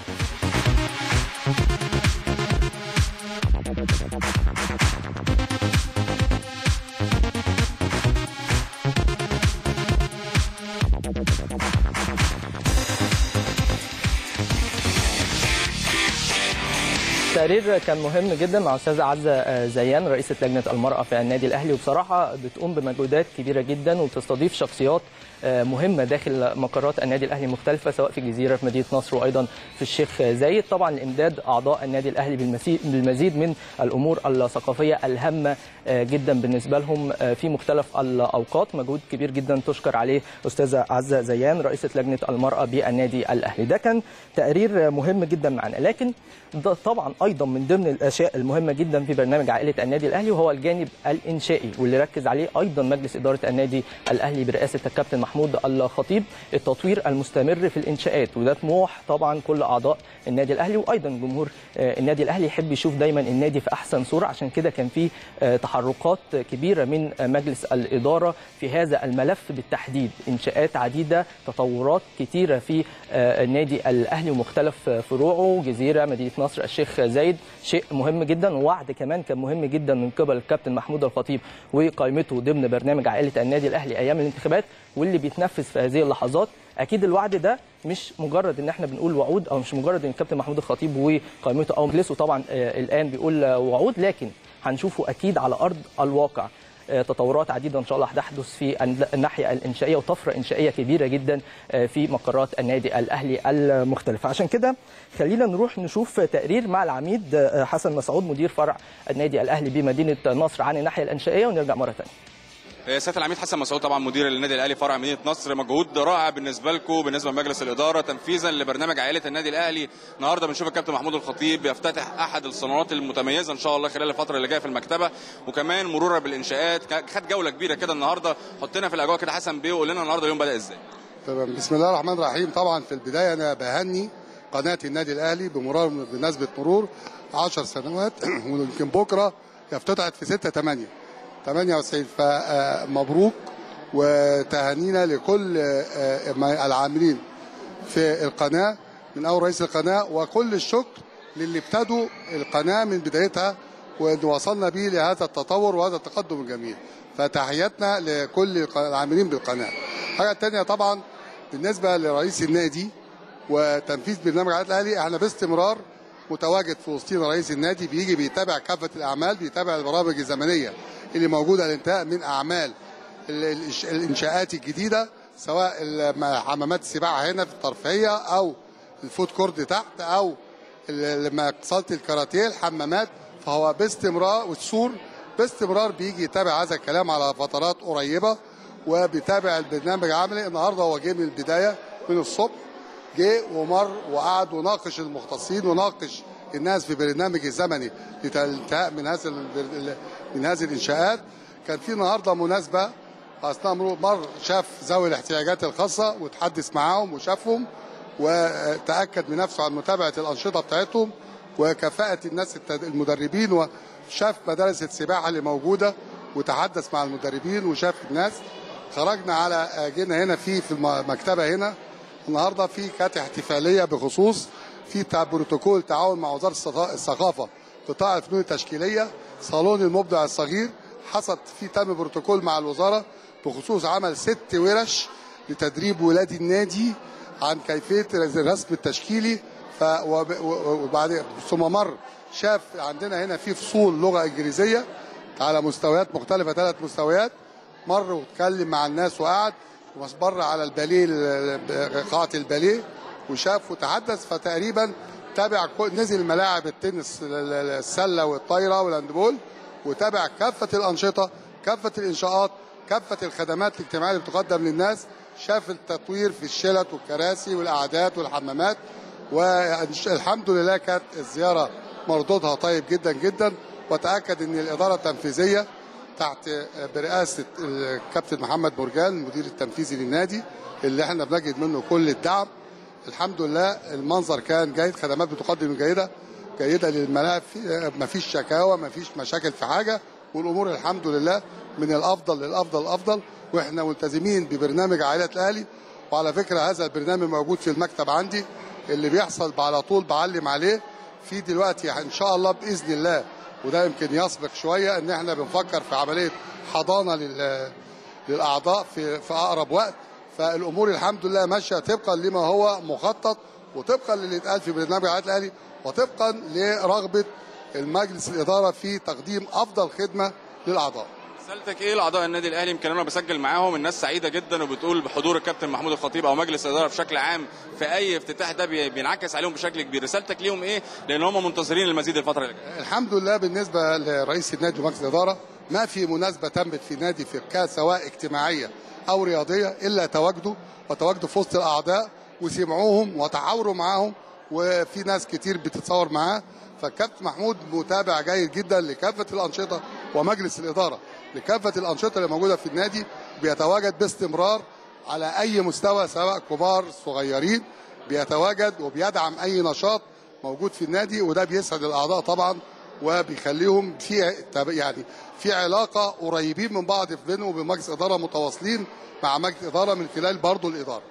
التقرير كان مهم جدا مع استاذه عزه آه، زيان رئيسه لجنه المراه في النادي الاهلي وبصراحه بتقوم بمجهودات كبيره جدا وبتستضيف شخصيات آه، مهمه داخل مقرات النادي الاهلي المختلفه سواء في الجزيره في مدينه نصر وايضا في الشيخ زايد طبعا لامداد اعضاء النادي الاهلي بالمسي- بالمزيد من الامور الثقافيه الهامه آه، جدا بالنسبه لهم آه، في مختلف الاوقات مجهود كبير جدا تشكر عليه استاذه عزه زيان رئيسه لجنه المراه بالنادي الاهلي ده كان تقرير مهم جدا معنا لكن ده طبعا ايضا من ضمن الاشياء المهمه جدا في برنامج عائله النادي الاهلي وهو الجانب الانشائي واللي ركز عليه ايضا مجلس اداره النادي الاهلي برئاسه الكابتن محمود الخطيب التطوير المستمر في الانشاءات وده طموح طبعا كل اعضاء النادي الاهلي وايضا جمهور آه، النادي الاهلي يحب يشوف دايما النادي في احسن صوره عشان كده كان في آه، تحركات كبيره من آه، مجلس الاداره في هذا الملف بالتحديد انشاءات عديده تطورات كتيره في آه، النادي الاهلي ومختلف آه، فروعه جزيره مدينه نصر الشيخ زايد شيء مهم جدا ووعد كمان كان مهم جدا من قبل الكابتن محمود الخطيب وقائمته ضمن برنامج عائله النادي الاهلي ايام الانتخابات واللي بيتنفذ في هذه اللحظات اكيد الوعد ده مش مجرد ان احنا بنقول وعود او مش مجرد ان الكابتن محمود الخطيب وقائمته او مجلسه طبعا آه، الان بيقول آه، وعود لكن هنشوفه اكيد على ارض الواقع آه، تطورات عديده ان شاء الله هتحدث في الن- الناحيه الانشائيه وطفره انشائيه كبيره جدا آه، في مقرات النادي الاهلي المختلفه عشان كده خلينا نروح نشوف تقرير مع العميد آه، حسن مسعود مدير فرع النادي الاهلي بمدينه نصر عن الناحيه الانشائيه ونرجع مره ثانيه سياده العميد حسن مسعود طبعا مدير النادي الاهلي فرع مدينه نصر مجهود رائع بالنسبه لكم بالنسبه لمجلس الاداره تنفيذا لبرنامج عائله النادي الاهلي النهارده بنشوف الكابتن محمود الخطيب بيفتتح احد الصالونات المتميزه ان شاء الله خلال الفتره اللي جايه في المكتبه وكمان مرورا بالانشاءات خد جوله كبيره كده النهارده حطينا في الاجواء كده حسن بيه وقول لنا النهارده اليوم بدا ازاي تمام بسم الله الرحمن الرحيم طبعا في البدايه انا بهني قناه النادي الاهلي بمرور بمناسبه مرور 10 سنوات ويمكن بكره افتتحت في 6 8 98 فمبروك وتهانينا لكل آه، ما- العاملين في القناه من اول رئيس القناه وكل الشكر للي ابتدوا القناه من بدايتها وان وصلنا به لهذا التطور وهذا التقدم الجميل فتحياتنا لكل الق- العاملين بالقناه حاجه تانية طبعا بالنسبه لرئيس النادي وتنفيذ برنامج عائله الاهلي احنا باستمرار متواجد في وسطينا رئيس النادي بيجي بيتابع كافه الاعمال بيتابع البرامج الزمنيه اللي موجوده للانتهاء من اعمال ال- الإش- الانشاءات الجديده سواء ال- حمامات السباحه هنا في الترفيهيه او الفود كورد تحت او ال- لما صاله الكاراتيه الحمامات فهو باستمرار والسور باستمرار بيجي يتابع هذا الكلام على فترات قريبه وبيتابع البرنامج العملي النهارده هو جه من البدايه من الصبح جه ومر وقعد وناقش المختصين وناقش الناس في برنامج الزمني للانتهاء من هذا ال- من هذه الانشاءات كان في النهارده مناسبه اثناء مرور مر شاف ذوي الاحتياجات الخاصه وتحدث معاهم وشافهم وتاكد بنفسه عن متابعه الانشطه بتاعتهم وكفاءه الناس التد- المدربين وشاف مدارس السباحه اللي موجوده وتحدث مع المدربين وشاف الناس خرجنا على جينا هنا في في المكتبه هنا النهارده في كانت احتفاليه بخصوص في تع- بروتوكول تعاون مع وزاره الثقا- الثقافه قطاع الفنون التشكيليه صالون المبدع الصغير حصل في تم بروتوكول مع الوزاره بخصوص عمل ست ورش لتدريب ولاد النادي عن كيفيه الرسم التشكيلي ف وب- و- وبعد ثم مر شاف عندنا هنا في فصول لغه انجليزيه على مستويات مختلفه ثلاث مستويات مر واتكلم مع الناس وقعد ومر على الباليه ال- قاعه الباليه وشاف وتحدث فتقريبا تابع كل- نزل ملاعب التنس ال- ال- السله والطايره والهاندبول وتابع كافه الانشطه كافه الانشاءات كافه الخدمات الاجتماعيه اللي بتقدم للناس شاف التطوير في الشلت والكراسي والقعدات والحمامات والحمد لله كانت الزياره مردودها طيب جدا جدا وتاكد ان الاداره التنفيذيه تحت برئاسه الكابتن محمد مرجان المدير التنفيذي للنادي اللي احنا بنجد منه كل الدعم الحمد لله المنظر كان جيد خدمات بتقدم جيده جيده للملاعب ما فيش شكاوى ما فيش مشاكل في حاجه والامور الحمد لله من الافضل للافضل الافضل واحنا ملتزمين ببرنامج عائلات الاهلي وعلى فكره هذا البرنامج موجود في المكتب عندي اللي بيحصل على طول بعلم عليه في دلوقتي ان شاء الله باذن الله وده يمكن يسبق شويه ان احنا بنفكر في عمليه حضانه لل للاعضاء في في اقرب وقت فالامور الحمد لله ماشيه طبقا لما هو مخطط وطبقا للي اتقال في برنامج عائلات الاهلي وطبقا لرغبه المجلس الاداره في تقديم افضل خدمه للاعضاء. رسالتك ايه لاعضاء النادي الاهلي يمكن انا بسجل معاهم الناس سعيده جدا وبتقول بحضور الكابتن محمود الخطيب او مجلس الاداره بشكل عام في اي افتتاح ده بي- بينعكس عليهم بشكل كبير رسالتك ليهم ايه لان هم منتظرين المزيد الفتره اللي جايه الحمد لله بالنسبه لرئيس النادي ومجلس الاداره ما في مناسبه تمت في نادي في كان سواء اجتماعيه او رياضيه الا تواجدوا وتواجدوا في وسط الاعضاء وسمعوهم وتحاوروا معاهم وفي ناس كتير بتتصور معاه فالكابتن محمود متابع جيد جدا لكافه الانشطه ومجلس الاداره لكافه الانشطه اللي موجوده في النادي بيتواجد باستمرار على اي مستوى سواء كبار صغيرين بيتواجد وبيدعم اي نشاط موجود في النادي وده بيسعد الاعضاء طبعا وبيخليهم في يعني في علاقه قريبين من بعض بينهم وبين مجلس اداره متواصلين مع مجلس اداره من خلال برضه الاداره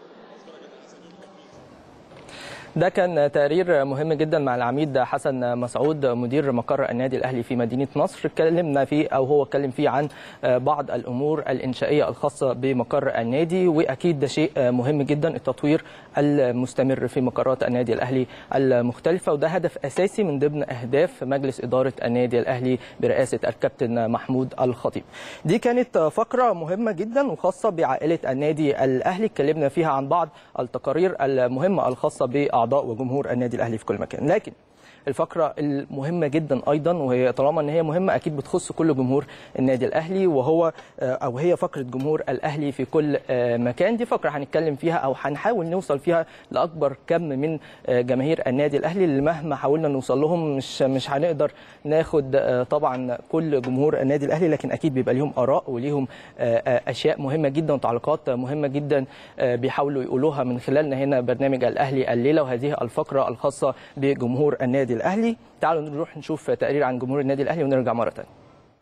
ده كان تقرير مهم جدا مع العميد حسن مسعود مدير مقر النادي الاهلي في مدينه نصر اتكلمنا فيه او هو اتكلم فيه عن بعض الامور الانشائيه الخاصه بمقر النادي واكيد ده شيء مهم جدا التطوير المستمر في مقرات النادي الاهلي المختلفه وده هدف اساسي من ضمن اهداف مجلس اداره النادي الاهلي برئاسه الكابتن محمود الخطيب. دي كانت فقره مهمه جدا وخاصه بعائله النادي الاهلي اتكلمنا فيها عن بعض التقارير المهمه الخاصه باعضاء وجمهور النادي الاهلي في كل مكان لكن الفقرة المهمة جدا أيضا وهي طالما أن هي مهمة أكيد بتخص كل جمهور النادي الأهلي وهو أو هي فقرة جمهور الأهلي في كل مكان دي فقرة هنتكلم فيها أو هنحاول نوصل فيها لأكبر كم من جماهير النادي الأهلي اللي مهما حاولنا نوصل لهم مش مش هنقدر ناخد طبعا كل جمهور النادي الأهلي لكن أكيد بيبقى ليهم آراء وليهم أشياء مهمة جدا وتعليقات مهمة جدا بيحاولوا يقولوها من خلالنا هنا برنامج الأهلي الليلة وهذه الفقرة الخاصة بجمهور النادي الاهلي تعالوا نروح نشوف تقرير عن جمهور النادي الاهلي ونرجع مره ثانيه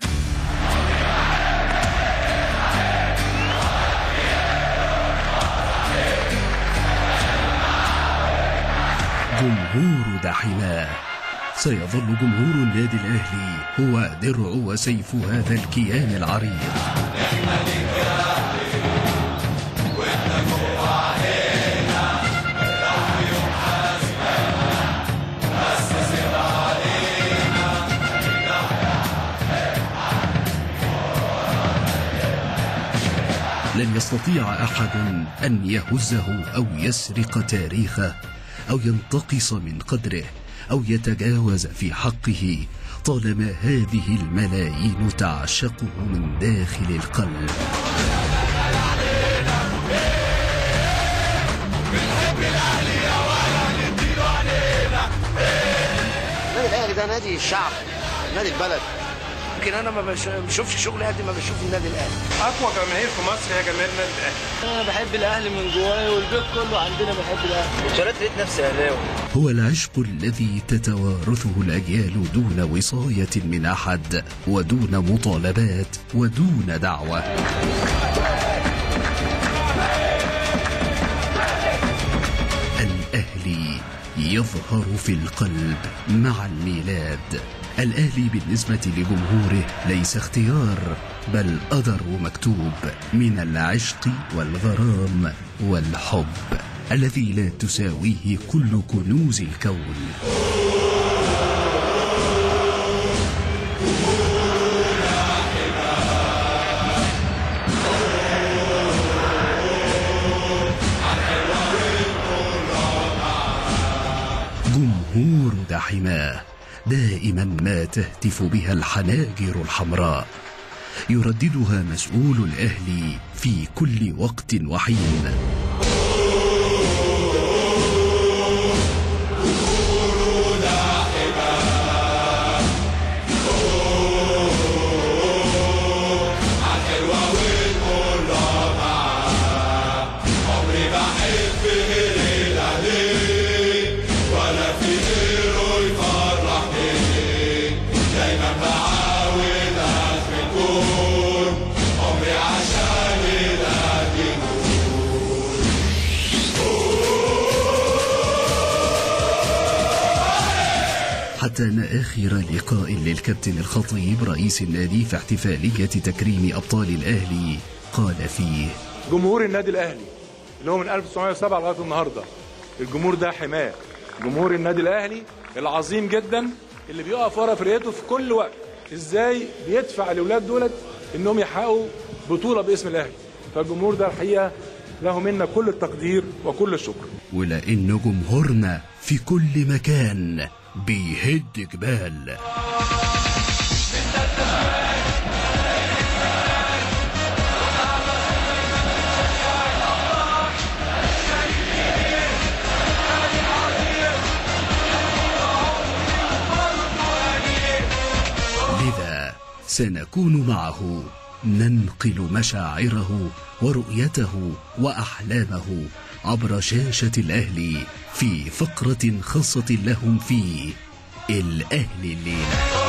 جمهور دحماه سيظل جمهور النادي الأهلي هو درع وسيف هذا الكيان العريض لن يستطيع أحد أن يهزه أو يسرق تاريخه أو ينتقص من قدره أو يتجاوز في حقه طالما هذه الملايين تعشقه من داخل القلب النادي الاهلي ده نادي الشعب نادي البلد يمكن انا ما بش- بشوفش شغل قد ما بشوف النادي الاهلي اقوى جماهير في مصر هي جماهير النادي الاهلي انا بحب الاهلي من جوايا والبيت كله عندنا بيحب الاهلي اتولدت لقيت نفسي اهلاوي هو العشق الذي تتوارثه الأجيال دون وصاية من أحد ودون مطالبات ودون دعوة الأهلي يظهر في القلب مع الميلاد الأهلي بالنسبة لجمهوره ليس اختيار بل قدر مكتوب من العشق والغرام والحب الذي لا تساويه كل كنوز الكون جمهور دحماه دائما ما تهتف بها الحناجر الحمراء يرددها مسؤول الأهلي في كل وقت وحين حتى أن آخر لقاء للكابتن الخطيب رئيس النادي في احتفالية تكريم أبطال الأهلي قال فيه جمهور النادي الاهلي اللي هو من 1907 لغايه النهارده الجمهور ده حماه جمهور النادي الاهلي العظيم جدا اللي بيقف ورا فرقته في كل وقت ازاي بيدفع الاولاد دولت انهم يحققوا بطوله باسم الاهلي فالجمهور ده الحقيقه له منا كل التقدير وكل الشكر ولأن جمهورنا في كل مكان بيهد جبال لذا سنكون معه ننقل مشاعره ورؤيته واحلامه عبر شاشه الاهلي في فقره خاصه لهم في الاهلي الليله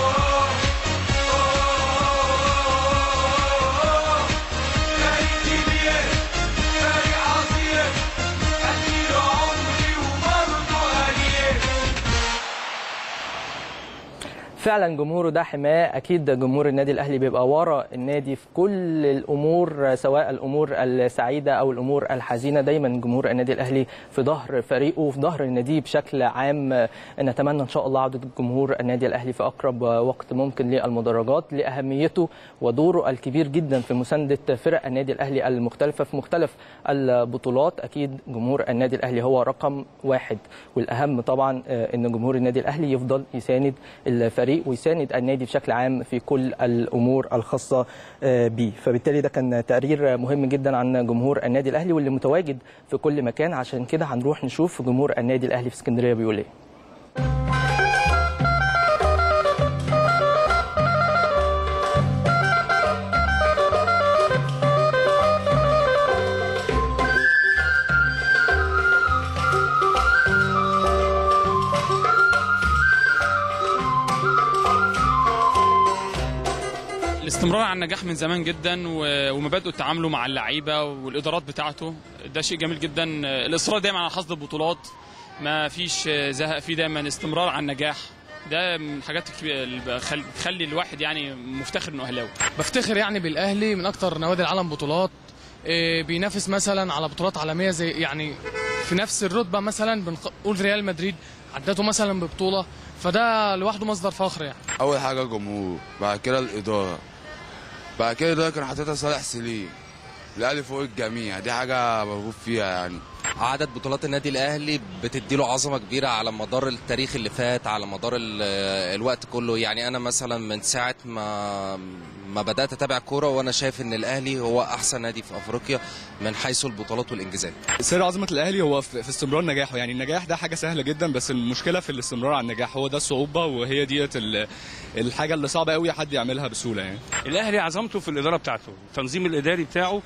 فعلا جمهوره ده حماه اكيد جمهور النادي الاهلي بيبقى ورا النادي في كل الامور سواء الامور السعيده او الامور الحزينه دايما جمهور النادي الاهلي في ظهر فريقه وفي ظهر النادي بشكل عام نتمنى ان شاء الله عوده جمهور النادي الاهلي في اقرب وقت ممكن للمدرجات لاهميته ودوره الكبير جدا في مسانده فرق النادي الاهلي المختلفه في مختلف البطولات اكيد جمهور النادي الاهلي هو رقم واحد والاهم طبعا ان جمهور النادي الاهلي يفضل يساند الفريق ويساند النادي بشكل عام في كل الامور الخاصه بيه فبالتالي ده كان تقرير مهم جدا عن جمهور النادي الاهلي واللي متواجد في كل مكان عشان كده هنروح نشوف جمهور النادي الاهلي في اسكندريه بيقول ايه الاستمرار على النجاح من زمان جدا و- ومبادئه تعامله مع اللعيبه والادارات بتاعته ده شيء جميل جدا الاصرار دايما على حصد البطولات ما فيش زهق فيه دايما استمرار على النجاح ده من الحاجات الكبيرة اللي بخل- بتخلي الواحد يعني مفتخر انه اهلاوي بفتخر يعني بالاهلي من اكتر نوادي العالم بطولات إيه، بينافس مثلا على بطولات عالميه زي يعني في نفس الرتبه مثلا بنقول ريال مدريد عدته مثلا ببطوله فده لوحده مصدر فخر يعني اول حاجه جمهور بعد كده الاداره بعد كده ده كان حاططها صالح سليم الاهلي فوق الجميع دي حاجه مرغوب فيها يعني عدد بطولات النادي الاهلي بتديله عظمه كبيره على مدار التاريخ اللي فات على مدار ال- الوقت كله يعني انا مثلا من ساعه ما ما بدات اتابع كوره وانا شايف ان الاهلي هو احسن نادي في افريقيا من حيث البطولات والانجازات سر عظمه الاهلي هو في في استمرار نجاحه يعني النجاح ده حاجه سهله جدا بس المشكله في الاستمرار على النجاح هو ده الصعوبه وهي ديت ال- الحاجه اللي صعبه قوي حد يعملها بسهوله يعني الاهلي عظمته في الاداره بتاعته التنظيم الاداري بتاعه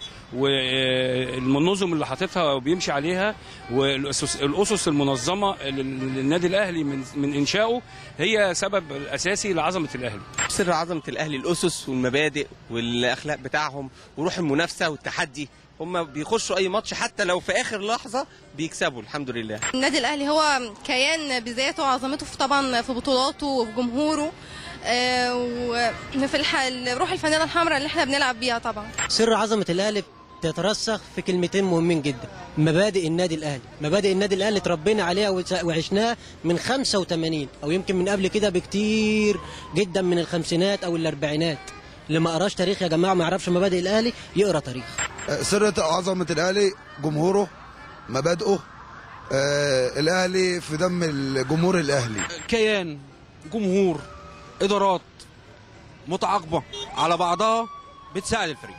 والنظم اللي حاططها وبيمشي عليها والاسس الاسس المنظمه للنادي الاهلي من من انشائه هي سبب الاساسي لعظمه الاهلي سر عظمه الاهلي الاسس والمبادئ والاخلاق بتاعهم وروح المنافسه والتحدي هم بيخشوا اي ماتش حتى لو في اخر لحظه بيكسبوا الحمد لله النادي الاهلي هو كيان بذاته وعظمته في طبعا في بطولاته وفي جمهوره آه، وفي الح... روح الفانيله الحمراء اللي احنا بنلعب بيها طبعا سر عظمة الأهلي تترسخ في كلمتين مهمين جدا مبادئ النادي الأهلي مبادئ النادي الأهلي تربينا عليها وس- وعشناها من 85 أو يمكن من قبل كده بكتير جدا من الخمسينات أو الأربعينات اللي ما قراش تاريخ يا جماعة ما يعرفش مبادئ الأهلي يقرا تاريخ سر عظمة الأهلي جمهوره مبادئه آه الأهلي في دم الجمهور الأهلي كيان جمهور ادارات متعاقبه على بعضها بتساعد الفريق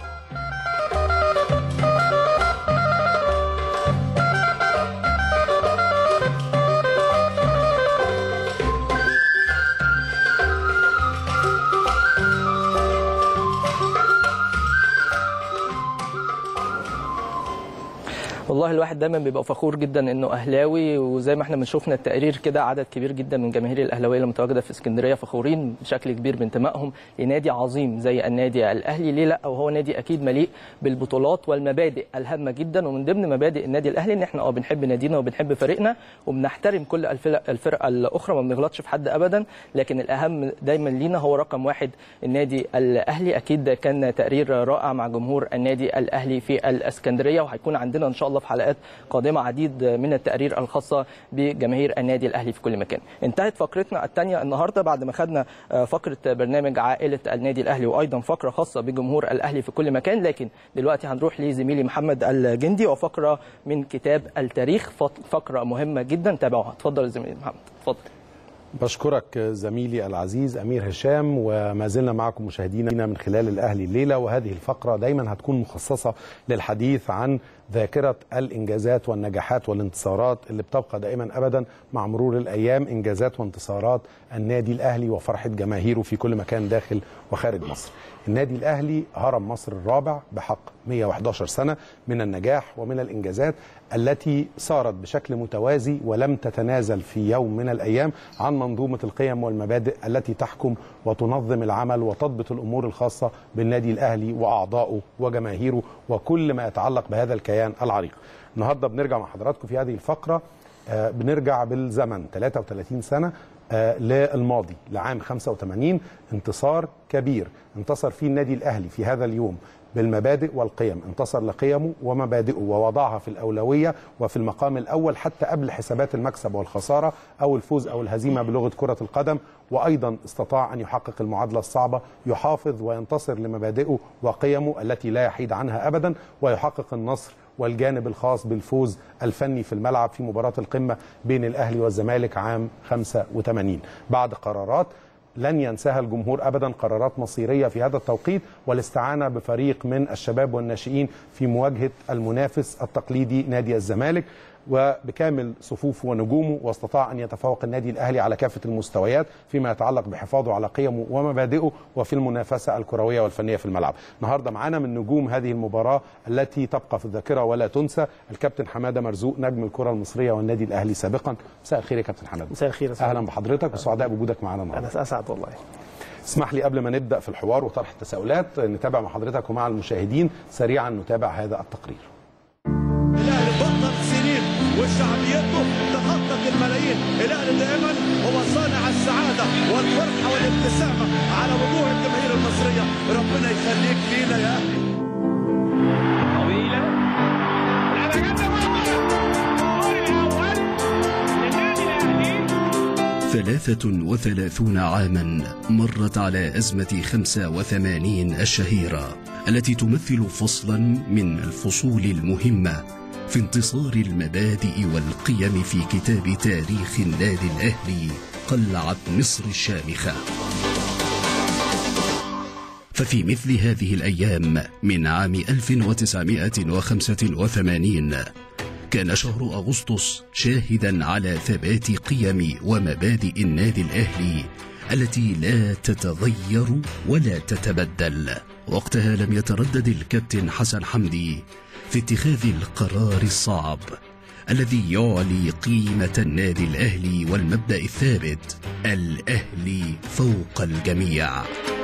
والله الواحد دايما بيبقى فخور جدا انه اهلاوي وزي ما احنا بنشوفنا التقرير كده عدد كبير جدا من جماهير الاهلاويه المتواجده في اسكندريه فخورين بشكل كبير بانتمائهم لنادي عظيم زي النادي الاهلي ليه لا وهو نادي اكيد مليء بالبطولات والمبادئ الهامه جدا ومن ضمن مبادئ النادي الاهلي ان احنا اه بنحب نادينا وبنحب فريقنا وبنحترم كل الفرق, الفرق الاخرى ما بنغلطش في حد ابدا لكن الاهم دايما لينا هو رقم واحد النادي الاهلي اكيد كان تقرير رائع مع جمهور النادي الاهلي في الاسكندريه وهيكون عندنا ان شاء الله في حلقات قادمه عديد من التقارير الخاصه بجماهير النادي الاهلي في كل مكان. انتهت فقرتنا الثانيه النهارده بعد ما خدنا فقره برنامج عائله النادي الاهلي وايضا فقره خاصه بجمهور الاهلي في كل مكان لكن دلوقتي هنروح لزميلي محمد الجندي وفقره من كتاب التاريخ فقره مهمه جدا تابعوها. اتفضل زميلي محمد اتفضل. بشكرك زميلي العزيز امير هشام وما زلنا معكم مشاهدينا من خلال الاهلي الليله وهذه الفقره دايما هتكون مخصصه للحديث عن ذاكره الانجازات والنجاحات والانتصارات اللي بتبقى دائما ابدا مع مرور الايام انجازات وانتصارات النادي الاهلي وفرحه جماهيره في كل مكان داخل وخارج مصر. النادي الاهلي هرم مصر الرابع بحق 111 سنه من النجاح ومن الانجازات التي صارت بشكل متوازي ولم تتنازل في يوم من الايام عن منظومه القيم والمبادئ التي تحكم وتنظم العمل وتضبط الامور الخاصه بالنادي الاهلي واعضائه وجماهيره وكل ما يتعلق بهذا الكيان العريق. النهارده بنرجع مع حضراتكم في هذه الفقره آه بنرجع بالزمن 33 سنه آه للماضي لعام 85 انتصار كبير انتصر فيه النادي الاهلي في هذا اليوم بالمبادئ والقيم انتصر لقيمه ومبادئه ووضعها في الأولوية وفي المقام الأول حتى قبل حسابات المكسب والخسارة أو الفوز أو الهزيمة بلغة كرة القدم وأيضا استطاع أن يحقق المعادلة الصعبة يحافظ وينتصر لمبادئه وقيمه التي لا يحيد عنها أبدا ويحقق النصر والجانب الخاص بالفوز الفني في الملعب في مباراة القمة بين الأهلي والزمالك عام 85 بعد قرارات لن ينساها الجمهور ابدا قرارات مصيريه في هذا التوقيت والاستعانه بفريق من الشباب والناشئين في مواجهه المنافس التقليدي نادي الزمالك وبكامل صفوفه ونجومه واستطاع ان يتفوق النادي الاهلي على كافه المستويات فيما يتعلق بحفاظه على قيمه ومبادئه وفي المنافسه الكرويه والفنيه في الملعب. النهارده معانا من نجوم هذه المباراه التي تبقى في الذاكره ولا تنسى الكابتن حماده مرزوق نجم الكره المصريه والنادي الاهلي سابقا. مساء الخير يا كابتن حماده. مساء الخير اهلا بحضرتك وسعداء بوجودك معانا النهارده. انا اسعد والله. اسمح لي قبل ما نبدا في الحوار وطرح التساؤلات نتابع مع حضرتك ومع المشاهدين سريعا نتابع هذا التقرير. الاهلي بطل سنين وشعبيته تخطت الملايين الاهلي دائما هو صانع السعاده والفرحه والابتسامه على وجوه الجماهير المصريه ربنا يخليك لينا يا اهلي طويله ثلاثة وثلاثون عاما مرت على أزمة خمسة وثمانين الشهيرة التي تمثل فصلا من الفصول المهمة في انتصار المبادئ والقيم في كتاب تاريخ النادي الأهلي قلعة مصر الشامخة ففي مثل هذه الأيام من عام 1985 كان شهر أغسطس شاهدا على ثبات قيم ومبادئ النادي الأهلي التي لا تتغير ولا تتبدل وقتها لم يتردد الكابتن حسن حمدي في اتخاذ القرار الصعب الذي يعلي قيمة النادي الأهلي والمبدأ الثابت الأهلي فوق الجميع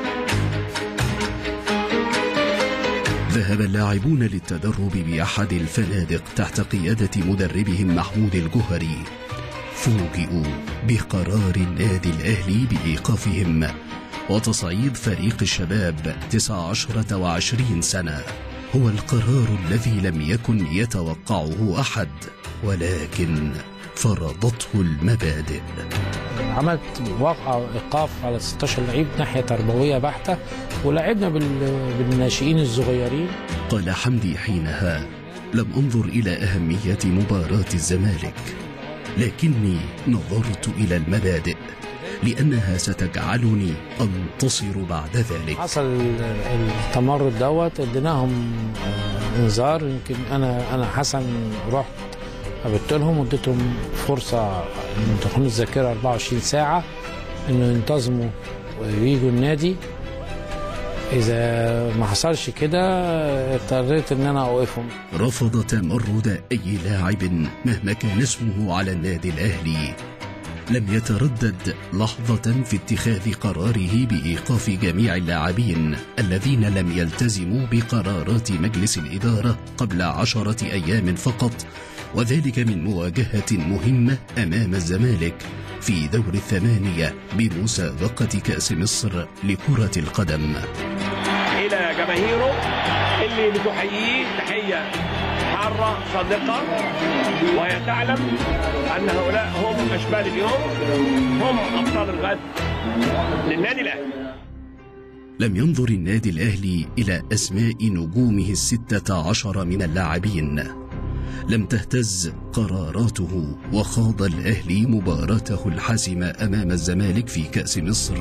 ذهب اللاعبون للتدرب بأحد الفنادق تحت قيادة مدربهم محمود الجهري فوجئوا بقرار النادي الأهلي بإيقافهم وتصعيد فريق الشباب تسع عشرة وعشرين سنة هو القرار الذي لم يكن يتوقعه أحد ولكن فرضته المبادئ عملت واقعة إيقاف على 16 لعيب ناحية تربوية بحتة ولعبنا بال- بالناشئين الصغيرين قال حمدي حينها لم انظر الى اهميه مباراه الزمالك لكني نظرت الى المبادئ لأنها ستجعلني أنتصر بعد ذلك حصل التمرد دوت اديناهم آه، انذار يمكن انا انا حسن رحت قابلت لهم واديتهم فرصه من تكون الذاكره 24 ساعه انه ينتظموا وييجوا النادي اذا ما حصلش كده اضطريت ان انا اوقفهم رفض تمرد أي لاعب مهما كان اسمه على النادي الأهلي لم يتردد لحظة في اتخاذ قراره بإيقاف جميع اللاعبين الذين لم يلتزموا بقرارات مجلس الإدارة قبل عشرة أيام فقط وذلك من مواجهة مهمة أمام الزمالك في دور الثمانية بمسابقة كأس مصر لكرة القدم الى جماهيره اللي بتحييه تحيه حاره صادقه وهي تعلم ان هؤلاء هم اشبال اليوم هم ابطال الغد للنادي الاهلي لم ينظر النادي الأهلي إلى أسماء نجومه الستة عشر من اللاعبين لم تهتز قراراته وخاض الأهلي مباراته الحاسمة أمام الزمالك في كأس مصر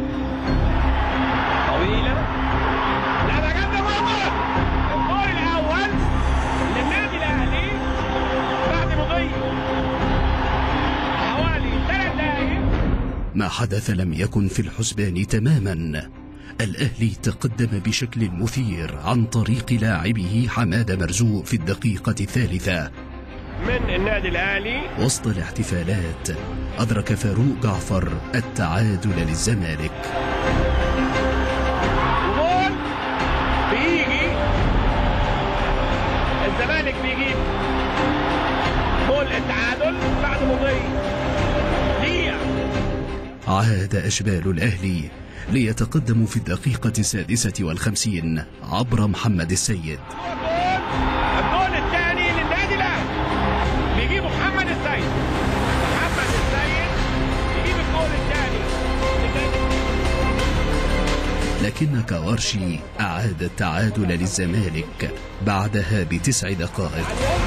طويله لا ده جنب مرمى الجول الاول للنادي الاهلي بعد مضي حوالي ثلاث دقائق ما حدث لم يكن في الحسبان تماما الأهلي تقدم بشكل مثير عن طريق لاعبه حماد مرزوق في الدقيقة الثالثة من النادي الاهلي وسط الاحتفالات أدرك فاروق جعفر التعادل للزمالك وجول بيجي الزمالك بيجيب جول التعادل بعد مضي دقيقه عاد أشبال الأهلي ليتقدموا في الدقيقة السادسة والخمسين عبر محمد السيد الجول الثاني للنادي الاهلي بيجيب محمد السيد محمد السيد يجيب الجول الثاني لكن كوارشي أعاد التعادل للزمالك بعدها بتسع دقائق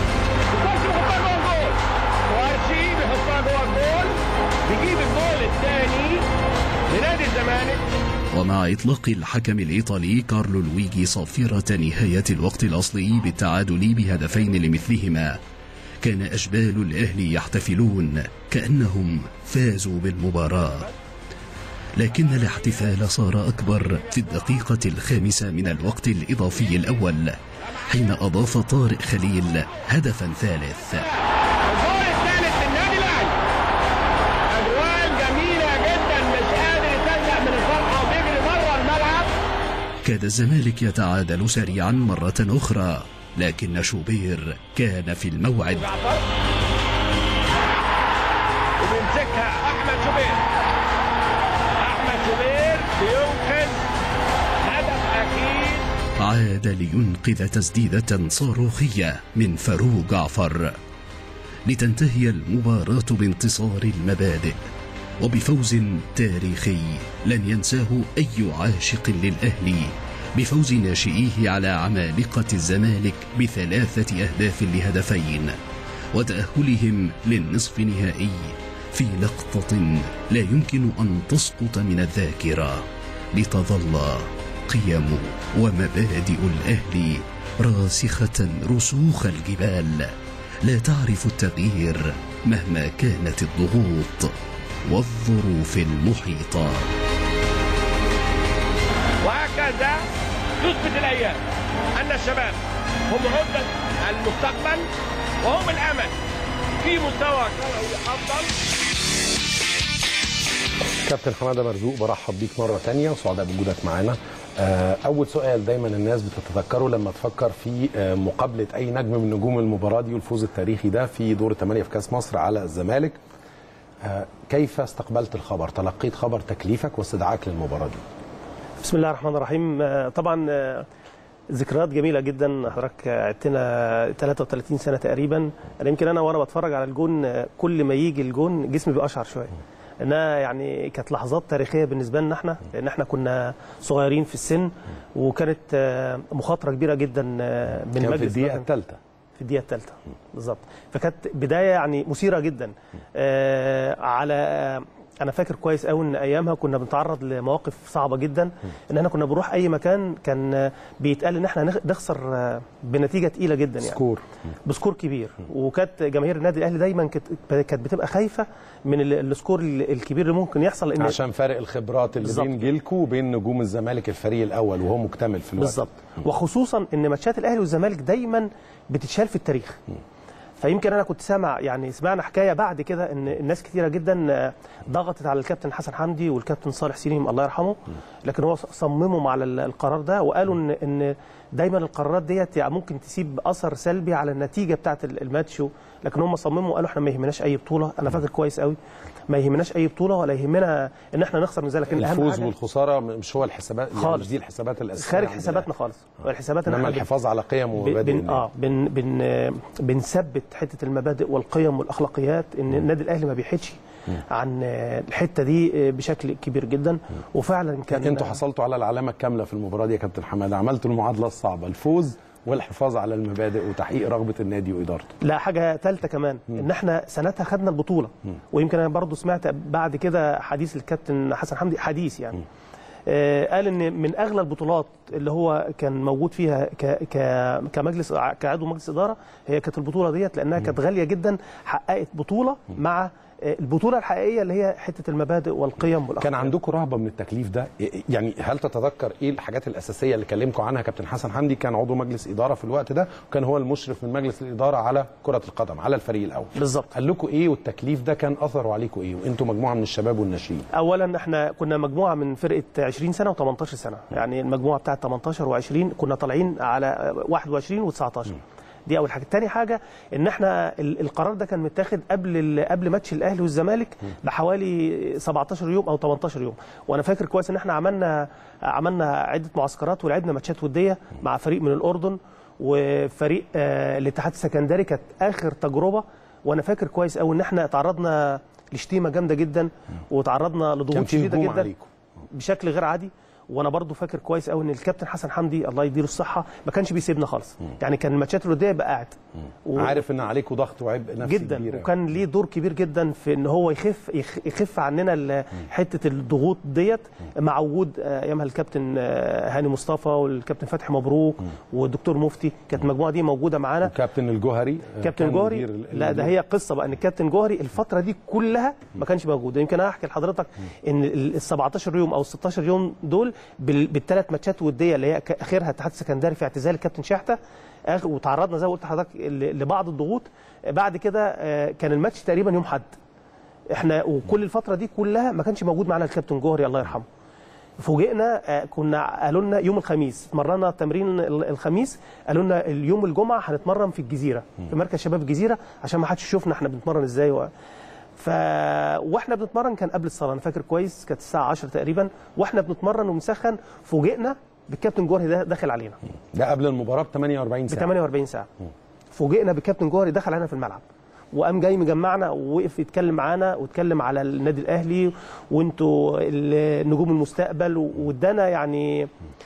وارشي بيحطها جوه الجول بيجيب الجول الثاني لنادي الزمالك ومع إطلاق الحكم الإيطالي كارلو لويجي صافرة نهاية الوقت الأصلي بالتعادل بهدفين لمثلهما كان أشبال الأهلي يحتفلون كأنهم فازوا بالمباراة لكن الاحتفال صار أكبر في الدقيقة الخامسة من الوقت الإضافي الأول حين أضاف طارق خليل هدفا ثالث الجول الثالث للنادي الاهلي اجوال جميله جدا مش قادر يصدق من الفرحه وبيجري بره الملعب كاد الزمالك يتعادل سريعا مرة أخرى لكن شوبير كان في الموعد وبيمسكها احمد شوبير احمد شوبير بينقذ هدف اكيد عاد لينقذ تسديدة صاروخية من فاروق جعفر لتنتهي المباراة بانتصار المبادئ وبفوز تاريخي لن ينساه أي عاشق للأهلي بفوز ناشئيه على عمالقة الزمالك بثلاثة أهداف لهدفين وتأهلهم للنصف نهائي في لقطة لا يمكن أن تسقط من الذاكرة لتظل قيم ومبادئ الأهلي راسخة رسوخ الجبال لا تعرف التغيير مهما كانت الضغوط والظروف المحيطة وهكذا تثبت الايام ان الشباب هم عدة المستقبل وهم الامل في مستوى كروي افضل كابتن حماده مرزوق برحب بيك مره تانية وسعداء بوجودك معانا آه، اول سؤال دايما الناس بتتذكره لما تفكر في آه، مقابله اي نجم من نجوم المباراه دي والفوز التاريخي ده في دور الثمانيه في كاس مصر على الزمالك آه، كيف استقبلت الخبر تلقيت خبر تكليفك واستدعاك للمباراه دي بسم الله الرحمن الرحيم آه، طبعا آه، ذكريات جميله جدا حضرتك عدتنا 33 سنه تقريبا انا يمكن انا وانا بتفرج على الجون آه، كل ما يجي الجون جسمي بيقشعر شويه انها يعني كانت لحظات تاريخيه بالنسبه لنا احنا لان احنا كنا صغيرين في السن وكانت آه، مخاطره كبيره جدا آه، من كان في مجلس الدقيقه إدارة- الثالثه في الدقيقه الثالثه بالظبط فكانت بدايه يعني مثيره جدا آه على انا فاكر كويس قوي ان ايامها كنا بنتعرض لمواقف صعبه جدا ان احنا كنا بنروح اي مكان كان آه، بيتقال ان احنا نخ- نخسر آه، بنتيجه تقيله جدا يعني سكور بسكور كبير وكانت جماهير النادي الاهلي دايما كانت كانت بتبقى خايفه من ال- السكور ال- الكبير اللي ممكن يحصل لان عشان فارق الخبرات اللي بالظبط. بين جيلكو وبين نجوم الزمالك الفريق الاول وهو مكتمل في الوقت بالظبط وخصوصا ان ماتشات الاهلي والزمالك دايما بتتشال في التاريخ فيمكن انا كنت سامع يعني سمعنا حكايه بعد كده ان الناس كتيره جدا آه، ضغطت على الكابتن حسن حمدي والكابتن صالح سليم الله يرحمه لكن هو صمموا على ال- القرار ده وقالوا ان ان دايما القرارات ديت يعني ممكن تسيب اثر سلبي على النتيجه بتاعه ال- الماتش و- لكن هم صمموا وقالوا احنا ما يهمناش اي بطوله انا فاكر كويس قوي ما يهمناش اي بطوله ولا يهمنا ان احنا نخسر من ذلك لكن الاهم الفوز حاجه والخساره مش هو الحسابات يعني خالص. مش دي الحسابات الاساسيه خارج عندنا. حساباتنا خالص الحسابات إن انما إحنا بن- الحفاظ على قيم بن ومبادئ بن النادي. اه بن بن بنثبت حته المبادئ والقيم والاخلاقيات ان النادي الاهلي ما بيحيدش عن آه، الحته دي آه، بشكل كبير جدا وفعلا كان انتوا حصلتوا على العلامه الكامله في المباراه دي يا كابتن حماده عملتوا المعادله الصعبه الفوز والحفاظ على المبادئ وتحقيق رغبه النادي وادارته لا حاجه ثالثه كمان ان احنا سنتها خدنا البطوله ويمكن انا برضو سمعت بعد كده حديث الكابتن حسن حمدي حديث يعني آه قال ان من اغلى البطولات اللي هو كان موجود فيها ك ك كمجلس كعضو مجلس اداره هي كانت البطوله ديت لانها كانت غاليه جدا حققت بطوله مع آه، البطوله الحقيقيه اللي هي حته المبادئ والقيم والاخلاق كان عندكم رهبه من التكليف ده يعني هل تتذكر ايه الحاجات الاساسيه اللي كلمكم عنها كابتن حسن حمدي كان عضو مجلس اداره في الوقت ده وكان هو المشرف من مجلس الاداره على كره القدم على الفريق الاول بالظبط قال لكم ايه والتكليف ده كان اثره عليكم ايه وانتم مجموعه من الشباب والناشئين اولا احنا كنا مجموعه من فرقه 20 سنه و18 سنه يعني المجموعه بتاعه 18 و20 كنا طالعين على 21 و19 دي اول حاجه تاني حاجه ان احنا ال- القرار ده كان متاخد قبل ال- قبل ماتش الاهلي والزمالك بحوالي 17 يوم او 18 يوم وانا فاكر كويس ان احنا عملنا عملنا عده معسكرات ولعبنا ماتشات وديه مع فريق من الاردن وفريق آه، الاتحاد السكندري كانت اخر تجربه وانا فاكر كويس قوي ان احنا تعرضنا لشتيمه جامده جدا وتعرضنا كان لضغوط في شديده هجوم جدا عليكم. بشكل غير عادي وانا برضو فاكر كويس قوي ان الكابتن حسن حمدي الله يديله الصحه ما كانش بيسيبنا خالص يعني كان الماتشات الوديه يبقى قاعد و- عارف ان عليكم ضغط وعبء نفسي جدا كبير أوي. وكان ليه دور كبير جدا في ان هو يخف يخ- يخف عننا ال- حته الضغوط ديت مع وجود آه، ايامها الكابتن آه، هاني مصطفى والكابتن فتحي مبروك والدكتور مفتي كانت المجموعه دي موجوده معانا كابتن الجوهري آه، كابتن كان جوهري مدير ال- لا ده هي قصه بقى ان الكابتن جوهري الفتره دي كلها ما كانش موجود يمكن انا احكي لحضرتك ان ال 17 يوم او ال 16 يوم دول بال- بالثلاث ماتشات وديه اللي هي ك- اخرها اتحاد السكندري في اعتزال الكابتن شحته آخ- وتعرضنا زي ما قلت لحضرتك ل- لبعض الضغوط بعد كده آه، كان الماتش تقريبا يوم حد احنا وكل الفتره دي كلها ما كانش موجود معانا الكابتن جوهري الله يرحمه فوجئنا آه، كنا قالوا لنا يوم الخميس اتمرنا تمرين ال- الخميس قالوا لنا اليوم الجمعه هنتمرن في الجزيره في مركز شباب الجزيره عشان ما حدش يشوفنا احنا بنتمرن ازاي و... ف واحنا بنتمرن كان قبل الصلاه انا فاكر كويس كانت الساعه 10 تقريبا واحنا بنتمرن وبنسخن فوجئنا بالكابتن جوهري ده داخل علينا ده قبل المباراه ب 48 ب ساعه 48 ساعه فوجئنا بالكابتن جوهري دخل علينا في الملعب وقام جاي مجمعنا ووقف يتكلم معانا واتكلم على النادي الاهلي وانتوا ال- نجوم المستقبل وادانا يعني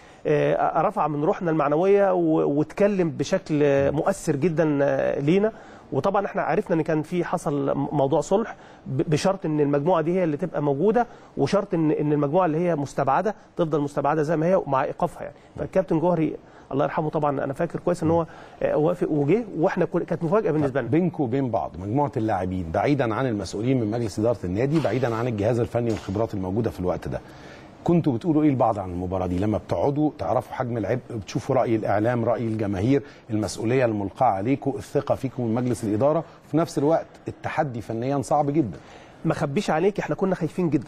آه، رفع من روحنا المعنويه و- واتكلم بشكل مؤثر جدا آه، لينا وطبعا احنا عرفنا ان كان في حصل موضوع صلح ب- بشرط ان المجموعه دي هي اللي تبقى موجوده وشرط ان ان المجموعه اللي هي مستبعده تفضل مستبعده زي ما هي ومع ايقافها يعني فالكابتن جوهري الله يرحمه طبعا انا فاكر كويس ان هو آه، وافق وجه واحنا كل- كانت مفاجاه بالنسبه لنا بينكم وبين بعض مجموعه اللاعبين بعيدا عن المسؤولين من مجلس اداره النادي بعيدا عن الجهاز الفني والخبرات الموجوده في الوقت ده كنتوا بتقولوا ايه لبعض عن المباراه دي لما بتقعدوا تعرفوا حجم العبء بتشوفوا راي الاعلام راي الجماهير المسؤوليه الملقاه عليكم الثقه فيكم من مجلس الاداره في نفس الوقت التحدي فنيا صعب جدا ما خبيش عليك احنا كنا خايفين جدا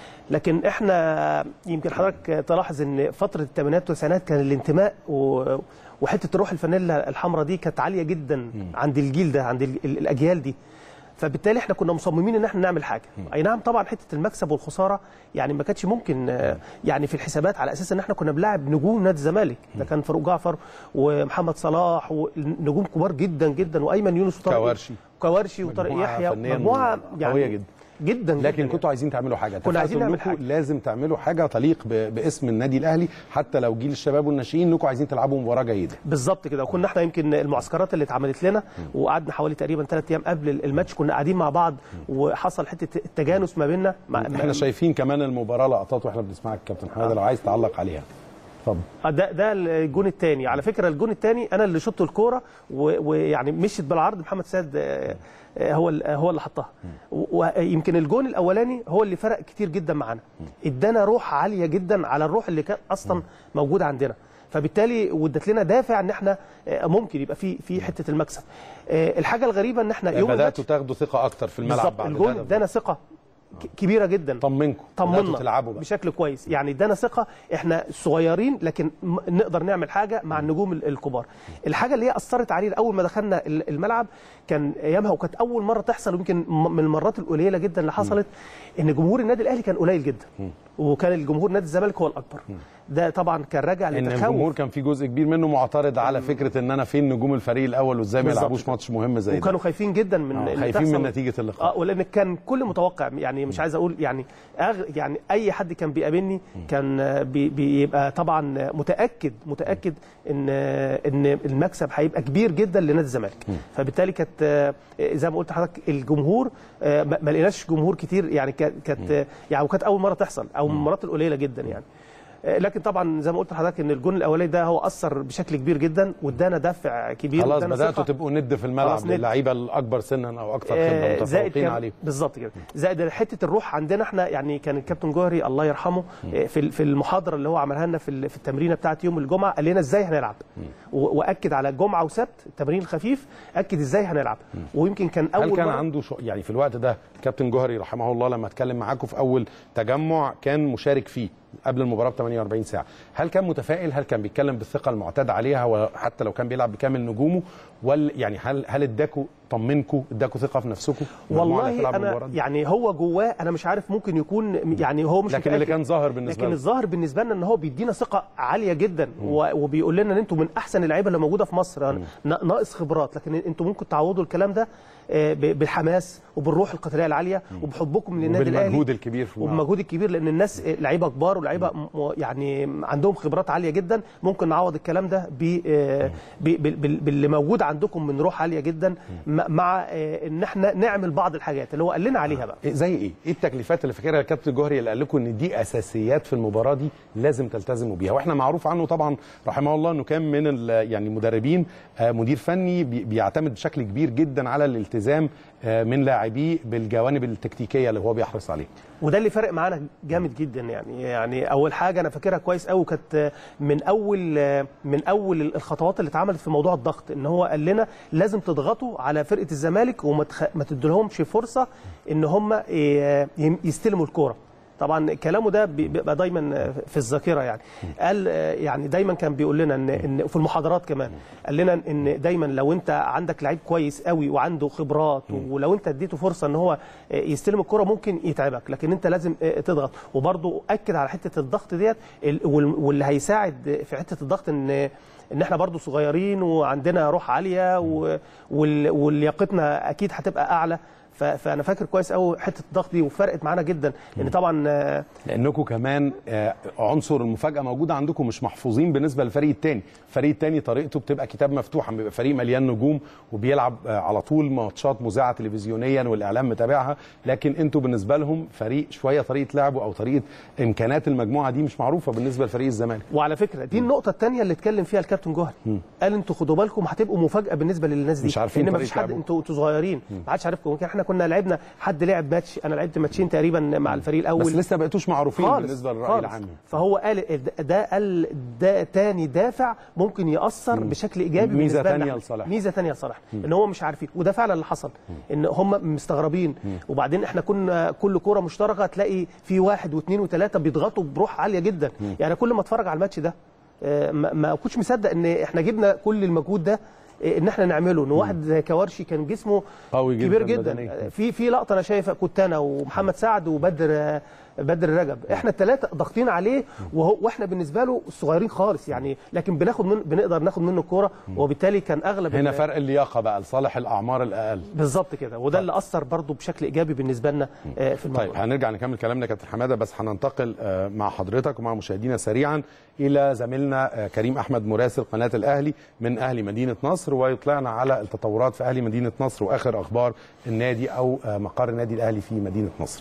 لكن احنا يمكن حضرتك تلاحظ ان فتره الثمانينات والتسعينات كان الانتماء و... وحته روح الفانيلا الحمراء دي كانت عاليه جدا عند الجيل ده عند ال... ال- الاجيال دي فبالتالي احنا كنا مصممين ان احنا نعمل حاجه اي نعم طبعا حته المكسب والخساره يعني ما كانتش ممكن آه، يعني في الحسابات على اساس ان احنا كنا بنلاعب نجوم نادي الزمالك ده كان فاروق جعفر ومحمد صلاح ونجوم كبار جدا جدا وايمن يونس وطارق كوارشي. كوارشي وطارق مجموعة يحيى فنياً مجموعه يعني قوية جدا. جدا لكن كنتوا عايزين تعملوا حاجه كنا عايزين اتفقتوا نعمل إنكم حاجة. لازم تعملوا حاجه تليق ب... باسم النادي الاهلي حتى لو جيل الشباب والناشئين انكم عايزين تلعبوا مباراه جيده بالظبط كده وكنا احنا يمكن المعسكرات اللي اتعملت لنا وقعدنا حوالي تقريبا ثلاث ايام قبل الماتش كنا قاعدين مع بعض وحصل حته التجانس ما بيننا مع- احنا شايفين كمان المباراه لقطات واحنا بنسمعك كابتن حماده لو عايز تعلق عليها اتفضل آه، ده ده الجون الثاني على فكره الجون الثاني انا اللي شطت الكوره و- ويعني مشيت بالعرض محمد سيد آه، آه، هو ال- هو اللي حطها و- ويمكن الجون الاولاني هو اللي فرق كتير جدا معانا ادانا روح عاليه جدا على الروح اللي كانت اصلا موجوده عندنا فبالتالي وادت لنا دافع ان احنا آه، ممكن يبقى في في حته المكسب آه، الحاجه الغريبه ان احنا يوم بداتوا تاخدوا ثقه اكتر في الملعب بالظبط بعد الجون ده. ادانا ثقه ك- كبيره جدا طمنكم طمنا بدأتوا تلعبوا بقى. بشكل كويس يعني ادانا ثقه احنا صغيرين لكن م- نقدر نعمل حاجه مع النجوم ال- الكبار الحاجه اللي هي اثرت علينا اول ما دخلنا ال- الملعب كان ايامها وكانت اول مره تحصل ويمكن م- من المرات القليله جدا اللي حصلت ان جمهور النادي الاهلي كان قليل جدا وكان الجمهور نادي الزمالك هو الاكبر ده طبعا كان راجع ان لتخوف الجمهور كان في جزء كبير منه معترض على فكره ان انا فين نجوم الفريق الاول وازاي ما بالظبط يلعبوش ماتش مهم زي ده وكانوا خايفين جدا من آه، اللي خايفين تحصل. من نتيجه اللقاء اه ولان كان كل متوقع يعني مش عايز اقول يعني أغ يعني اي حد كان بيقابلني كان آه، بي بيبقى طبعا آه، متاكد متاكد ان آه، ان المكسب هيبقى كبير جدا لنادي الزمالك فبالتالي كانت آه، زي ما قلت لحضرتك الجمهور آه، ما ما لقيناش جمهور كتير يعني كانت كانت آه، يعني وكانت اول مره تحصل او من المرات القليله جدا يعني آه، لكن طبعا زي ما قلت لحضرتك ان الجون الاولاني ده هو اثر بشكل كبير جدا وادانا دفع كبير خلاص وادانا بداتوا ثقة. تبقوا ند في خلاص الملعب ند. للعيبه الاكبر سنا او اكثر خبره آه، زائد متفوقين كان عليهم بالظبط كده زائد حته الروح عندنا احنا يعني كان الكابتن جوهري الله يرحمه آه، في ال- في المحاضره اللي هو عملها لنا في ال- في التمرينه بتاعه يوم الجمعه قال لنا ازاي هنلعب و- واكد على الجمعه وسبت التمرين الخفيف اكد ازاي هنلعب ويمكن كان اول هل كان مرة عنده شو يعني في الوقت ده الكابتن جوهري رحمه الله لما اتكلم معاكم في اول تجمع كان مشارك فيه قبل المباراه ب 48 ساعه هل كان متفائل هل كان بيتكلم بالثقه المعتاد عليها وحتى لو كان بيلعب بكامل نجومه ولا يعني هل هل اداكوا طمنكم اداكوا ثقه في نفسكم المجموعة اللي والله هتلعب المباراة انا دي؟ يعني هو جواه انا مش عارف ممكن يكون يعني هو مش لكن اللي متأكد. كان ظاهر بالنسبة لكن له. الظاهر بالنسبه لنا ان هو بيدينا ثقه عاليه جدا و- وبيقول لنا ان انتم من احسن اللعيبه اللي موجوده في مصر ن- ناقص خبرات لكن انتم ممكن تعوضوا الكلام ده آه، ب- بالحماس وبالروح القتاليه العاليه وبحبكم للنادي الاهلي وبالمجهود الكبير في الملعب. وبالمجهود الكبير لان الناس آه، لعيبه كبار ولعيبه م- يعني عندهم خبرات عاليه جدا ممكن نعوض الكلام ده ب- آه، ب- بال- بال- باللي موجود عندكم من روح عاليه جدا م- مع آه، ان احنا نعمل بعض الحاجات اللي هو قال لنا عليها بقى إيه- زي ايه؟ ايه التكليفات اللي فاكرها الكابتن جوهري اللي قال لكم ان دي اساسيات في المباراه دي لازم تلتزموا بيها واحنا معروف عنه طبعا رحمه الله انه كان من ال- يعني مدربين آه، مدير فني بي- بيعتمد بشكل كبير جدا على الالتزام آه، من لاعبيه بالجوانب التكتيكيه اللي هو بيحرص عليها وده اللي فرق معانا جامد جدا يعني يعني اول حاجه انا فاكرها كويس قوي كانت من اول من اول الخطوات اللي اتعملت في موضوع الضغط ان هو قال لنا لازم تضغطوا على فرقه الزمالك وما تخ... ما تديلهمش فرصه ان هم ي- يستلموا الكوره طبعا كلامه ده بي- بيبقى دايما في الذاكره يعني قال يعني دايما كان بيقول لنا ان ان في المحاضرات كمان قال لنا ان دايما لو انت عندك لعيب كويس قوي وعنده خبرات ولو انت اديته فرصه ان هو يستلم الكره ممكن يتعبك لكن انت لازم تضغط وبرضه اكد على حته الضغط ديت ال- وال- واللي هيساعد في حته الضغط ان ان احنا برضو صغيرين وعندنا روح عاليه و- وال- ولياقتنا اكيد هتبقى اعلى ف- فانا فاكر كويس قوي حته الضغط دي وفرقت معانا جدا لان طبعا آه، لانكم كمان آه، عنصر المفاجاه موجوده عندكم مش محفوظين بالنسبه للفريق الثاني الفريق الثاني طريقته بتبقى كتاب مفتوح بيبقى فريق مليان نجوم وبيلعب آه، على طول ماتشات مذاعه تلفزيونيا والاعلام متابعها لكن انتوا بالنسبه لهم فريق شويه طريقه لعبه او طريقه امكانات المجموعه دي مش معروفه بالنسبه لفريق الزمالك وعلى فكره دي النقطه الثانيه اللي اتكلم فيها الكابتن جوهري قال انتوا خدوا بالكم هتبقوا مفاجاه بالنسبه للناس دي مش عارفين لان طريقة مفيش حد لعبهم. انتوا انتوا صغيرين ما حدش عارفكم ممكن احنا كنا لعبنا حد لعب ماتش انا لعبت ماتشين تقريبا مع الفريق الاول بس لسه بقيتوش معروفين خالص بالنسبه للراي خالص. العام فهو قال ده قال ده تاني دافع ممكن ياثر بشكل ايجابي ميزة بالنسبه لنا تانية إحنا. لصالحنا. ميزه ثانيه لصالح ان هو مش عارفين وده فعلا اللي حصل ان هم مستغربين وبعدين احنا كنا كل كوره مشتركه تلاقي في واحد واثنين وثلاثه بيضغطوا بروح عاليه جدا يعني كل ما اتفرج على الماتش ده آه، ما ما كنتش مصدق ان احنا جبنا كل المجهود ده آه، ان احنا نعمله ان واحد زي كوارشي كان جسمه قوي جدا كبير جدا بدنيا. في في لقطه انا شايفها كنت انا ومحمد سعد وبدر آه، بدر رجب احنا الثلاثه ضاغطين عليه وهو واحنا بالنسبه له صغيرين خالص يعني لكن بناخد من بنقدر ناخد منه الكوره وبالتالي كان اغلب هنا ال- فرق اللياقه بقى لصالح الاعمار الاقل بالظبط كده وده اللي اثر برضو بشكل ايجابي بالنسبه لنا آه، في الموضوع طيب هنرجع نكمل كلامنا يا كابتن حماده بس هننتقل آه، مع حضرتك ومع مشاهدينا سريعا الى زميلنا آه، كريم احمد مراسل قناه الاهلي من اهلي مدينه نصر ويطلعنا على التطورات في اهلي مدينه نصر واخر اخبار النادي او آه، مقر النادي الاهلي في مدينه نصر.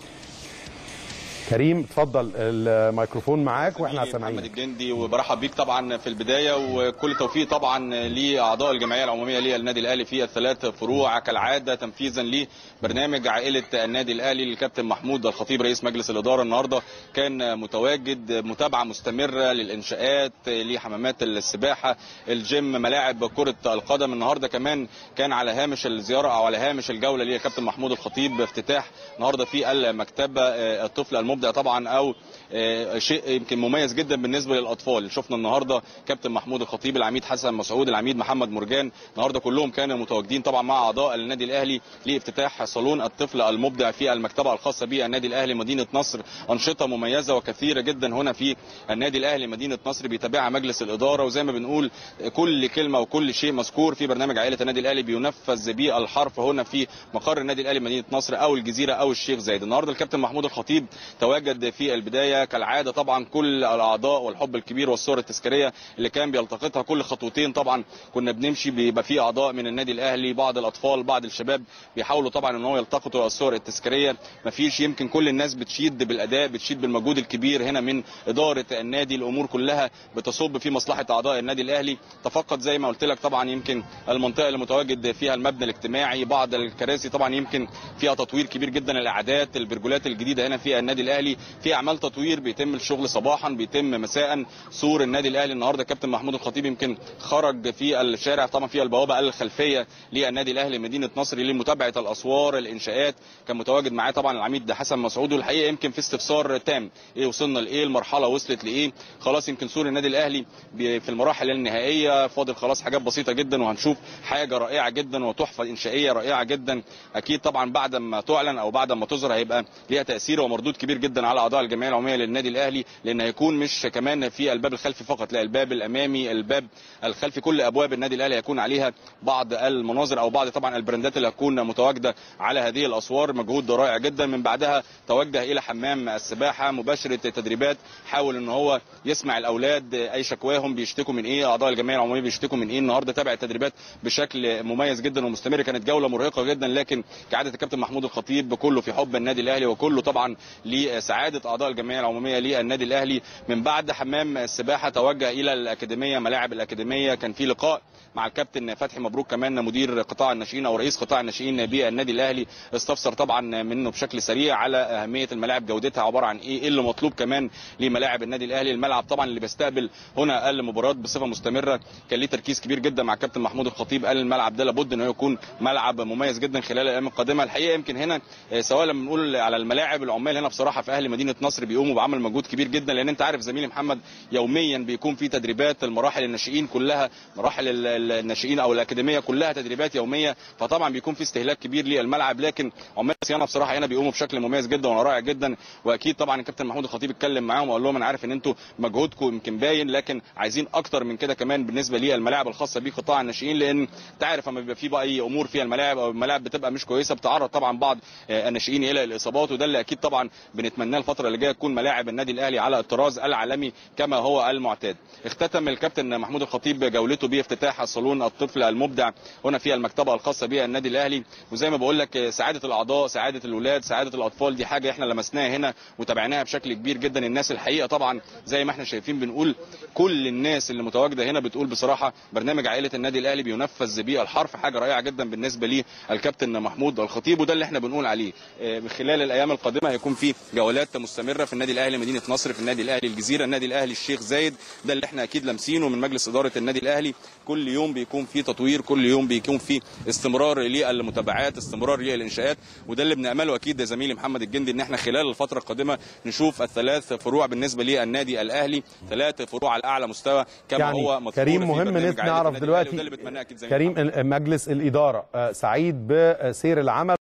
كريم اتفضل الميكروفون معاك واحنا محمد سامعين الجندي وبرحب بيك طبعا في البدايه وكل التوفيق طبعا لاعضاء الجمعيه العموميه للنادي الاهلي في الثلاث فروع كالعاده تنفيذا لبرنامج عائله النادي الاهلي الكابتن محمود الخطيب رئيس مجلس الاداره النهارده كان متواجد متابعه مستمره للانشاءات لحمامات السباحه الجيم ملاعب كره القدم النهارده كمان كان على هامش الزياره او على هامش الجوله للكابتن محمود الخطيب افتتاح النهارده في المكتبه آه، الطفل المبدع طبعا او آه، شيء يمكن مميز جدا بالنسبه للاطفال شفنا النهارده كابتن محمود الخطيب العميد حسن مسعود العميد محمد مرجان النهارده كلهم كانوا متواجدين طبعا مع اعضاء النادي الاهلي لافتتاح صالون الطفل المبدع في المكتبه الخاصه بالنادي الاهلي مدينه نصر انشطه مميزه وكثيره جدا هنا في النادي الاهلي مدينه نصر بيتابعها مجلس الاداره وزي ما بنقول كل كلمه وكل شيء مذكور في برنامج عائله النادي الاهلي بينفذ بالحرف هنا في مقر النادي الاهلي مدينه نصر او الجزيره او الشيخ زايد النهارده الكابتن محمود الخطيب تواجد في البدايه كالعاده طبعا كل الاعضاء والحب الكبير والصور التذكاريه اللي كان بيلتقطها كل خطوتين طبعا كنا بنمشي بيبقى في اعضاء من النادي الاهلي بعض الاطفال بعض الشباب بيحاولوا طبعا ان هو يلتقطوا الصور التذكاريه مفيش يمكن كل الناس بتشيد بالاداء بتشيد بالمجهود الكبير هنا من اداره النادي الامور كلها بتصب في مصلحه اعضاء النادي الاهلي تفقد زي ما قلت لك طبعا يمكن المنطقه اللي متواجد فيها المبنى الاجتماعي بعض الكراسي طبعا يمكن فيها تطوير كبير جدا الاعداد البرجولات الجديده هنا في النادي الاهلي في اعمال تطوير بيتم الشغل صباحا بيتم مساء سور النادي الاهلي النهارده كابتن محمود الخطيب يمكن خرج في الشارع طبعا في البوابه الخلفيه للنادي الاهلي مدينه نصر لمتابعه الاسوار الانشاءات كان متواجد معاه طبعا العميد حسن مسعود والحقيقه يمكن في استفسار تام ايه وصلنا لايه المرحله وصلت لايه خلاص يمكن سور النادي الاهلي بي- في المراحل النهائيه فاضل خلاص حاجات بسيطه جدا وهنشوف حاجه رائعه جدا وتحفه انشائيه رائعه جدا اكيد طبعا بعد ما تعلن او بعد ما تظهر هيبقى ليها تاثير ومردود كبير جدا على اعضاء الجمعيه العموميه للنادي الاهلي لان هيكون مش كمان في الباب الخلفي فقط لا الباب الامامي الباب الخلفي كل ابواب النادي الاهلي هيكون عليها بعض المناظر او بعض طبعا البراندات اللي هتكون متواجده على هذه الاسوار مجهود رائع جدا من بعدها توجه الى حمام السباحه مباشره تدريبات حاول ان هو يسمع الاولاد اي شكواهم بيشتكوا من ايه اعضاء الجمعيه العموميه بيشتكوا من ايه النهارده تابع التدريبات بشكل مميز جدا ومستمر كانت جوله مرهقه جدا لكن كعاده الكابتن محمود الخطيب كله في حب النادي الاهلي وكله طبعا لسعاده اعضاء الجمعيه العموميه للنادي الاهلي من بعد حمام السباحه توجه الى الاكاديميه ملاعب الاكاديميه كان في لقاء مع الكابتن فتحي مبروك كمان مدير قطاع الناشئين او رئيس قطاع الناشئين بالنادي الاهلي استفسر طبعا منه بشكل سريع على اهميه الملاعب جودتها عباره عن ايه ايه اللي مطلوب كمان لملاعب النادي الاهلي الملعب طبعا اللي بيستقبل هنا المباريات بصفه مستمره كان ليه تركيز كبير جدا مع الكابتن محمود الخطيب قال الملعب ده لابد ان هو يكون ملعب مميز جدا خلال الايام القادمه الحقيقه يمكن هنا آه، سواء لما بنقول على الملاعب العمال هنا بصراحه في اهل مدينه نصر بيقوموا بعمل مجهود كبير جدا لان انت عارف زميلي محمد يوميا بيكون في تدريبات المراحل الناشئين كلها مراحل ال- ال- الناشئين او الاكاديميه كلها تدريبات يوميه فطبعا بيكون في استهلاك كبير للملعب لكن عمال الصيانه بصراحه هنا بيقوموا بشكل مميز جدا ورائع جدا واكيد طبعا الكابتن محمود الخطيب اتكلم معاهم وقال لهم انا عارف ان انتوا مجهودكم يمكن باين لكن عايزين اكتر من كده كمان بالنسبه للملاعب الخاصه بقطاع الناشئين لان انت عارف لما بيبقى في بقى اي امور فيها الملاعب او الملاعب بتبقى مش كويسه بتعرض طبعا بعض آه، الناشئين الى الاصابات وده اللي اكيد طبعا بنتمناه الفتره اللي جايه تكون ملاعب النادي الاهلي على الطراز العالمي كما هو المعتاد اختتم الكابتن محمود الخطيب جولته بافتتاح صالون الطفل المبدع هنا في المكتبه الخاصه بالنادي الاهلي وزي ما بقول لك آه، سعاده الاعضاء سعاده الاولاد سعاده الاطفال دي حاجه احنا لمسناها هنا وتابعناها بشكل كبير جدا الناس الحقيقه طبعا زي ما احنا شايفين بنقول كل الناس اللي متواجده هنا بتقول بصراحه برنامج عائله النادي الاهلي بينفذ بالحرف حاجه رائعه جدا بالنسبه لي الكابتن محمود الخطيب وده اللي احنا بنقول عليه آه، خلال الايام القادمه هيكون في جولات مستمره في النادي الاهلي مدينه نصر في النادي الاهلي الجزيره النادي الاهلي الشيخ زايد ده اللي احنا اكيد لامسينه من مجلس اداره النادي الاهلي كل يوم بيكون في تطوير كل يوم بيكون في استمرار للمتابعات استمرار للانشاءات وده اللي بنامله اكيد يا زميلي محمد الجندي ان احنا خلال الفتره القادمه نشوف الثلاث فروع بالنسبه للنادي الاهلي ثلاث فروع على اعلى مستوى كما يعني هو مذكور كريم في مهم برنامج نت- عائلة نعرف النادي الأهلي، دلوقتي وده اللي بتمناه اكيد زي كريم ال- مجلس الاداره آه، سعيد بسير العمل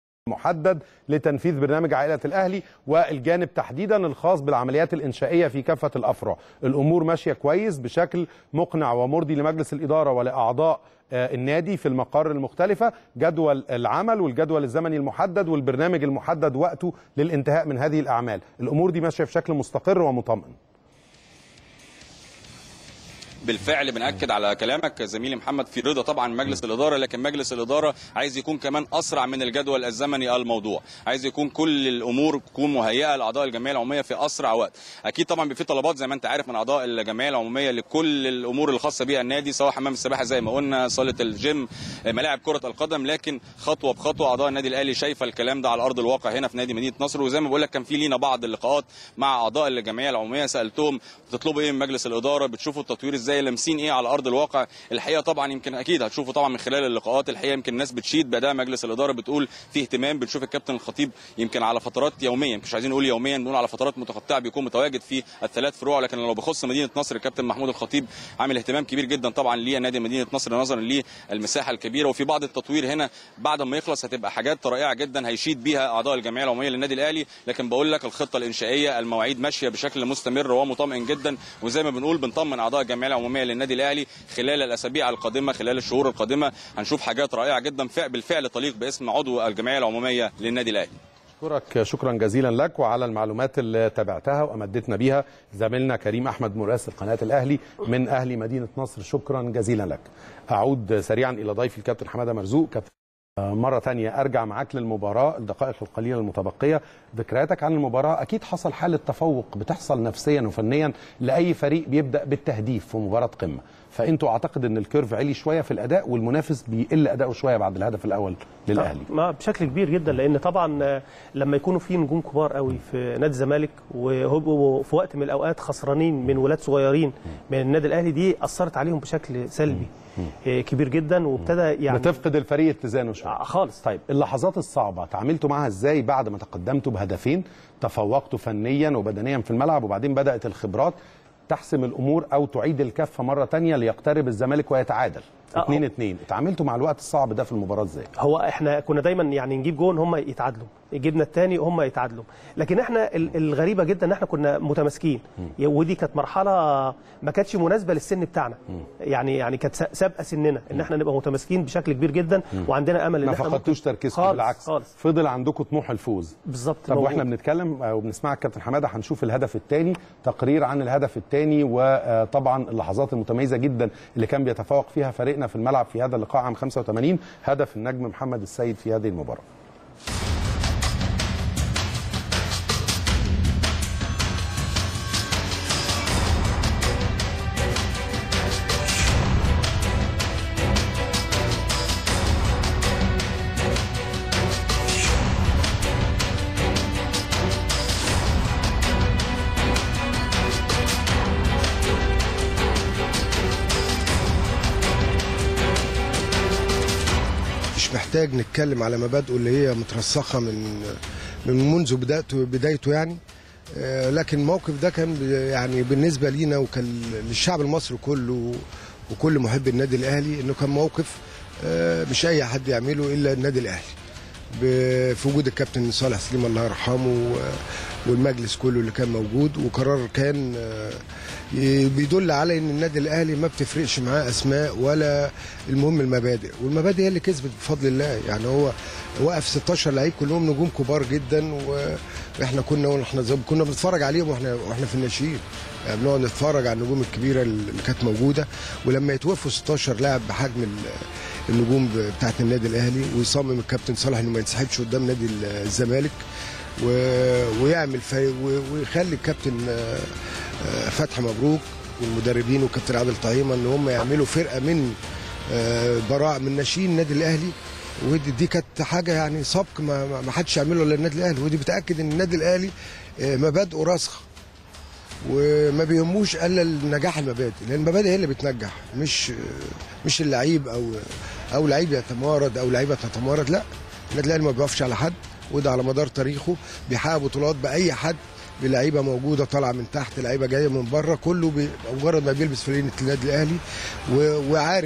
المحدد لتنفيذ برنامج عائله الاهلي والجانب تحديدا الخاص بالعمليات الانشائيه في كافه الافرع الامور ماشيه كويس بشكل مقنع ومرضي لمجلس الاداره ولاعضاء آه، النادي في المقار المختلفة جدول العمل والجدول الزمني المحدد والبرنامج المحدد وقته للانتهاء من هذه الأعمال الأمور دي ماشية بشكل مستقر ومطمئن بالفعل بنأكد على كلامك زميلي محمد في رضا طبعا مجلس الإدارة لكن مجلس الإدارة عايز يكون كمان أسرع من الجدول الزمني الموضوع عايز يكون كل الأمور تكون مهيئة لأعضاء الجمعية العمومية في أسرع وقت أكيد طبعا بيبقى في طلبات زي ما أنت عارف من أعضاء الجمعية العمومية لكل الأمور الخاصة بها النادي سواء حمام السباحة زي ما قلنا صالة الجيم ملاعب كرة القدم لكن خطوة بخطوة أعضاء النادي الأهلي شايفة الكلام ده على أرض الواقع هنا في نادي مدينة نصر وزي ما بقول لك كان في لينا بعض اللقاءات مع أعضاء الجمعية العمومية سألتهم بتطلبوا إيه من مجلس الإدارة بتشوفوا التطوير إزاي لامسين إيه على ارض الواقع الحقيقه طبعا يمكن اكيد هتشوفوا طبعا من خلال اللقاءات الحقيقه يمكن الناس بتشيد باداء مجلس الاداره بتقول في اهتمام بنشوف الكابتن الخطيب يمكن على فترات يوميا مش عايزين نقول يوميا نقول على فترات متقطعه بيكون متواجد في الثلاث فروع لكن لو بخص مدينه نصر الكابتن محمود الخطيب عامل اهتمام كبير جدا طبعا لنادي مدينه نصر نظرا للمساحه الكبيره وفي بعض التطوير هنا بعد ما يخلص هتبقى حاجات رائعه جدا هيشيد بيها اعضاء الجمعيه العموميه للنادي الاهلي لكن بقول لك الخطه الانشائيه المواعيد ماشيه بشكل مستمر ومطمئن جدا وزي ما بنقول بنطمن اعضاء الجمعيه العموميه للنادي الاهلي خلال الاسابيع القادمه خلال الشهور القادمه هنشوف حاجات رائعه جدا فع- بالفعل تليق باسم عضو الجمعيه العموميه للنادي الاهلي أشكرك شكرا جزيلا لك وعلى المعلومات اللي تابعتها وأمدتنا بيها زميلنا كريم أحمد مراسل قناة الأهلي من أهلي مدينة نصر شكرا جزيلا لك أعود سريعا إلى ضيفي الكابتن حمادة مرزوق كابتن آه، مرة تانية أرجع معاك للمباراة الدقائق القليلة المتبقية ذكرياتك عن المباراة أكيد حصل حالة تفوق بتحصل نفسيا وفنيا لأي فريق بيبدأ بالتهديف في مباراة قمة فأنتوا أعتقد أن الكيرف عالي شوية في الأداء والمنافس بيقل أداؤه شوية بعد الهدف الأول للأهلي ما بشكل كبير جدا لان طبعا آه، لما يكونوا في نجوم كبار قوي في نادي الزمالك وهو في وقت من الاوقات خسرانين من ولاد صغيرين من النادي الاهلي دي اثرت عليهم بشكل سلبي آه، كبير جدا وابتدى يعني بتفقد الفريق اتزانه شويه خالص طيب اللحظات الصعبه تعاملتوا معاها ازاي بعد ما تقدمتوا بهدفين تفوقتوا فنيا وبدنيا في الملعب وبعدين بدات الخبرات تحسم الامور او تعيد الكفه مره تانية ليقترب الزمالك ويتعادل آه، 2 2 اتعاملتوا مع الوقت الصعب ده في المباراه ازاي هو احنا كنا دايما يعني نجيب جون هم يتعادلوا جبنا الثاني هم يتعادلوا لكن احنا ال- الغريبه جدا ان احنا كنا متماسكين ودي كانت مرحله ما كانتش مناسبه للسن بتاعنا يعني يعني كانت سا- سابقه سننا ان احنا نبقى متماسكين بشكل كبير جدا وعندنا امل ان ما احنا فقدتوش ممكن- تركيزكم خالص بالعكس خالص فضل عندكم طموح الفوز بالظبط طب موجود. واحنا بنتكلم آه، وبنسمعك كابتن حماده هنشوف الهدف الثاني تقرير عن الهدف الثاني وطبعا اللحظات المتميزه جدا اللي كان بيتفوق فيها فريقنا في الملعب في هذا اللقاء عام 85 هدف النجم محمد السيد في هذه المباراه مش محتاج نتكلم على مبادئه اللي هي مترسخه من من منذ بدايته بدايته يعني آه، لكن الموقف ده كان ب- يعني بالنسبه لينا وكان للشعب المصري كله وكل محب النادي الاهلي انه كان موقف آه، مش اي حد يعمله الا النادي الاهلي ب- في وجود الكابتن صالح سليم الله يرحمه و- والمجلس كله اللي كان موجود وقرار كان آه، ي- بيدل على ان النادي الاهلي ما بتفرقش معاه اسماء ولا المهم المبادئ والمبادئ هي اللي كسبت بفضل الله يعني هو وقف 16 لعيب كلهم نجوم كبار جدا و- واحنا كنا واحنا زي- كنا بنتفرج عليهم واحنا واحنا في الناشئين يعني بنقعد نتفرج على النجوم الكبيره اللي كانت موجوده ولما يتوقفوا 16 لاعب بحجم ال- النجوم بتاعت النادي الاهلي ويصمم الكابتن صالح انه ما ينسحبش قدام نادي الزمالك و- ويعمل فريق و- ويخلي الكابتن آه، آه، فتحي مبروك والمدربين والكابتن عادل طعيمه ان هم يعملوا فرقه من آه، براء من ناشئين النادي الاهلي ودي دي كانت حاجه يعني سبق ما ما- ما حدش يعمله الا النادي الاهلي ودي بتاكد ان النادي الاهلي آه، مبادئه راسخه وما بيهموش الا النجاح المبادئ لان المبادئ هي اللي بتنجح مش مش اللعيب او او لعيب يتمارد او لعيبه تتمارد لا النادي الاهلي ما بيقفش على حد وده على مدار تاريخه بيحقق بطولات باي حد بلعيبه موجوده طالعه من تحت لعيبه جايه من بره كله بي- مجرد ما بيلبس فريق النادي الاهلي و- وعارف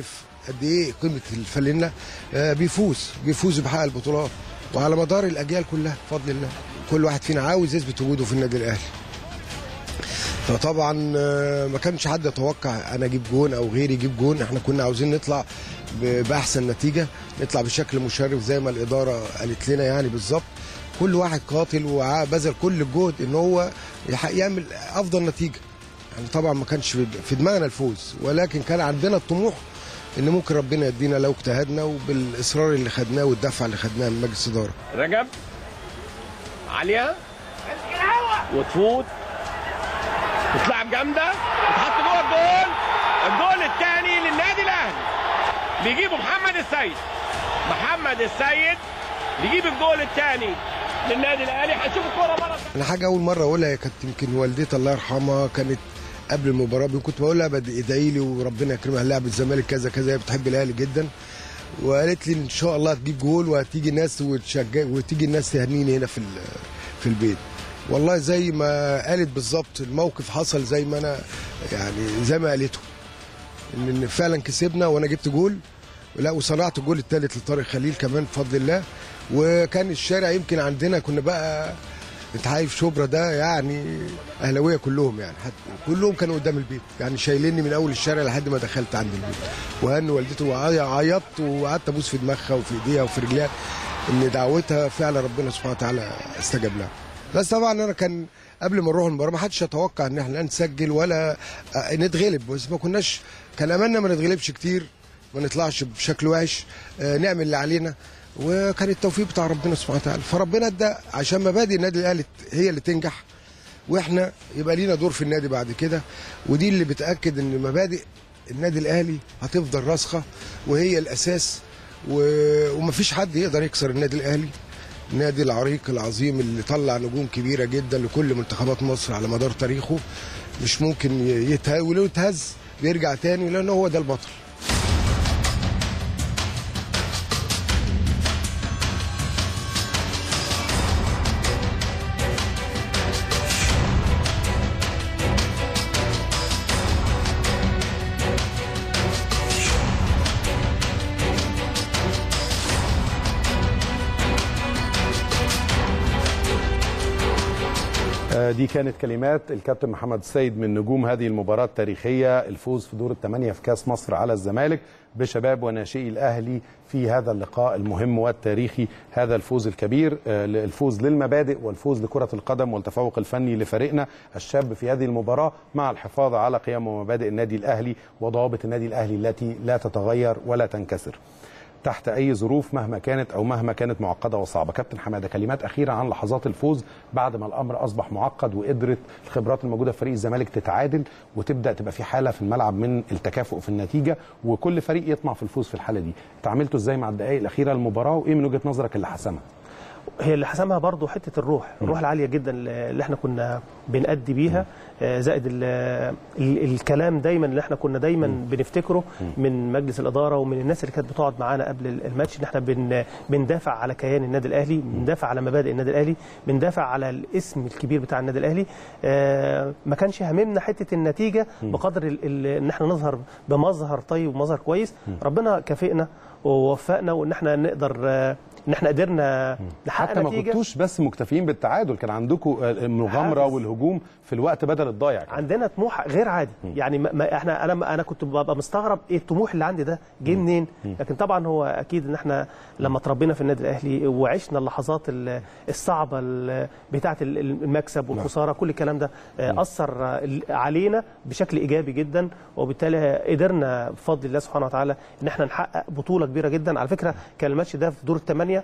قد ايه قيمه الفانلة آه، بيفوز بيفوز بحقق البطولات وعلى مدار الاجيال كلها بفضل الله كل واحد فينا عاوز يثبت وجوده في النادي الاهلي فطبعا آه، ما كانش حد يتوقع انا اجيب جون او غيري يجيب جون احنا كنا عاوزين نطلع ب- باحسن نتيجه نطلع بشكل مشرف زي ما الاداره قالت لنا يعني بالظبط كل واحد قاتل وبذل كل الجهد ان هو يح- يعمل افضل نتيجه يعني طبعا ما كانش في- في دماغنا الفوز ولكن كان عندنا الطموح ان ممكن ربنا يدينا لو اجتهدنا وبالاصرار اللي خدناه والدفع اللي خدناه من مجلس الاداره رجب عالية وتفوت تتلعب جامدة وتحط جوه الجول الجول الثاني للنادي الأهلي بيجيبه محمد السيد محمد السيد بيجيب الجول الثاني للنادي الأهلي هنشوف الكورة مرة انا حاجه اول مره اقولها كانت يمكن والدتي الله يرحمها كانت قبل المباراه كنت بقول لها بدي ادعي لي وربنا يكرمها لاعب الزمالك كذا كذا هي بتحب الاهلي جدا وقالت لي ان شاء الله هتجيب جول وهتيجي ناس وتشجع وتيجي الناس تهنيني هنا في ال- في البيت والله زي ما قالت بالظبط الموقف حصل زي ما انا يعني زي ما قالته ان إن فعلا كسبنا وانا جبت جول لا وصنعت الجول الثالث لطارق خليل كمان بفضل الله وكان الشارع يمكن عندنا كنا بقى انت عارف شبرا ده يعني اهلاويه كلهم يعني حتى كلهم كانوا قدام البيت يعني شايليني من اول الشارع لحد ما دخلت عند البيت وهن والدته وعيطت وقعدت ابوس في دماغها وفي ايديها وفي رجليها ان دعوتها فعلا ربنا سبحانه وتعالى استجاب لها بس طبعا انا كان قبل ما نروح المباراه ما حدش يتوقع ان احنا لا نسجل ولا آه، نتغلب بس ما كناش كان املنا ما نتغلبش كتير ما نطلعش بشكل وحش آه، نعمل اللي علينا وكان التوفيق بتاع ربنا سبحانه وتعالى فربنا ادى عشان مبادئ النادي الاهلي هي اللي تنجح واحنا يبقى لينا دور في النادي بعد كده ودي اللي بتاكد ان مبادئ النادي الاهلي هتفضل راسخه وهي الاساس و... ومفيش حد يقدر يكسر النادي الاهلي النادي العريق العظيم اللي طلع نجوم كبيره جدا لكل منتخبات مصر على مدار تاريخه مش ممكن يتهز ولو يتهز بيرجع تاني لان هو ده البطل آه، دي كانت كلمات الكابتن محمد السيد من نجوم هذه المباراة التاريخية الفوز في دور الثمانية في كاس مصر على الزمالك بشباب وناشئي الأهلي في هذا اللقاء المهم والتاريخي هذا الفوز الكبير آه، الفوز للمبادئ والفوز لكرة القدم والتفوق الفني لفريقنا الشاب في هذه المباراة مع الحفاظ على قيم ومبادئ النادي الأهلي وضوابط النادي الأهلي التي لا تتغير ولا تنكسر تحت اي ظروف مهما كانت او مهما كانت معقده وصعبه كابتن حماده كلمات اخيره عن لحظات الفوز بعد ما الامر اصبح معقد وقدرت الخبرات الموجوده في فريق الزمالك تتعادل وتبدا تبقى في حاله في الملعب من التكافؤ في النتيجه وكل فريق يطمع في الفوز في الحاله دي تعاملتوا ازاي مع الدقائق الاخيره للمباراه وايه من وجهه نظرك اللي حسمها هي اللي حسمها برضو حته الروح الروح العاليه جدا اللي احنا كنا بنأدي بيها آه، زائد ال ال الكلام دايما اللي احنا كنا دايما بنفتكره من مجلس الاداره ومن الناس اللي كانت بتقعد معانا قبل الماتش ان احنا بن بندافع على كيان النادي الاهلي بندافع على مبادئ النادي الاهلي بندافع على الاسم الكبير بتاع النادي الاهلي آه، ما كانش هاممنا حته النتيجه بقدر ال- ال- ان احنا نظهر بمظهر طيب ومظهر كويس ربنا كافئنا ووفقنا وان احنا نقدر آه، ان احنا قدرنا نحقق حتى ما نتيجه كنتوش بس مكتفيين بالتعادل كان عندكم المغامره حافز. والهجوم في الوقت بدل الضايع كمان. عندنا طموح غير عادي يعني ما- ما احنا انا انا كنت ببقى مستغرب ايه الطموح اللي عندي ده جه منين لكن طبعا هو اكيد ان احنا لما تربينا في النادي الاهلي وعشنا اللحظات ال- الصعبه ال- بتاعه ال- المكسب والخساره كل الكلام ده آه، اثر آه، علينا بشكل ايجابي جدا وبالتالي قدرنا بفضل الله سبحانه وتعالى ان احنا نحقق بطوله كبيره جدا على فكره كان الماتش ده في دور الثمانيه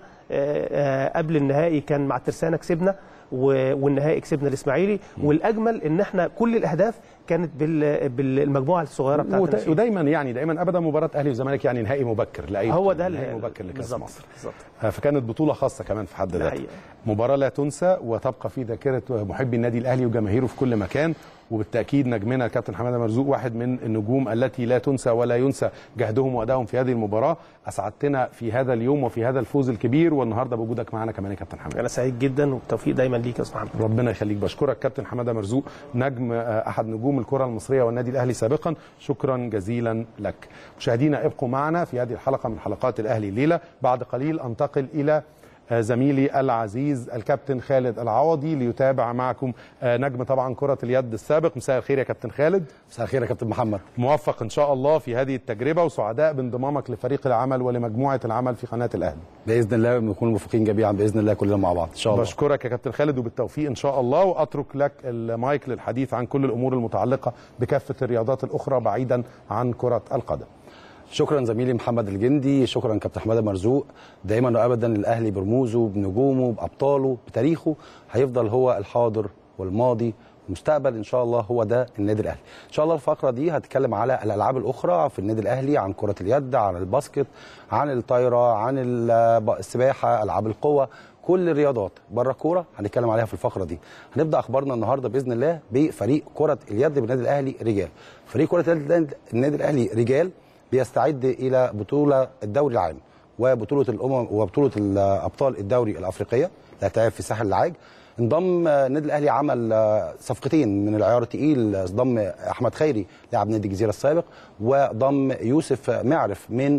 قبل النهائي كان مع الترسانه كسبنا و- والنهائي كسبنا الاسماعيلي والاجمل ان احنا كل الاهداف كانت بال- بالمجموعه الصغيره بتاعت وت- الناشئين. ودايما يعني دايما ابدا مباراه اهلي وزمالك يعني نهائي مبكر لاي هو بطولة، ده نهائي ال- مبكر لكاس بالظبط مصر بالظبط آه، فكانت بطوله خاصه كمان في حد ده ذاتها حقيقة. مباراه لا تنسى وتبقى في ذاكره محبي النادي الاهلي وجماهيره في كل مكان وبالتاكيد نجمنا الكابتن حماده مرزوق واحد من النجوم التي لا تنسى ولا ينسى جهدهم وادائهم في هذه المباراه اسعدتنا في هذا اليوم وفي هذا الفوز الكبير والنهارده بوجودك معنا كمان يا كابتن حماده انا سعيد جدا والتوفيق دايما ليك يا استاذ محمد ربنا يخليك بشكرك كابتن حماده مرزوق نجم آه، احد نجوم نجوم الكره المصريه والنادي الاهلي سابقا شكرا جزيلا لك مشاهدينا ابقوا معنا في هذه الحلقه من حلقات الاهلي الليله بعد قليل انتقل الى زميلي العزيز الكابتن خالد العوضي ليتابع معكم نجم طبعا كرة اليد السابق مساء الخير يا كابتن خالد مساء الخير يا كابتن محمد موفق ان شاء الله في هذه التجربة وسعداء بانضمامك لفريق العمل ولمجموعة العمل في قناة الأهلي بإذن الله نكون موفقين جميعا بإذن الله كلنا مع بعض إن شاء الله بشكرك يا كابتن خالد وبالتوفيق إن شاء الله وأترك لك المايك للحديث عن كل الأمور المتعلقة بكافة الرياضات الأخرى بعيدا عن كرة القدم شكرا زميلي محمد الجندي شكرا كابتن حماده مرزوق دايما وابدا الاهلي برموزه بنجومه بابطاله بتاريخه هيفضل هو الحاضر والماضي المستقبل ان شاء الله هو ده النادي الاهلي ان شاء الله الفقره دي هتكلم على الالعاب الاخرى في النادي الاهلي عن كره اليد عن الباسكت عن الطايره عن السباحه العاب القوه كل الرياضات بره الكوره هنتكلم عليها في الفقره دي هنبدا اخبارنا النهارده باذن الله بفريق كره اليد بالنادي الاهلي رجال فريق كره اليد النادي الاهلي رجال بيستعد الى بطوله الدوري العام وبطوله الامم وبطوله ابطال الدوري الافريقيه اللي هتلعب في ساحل العاج انضم النادي الاهلي عمل صفقتين من العيار الثقيل ضم احمد خيري لاعب نادي الجزيره السابق وضم يوسف معرف من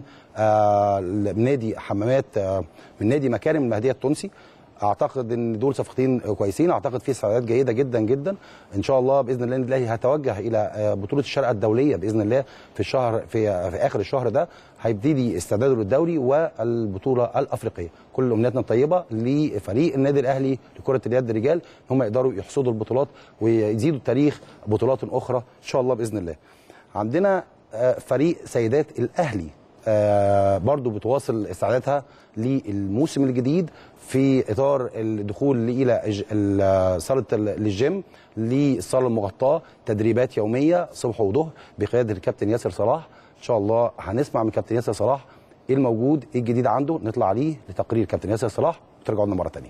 نادي حمامات من نادي مكارم المهديه التونسي اعتقد ان دول صفقتين كويسين اعتقد في استعدادات جيده جدا جدا ان شاء الله باذن الله النادي الاهلي هيتوجه الى بطوله الشارقه الدوليه باذن الله في الشهر في, في اخر الشهر ده هيبتدي استعداده للدوري والبطوله الافريقيه كل امنياتنا الطيبه لفريق النادي الاهلي لكره اليد رجال هم يقدروا يحصدوا البطولات ويزيدوا تاريخ بطولات اخرى ان شاء الله باذن الله عندنا فريق سيدات الاهلي آه برضو بتواصل استعداداتها للموسم الجديد في اطار الدخول الى صاله الجيم للصاله المغطاه تدريبات يوميه صبح وظهر بقياده الكابتن ياسر صلاح ان شاء الله هنسمع من كابتن ياسر صلاح ايه الموجود ايه الجديد عنده نطلع عليه لتقرير كابتن ياسر صلاح وترجعوا لنا مره ثانيه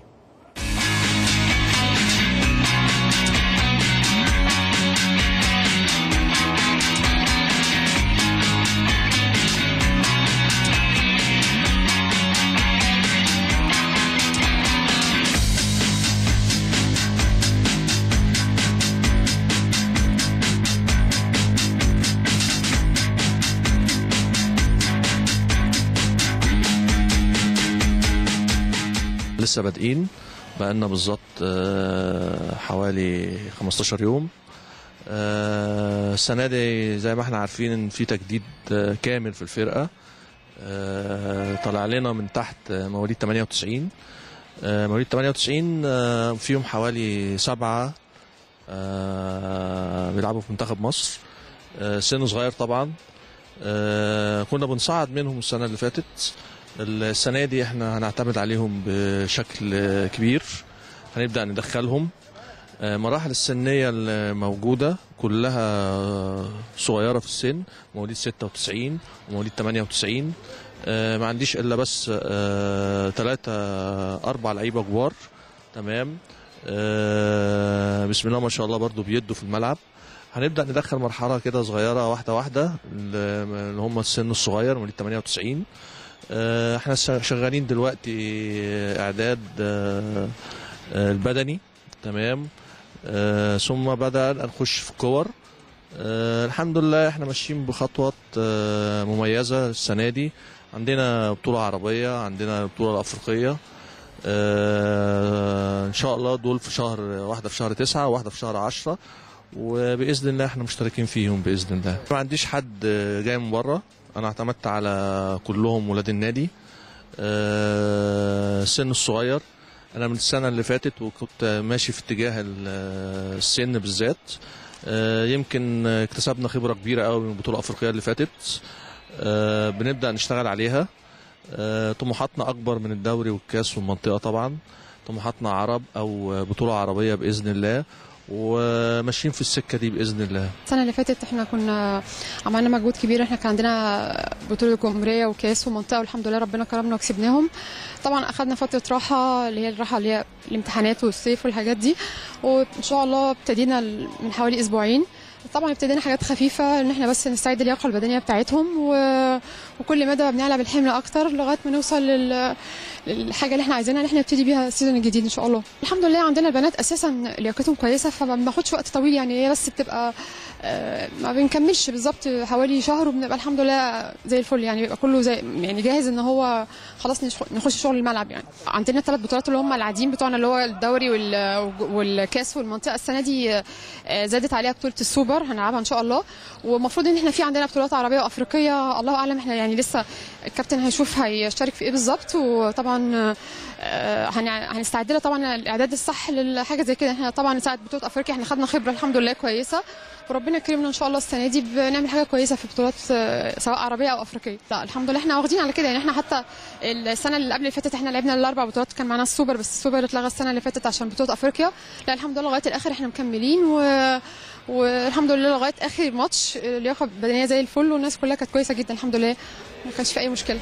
لسه بادئين بقالنا بالظبط حوالي 15 يوم السنة دي زي ما احنا عارفين ان في تجديد كامل في الفرقة طلع لنا من تحت مواليد 98 مواليد 98 فيهم حوالي سبعة بيلعبوا في منتخب مصر سن صغير طبعا كنا بنصعد منهم السنة اللي فاتت السنه دي احنا هنعتمد عليهم بشكل كبير هنبدا ندخلهم مراحل السنيه الموجوده كلها صغيره في السن مواليد 96 ومواليد 98 ما عنديش الا بس ثلاثة أربع لعيبة كبار تمام بسم الله ما شاء الله برضو بيدوا في الملعب هنبدا ندخل مرحله كده صغيره واحده واحده اللي هم السن الصغير مواليد 98 احنا شغالين دلوقتي اعداد البدني تمام ثم بدأنا نخش في كور الحمد لله احنا ماشيين بخطوات مميزة السنة دي عندنا بطولة عربية عندنا بطولة الأفريقية ان شاء الله دول في شهر واحدة في شهر تسعة وواحدة في شهر عشرة وبإذن الله احنا مشتركين فيهم بإذن الله ما عنديش حد جاي من بره انا اعتمدت على كلهم ولاد النادي السن الصغير انا من السنه اللي فاتت وكنت ماشي في اتجاه السن بالذات يمكن اكتسبنا خبره كبيره قوي من البطوله الافريقيه اللي فاتت بنبدا نشتغل عليها طموحاتنا اكبر من الدوري والكاس والمنطقه طبعا طموحاتنا عرب او بطوله عربيه باذن الله وماشيين في السكه دي باذن الله السنه اللي فاتت احنا كنا عملنا مجهود كبير احنا كان عندنا بطوله جمهوريه وكاس ومنطقه والحمد لله ربنا كرمنا وكسبناهم طبعا اخذنا فتره راحه اللي هي الراحه اللي هي الامتحانات والصيف والحاجات دي وان شاء الله ابتدينا من حوالي اسبوعين طبعا ابتدينا حاجات خفيفه ان احنا بس نستعيد اللياقه البدنيه بتاعتهم و... وكل مدى بنعلى بالحمل اكتر لغايه ما نوصل لل... الحاجه اللي احنا عايزينها ان احنا نبتدي بيها السيزون الجديد ان شاء الله الحمد لله عندنا البنات اساسا لياقتهم كويسه فما بناخدش وقت طويل يعني هي بس بتبقى آه، ما بنكملش بالظبط حوالي شهر وبنبقى الحمد لله زي الفل يعني بيبقى كله زي يعني جاهز ان هو خلاص نش- نخش شغل الملعب يعني عندنا الثلاث بطولات اللي هم العاديين بتوعنا اللي هو الدوري وال- والكاس والمنطقه السنه دي آه، زادت عليها بطوله السوبر هنلعبها ان شاء الله ومفروض ان احنا في عندنا بطولات عربيه وافريقيه الله اعلم احنا يعني لسه الكابتن هيشوف هيشترك في ايه بالظبط وطبعا آه، هن- هنستعد لها طبعا الاعداد الصح للحاجه زي كده احنا طبعا ساعه بطوله افريقيا احنا خدنا خبره الحمد لله كويسه وربنا يكرمنا ان شاء الله السنه دي بنعمل حاجه كويسه في بطولات آه، سواء عربيه او افريقيه لا الحمد لله احنا واخدين على كده يعني احنا حتى السنه اللي قبل اللي فاتت احنا لعبنا الاربع بطولات كان معانا السوبر بس السوبر اتلغى السنه اللي فاتت عشان بطوله افريقيا لا الحمد لله لغايه الاخر احنا مكملين و... والحمد لله لغايه اخر ماتش اللياقه بدنيه زي الفل والناس كلها كانت كويسه جدا الحمد لله ما كانش في اي مشكله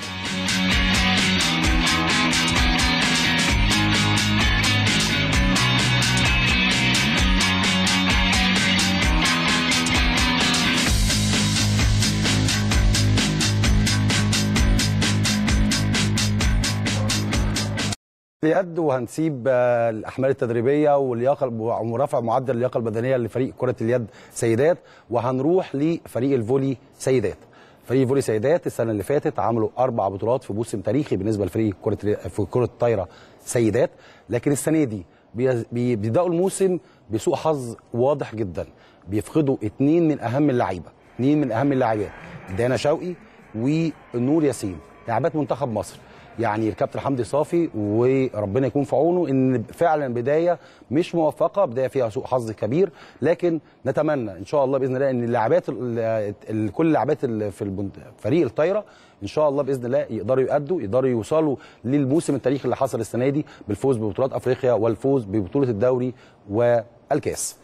اليد وهنسيب آه، الاحمال التدريبيه واللياقه ورفع معدل اللياقه البدنيه لفريق كره اليد سيدات وهنروح لفريق الفولي سيدات فريق الفولي سيدات السنه اللي فاتت عملوا اربع بطولات في موسم تاريخي بالنسبه لفريق كره الي- في كره الطايره سيدات لكن السنه دي بي- بي- بيبداوا الموسم بسوء حظ واضح جدا بيفقدوا اتنين من اهم اللعيبه اتنين من اهم اللاعبات دانا شوقي ونور ياسين لاعبات منتخب مصر يعني الكابتن حمدي صافي وربنا يكون في عونه ان فعلا بدايه مش موفقه بدايه فيها سوء حظ كبير لكن نتمنى ان شاء الله باذن الله ان اللاعبات ال- ال- كل اللاعبات اللي في البن- فريق الطايره ان شاء الله باذن الله يقدروا يأدوا يقدروا يوصلوا للموسم التاريخي اللي حصل السنه دي بالفوز ببطولات افريقيا والفوز ببطوله الدوري والكاس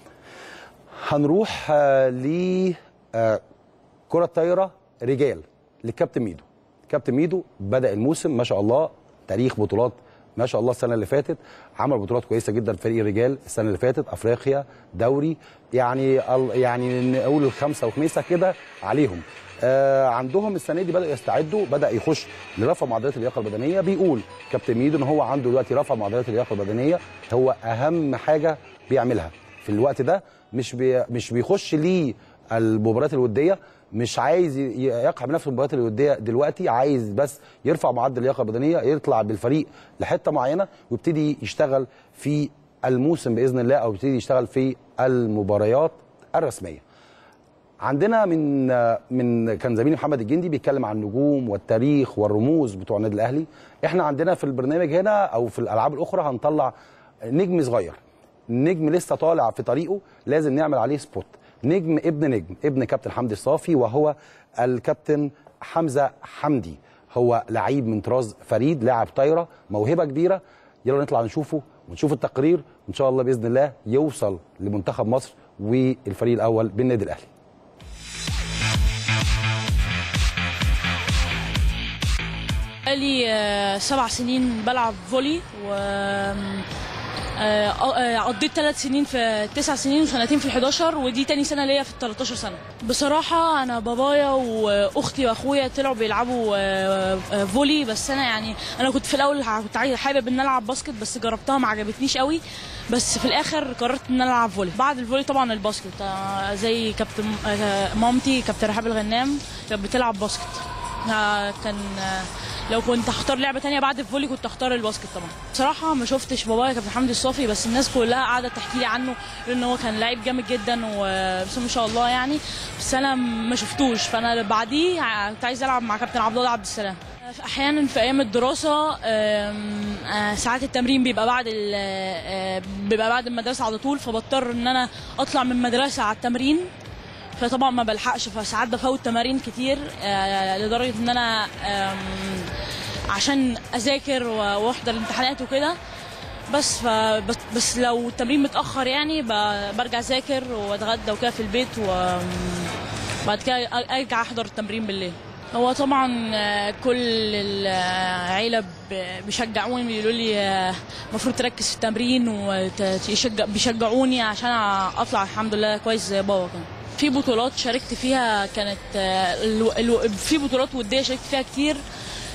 هنروح آه، ل آه، كرة طايرة رجال للكابتن ميدو كابتن ميدو بدأ الموسم ما شاء الله تاريخ بطولات ما شاء الله السنة اللي فاتت عمل بطولات كويسة جدا في فريق الرجال السنة اللي فاتت أفريقيا دوري يعني ال- يعني نقول الخمسة وخميسة كده عليهم آه عندهم السنة دي بدأوا يستعدوا بدأ يخش لرفع معدلات اللياقة البدنية بيقول كابتن ميدو إن هو عنده دلوقتي رفع معدلات اللياقة البدنية هو أهم حاجة بيعملها في الوقت ده مش بي مش بيخش ليه المباريات الوديه مش عايز ي- يقع بنفس المباريات الوديه دلوقتي عايز بس يرفع معدل اللياقه البدنيه يطلع بالفريق لحته معينه ويبتدي يشتغل في الموسم باذن الله او يبتدي يشتغل في المباريات الرسميه عندنا من من كان زميلي محمد الجندي بيتكلم عن النجوم والتاريخ والرموز بتوع النادي الاهلي احنا عندنا في البرنامج هنا او في الالعاب الاخرى هنطلع نجم صغير نجم لسه طالع في طريقه لازم نعمل عليه سبوت نجم ابن نجم ابن كابتن حمدي الصافي وهو الكابتن حمزه حمدي هو لعيب من طراز فريد لاعب طايره موهبه كبيره يلا نطلع نشوفه ونشوف التقرير وان شاء الله باذن الله يوصل لمنتخب مصر والفريق الاول بالنادي الاهلي بقالي آه، سبع سنين بلعب فولي و آه، آه، قضيت ثلاث سنين في تسع سنين وسنتين في ال 11 ودي تاني سنه ليا في ال 13 سنه بصراحه انا بابايا واختي واخويا طلعوا بيلعبوا آه، آه، فولي بس انا يعني انا كنت في الاول كنت عايز- حابب ان العب باسكت بس جربتها ما عجبتنيش قوي بس في الاخر قررت ان انا العب فولي بعد الفولي طبعا الباسكت آه، زي كابتن آه، مامتي كابتن رحاب الغنام كانت بتلعب باسكت آه، كان آه، لو كنت هختار لعبه تانية بعد الفولي كنت هختار الباسكت طبعا بصراحه ما شفتش بابايا كابتن حمدي الصافي بس الناس كلها قاعده تحكي لي عنه لان هو كان لعيب جامد جدا وبس ما شاء الله يعني بس انا ما شفتوش فانا بعديه ع- كنت عايز العب مع كابتن عبد الله عبد السلام احيانا في ايام الدراسه آم، آه، ساعات التمرين بيبقى بعد ال- آه، بيبقى بعد المدرسه على طول فبضطر ان انا اطلع من المدرسه على التمرين فطبعا ما بلحقش فساعات بفوت تمارين كتير آه، لدرجه ان انا آم، عشان اذاكر و- واحضر الامتحانات وكده بس ف بس, بس لو التمرين متاخر يعني ب- برجع اذاكر واتغدى وكده في البيت وبعد كده أ- ارجع احضر التمرين بالليل هو طبعا آه، كل العيلة ب- بيشجعوني بيقولوا لي آه، المفروض تركز في التمرين وبيشجعوني عشان اطلع الحمد لله كويس زي بابا كده في بطولات شاركت فيها كانت آه، الو- الو- في بطولات وديه شاركت فيها كتير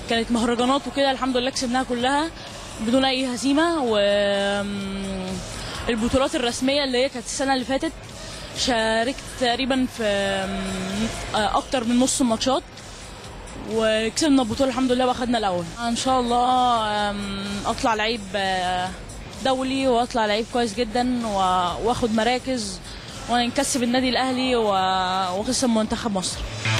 كانت مهرجانات وكده الحمد لله كسبناها كلها بدون اي هزيمه و آم، البطولات الرسميه اللي هي كانت السنه اللي فاتت شاركت تقريبا في آم، آه، اكتر من نص الماتشات وكسبنا البطوله الحمد لله واخدنا الاول ان شاء الله آم، اطلع لعيب آه، دولي واطلع لعيب كويس جدا و- واخد مراكز ونكسب النادي الاهلي و- واكسب منتخب مصر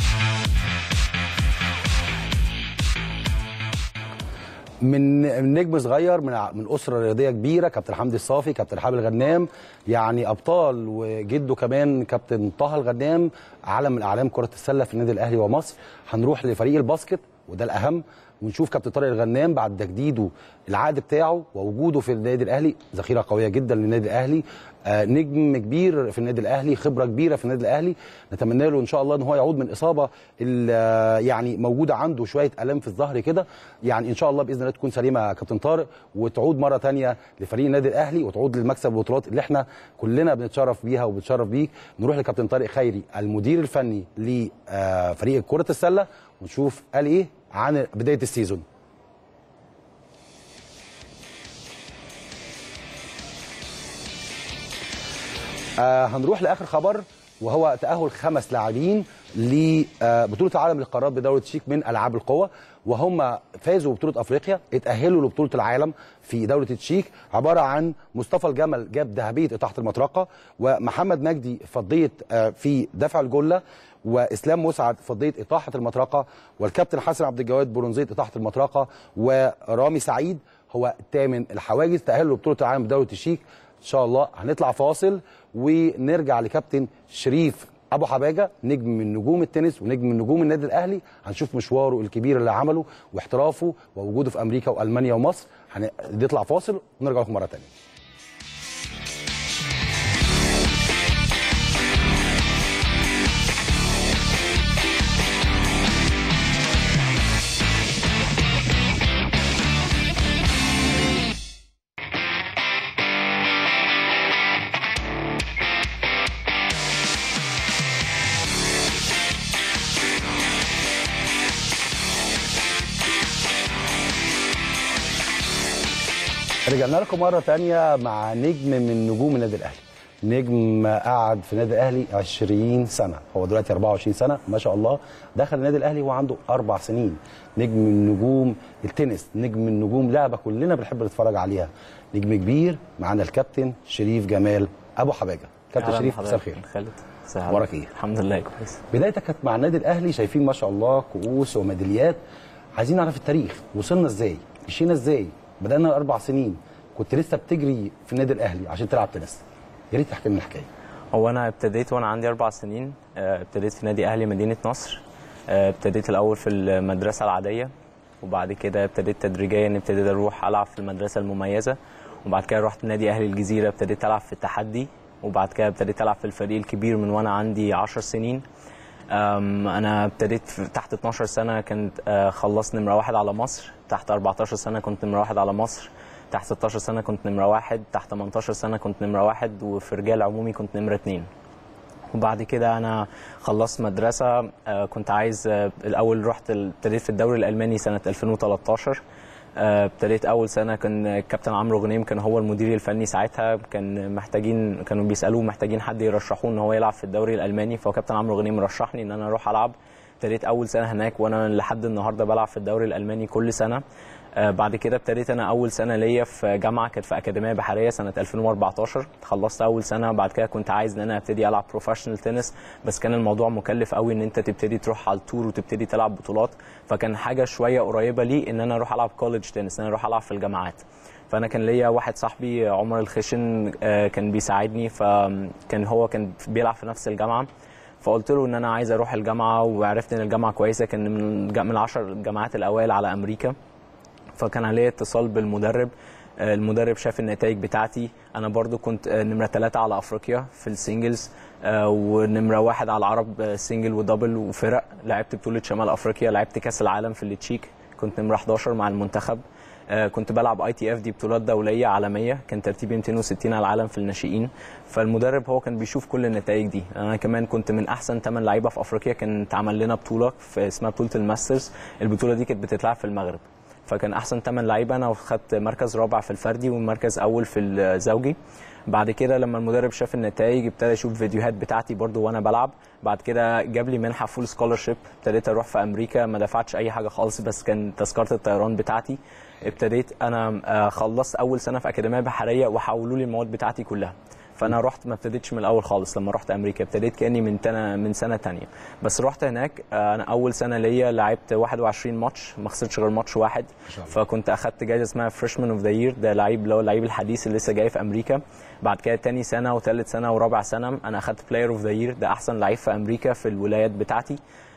من من نجم صغير من ع- من اسره رياضيه كبيره كابتن حمدي الصافي كابتن حابب الغنام يعني ابطال وجده كمان كابتن طه الغنام علم من اعلام كره السله في النادي الاهلي ومصر هنروح لفريق الباسكت وده الاهم ونشوف كابتن طارق الغنام بعد تجديده العقد بتاعه ووجوده في النادي الاهلي ذخيره قويه جدا للنادي الاهلي آه نجم كبير في النادي الاهلي خبره كبيره في النادي الاهلي نتمنى له ان شاء الله ان هو يعود من اصابه ال- آه، يعني موجوده عنده شويه الام في الظهر كده يعني ان شاء الله باذن الله تكون سليمه يا كابتن طارق وتعود مره تانية لفريق النادي الاهلي وتعود للمكسب البطولات اللي احنا كلنا بنتشرف بيها وبنتشرف بيك نروح لكابتن طارق خيري المدير الفني لفريق كره السله ونشوف قال ايه عن بدايه السيزون آه هنروح لاخر خبر وهو تاهل خمس لاعبين لبطوله العالم للقارات بدوله تشيك من العاب القوى وهم فازوا ببطوله افريقيا اتاهلوا لبطوله العالم في دوله تشيك عباره عن مصطفى الجمل جاب ذهبيه اطاحه المطرقه ومحمد مجدي فضيه آه، في دفع الجله واسلام مسعد فضيه اطاحه المطرقه والكابتن حسن عبد الجواد برونزيه اطاحه المطرقه ورامي سعيد هو الثامن الحواجز تاهلوا لبطوله العالم بدوله الشيك ان شاء الله هنطلع فاصل ونرجع لكابتن شريف ابو حباجه نجم من نجوم التنس ونجم من نجوم النادي الاهلي هنشوف مشواره الكبير اللي عمله واحترافه ووجوده في امريكا والمانيا ومصر هنطلع فاصل ونرجع لكم مره ثانيه رجعنا لكم مرة تانية مع نجم من نجوم النادي الأهلي نجم قعد في النادي الأهلي 20 سنة هو دلوقتي 24 سنة ما شاء الله دخل النادي الأهلي وهو عنده أربع سنين نجم من نجوم التنس نجم من نجوم لعبة كلنا بنحب نتفرج عليها نجم كبير معانا الكابتن شريف جمال أبو حباجة كابتن أهلاً شريف بحضرتك. مساء الخير خالد ازي أخبارك حضرتك؟ إيه؟ الحمد لله كويس بدايتك كانت مع النادي الاهلي شايفين ما شاء الله كؤوس وميداليات عايزين نعرف التاريخ وصلنا ازاي مشينا ازاي بدانا اربع سنين كنت لسه بتجري في النادي الاهلي عشان تلعب تنس يا ريت تحكي لنا الحكايه هو انا ابتديت وانا عندي اربع سنين آه، ابتديت في نادي اهلي مدينه نصر آه، ابتديت الاول في المدرسه العاديه وبعد كده ابتديت تدريجيا ابتديت اروح العب في المدرسه المميزه وبعد كده رحت نادي اهلي الجزيره ابتديت العب في التحدي وبعد كده ابتديت العب في الفريق الكبير من وانا عندي 10 سنين أم، انا ابتديت في تحت 12 سنه كنت آه، خلصت نمره واحد على مصر تحت 14 سنه كنت نمره واحد على مصر تحت 16 سنه كنت نمره واحد تحت 18 سنه كنت نمره واحد وفي رجال عمومي كنت نمره اتنين وبعد كده انا خلصت مدرسه آه، كنت عايز آه، الاول رحت ال- ابتديت في الدوري الالماني سنه 2013 آه، ابتديت اول سنه كان الكابتن عمرو غنيم كان هو المدير الفني ساعتها كان محتاجين كانوا بيسالوه محتاجين حد يرشحوه ان هو يلعب في الدوري الالماني فهو كابتن عمرو غنيم رشحني ان انا اروح العب ابتديت اول سنه هناك وانا لحد النهارده بلعب في الدوري الالماني كل سنه آه، بعد كده ابتديت انا اول سنه ليا في جامعه كانت في اكاديميه بحريه سنه 2014 خلصت اول سنه بعد كده كنت عايز ان انا ابتدي العب بروفيشنال تنس بس كان الموضوع مكلف قوي ان انت تبتدي تروح على التور وتبتدي تلعب بطولات فكان حاجه شويه قريبه لي ان انا اروح العب كولج تنس ان انا اروح العب في الجامعات فانا كان ليا واحد صاحبي عمر الخشن آه، كان بيساعدني فكان هو كان بيلعب في نفس الجامعه فقلت له ان انا عايز اروح الجامعه وعرفت ان الجامعه كويسه كان من من العشر الجامعات الاوائل على امريكا فكان عليه اتصال بالمدرب آه، المدرب شاف النتائج بتاعتي انا برضو كنت آه، نمره ثلاثة على افريقيا في السنجلز آه، ونمره واحد على العرب آه، سنجل ودبل وفرق لعبت بطوله شمال افريقيا لعبت كاس العالم في التشيك كنت نمره 11 مع المنتخب آه، كنت بلعب اي تي اف دي بطولات دوليه عالميه كان ترتيبي 260 على العالم في الناشئين فالمدرب هو كان بيشوف كل النتائج دي انا كمان كنت من احسن 8 لعيبه في افريقيا كان اتعمل لنا بطوله في اسمها بطوله الماسترز البطوله دي كانت بتتلعب في المغرب فكان احسن 8 لعيبه انا وخدت مركز رابع في الفردي ومركز اول في الزوجي بعد كده لما المدرب شاف النتائج ابتدى يشوف فيديوهات بتاعتي برضو وانا بلعب بعد كده جاب لي منحه فول سكولرشيب ابتديت اروح في امريكا ما دفعتش اي حاجه خالص بس كان تذكره الطيران بتاعتي ابتديت انا آه، خلصت اول سنه في اكاديميه بحريه وحولوا لي المواد بتاعتي كلها فانا رحت ما ابتديتش من الاول خالص لما رحت امريكا ابتديت كاني من تنا من سنه تانية بس رحت هناك آه، انا اول سنه ليا لعبت 21 ماتش ما خسرتش غير ماتش واحد فكنت اخدت جايزه اسمها فريشمان اوف ذا يير ده لعيب اللي هو اللعيب الحديث اللي لسه جاي في امريكا بعد كده تاني سنه وثالث سنه ورابع سنه انا اخدت بلاير اوف ذا يير ده احسن لعيب في امريكا في الولايات بتاعتي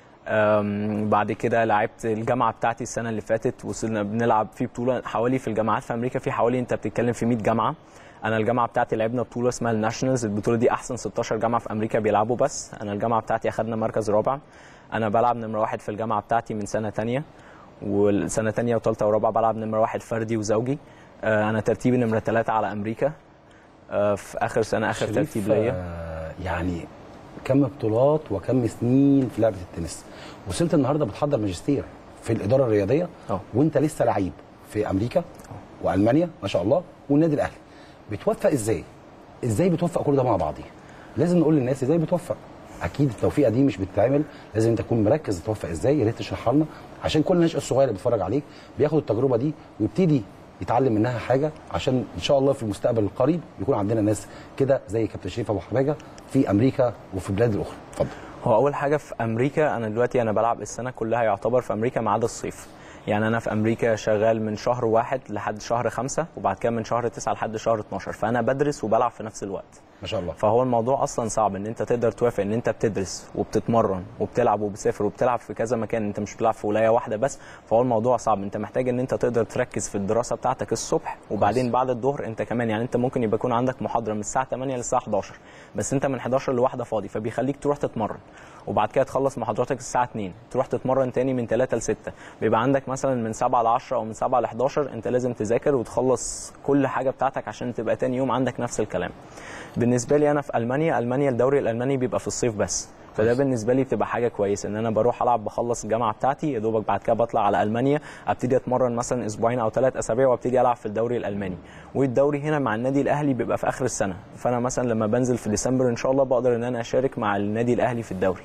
أم، بعد كده لعبت الجامعه بتاعتي السنه اللي فاتت وصلنا بنلعب في بطوله حوالي في الجامعات في امريكا في حوالي انت بتتكلم في 100 جامعه انا الجامعه بتاعتي لعبنا بطوله اسمها الناشونالز البطوله دي احسن 16 جامعه في امريكا بيلعبوا بس انا الجامعه بتاعتي اخدنا مركز رابع انا بلعب نمره واحد في الجامعه بتاعتي من سنه تانية والسنه تانية وثالثه ورابعه بلعب نمره واحد فردي وزوجي آه، انا ترتيبي نمره ثلاثه على امريكا آه، في اخر سنه اخر شريف، ترتيب ليا آه، يعني كم بطولات وكم سنين في لعبه التنس وصلت النهارده بتحضر ماجستير في الاداره الرياضيه أوه. وانت لسه لعيب في امريكا والمانيا ما شاء الله والنادي الاهلي بتوفق ازاي ازاي بتوفق كل ده مع بعضيه لازم نقول للناس ازاي بتوفق اكيد التوفيقه دي مش بتتعمل لازم انت تكون مركز تتوفق ازاي يا ريت تشرحها لنا عشان كل الناشئ الصغير اللي بيتفرج عليك بياخد التجربه دي ويبتدي يتعلم منها حاجه عشان ان شاء الله في المستقبل القريب يكون عندنا ناس كده زي كابتن شريف ابو حباجه في امريكا وفي البلاد الاخرى اتفضل هو اول حاجه في امريكا انا دلوقتي انا بلعب السنه كلها يعتبر في امريكا ما عدا الصيف يعني انا في امريكا شغال من شهر واحد لحد شهر خمسة وبعد كده من شهر تسعة لحد شهر 12 فانا بدرس وبلعب في نفس الوقت ما شاء الله فهو الموضوع اصلا صعب ان انت تقدر توافق ان انت بتدرس وبتتمرن وبتلعب وبتسافر وبتلعب في كذا مكان انت مش بتلعب في ولايه واحده بس فهو الموضوع صعب انت محتاج ان انت تقدر تركز في الدراسه بتاعتك الصبح وبعدين بعد الظهر انت كمان يعني انت ممكن يبقى يكون عندك محاضره من الساعه 8 للساعه 11 بس انت من 11 لواحده فاضي فبيخليك تروح تتمرن وبعد كده تخلص محاضراتك الساعه 2 تروح تتمرن تاني من 3 ل 6 بيبقى عندك مثلا من 7 ل 10 او من 7 ل 11 انت لازم تذاكر وتخلص كل حاجه بتاعتك عشان تبقى تاني يوم عندك نفس الكلام بالنسبه لي انا في المانيا المانيا الدوري الالماني بيبقى في الصيف بس فده بالنسبه لي بتبقى حاجه كويسه ان انا بروح العب بخلص الجامعه بتاعتي يا دوبك بعد كده بطلع على المانيا ابتدي اتمرن مثلا اسبوعين او ثلاث اسابيع وابتدي العب في الدوري الالماني والدوري هنا مع النادي الاهلي بيبقى في اخر السنه فانا مثلا لما بنزل في ديسمبر ان شاء الله بقدر ان انا اشارك مع النادي الاهلي في الدوري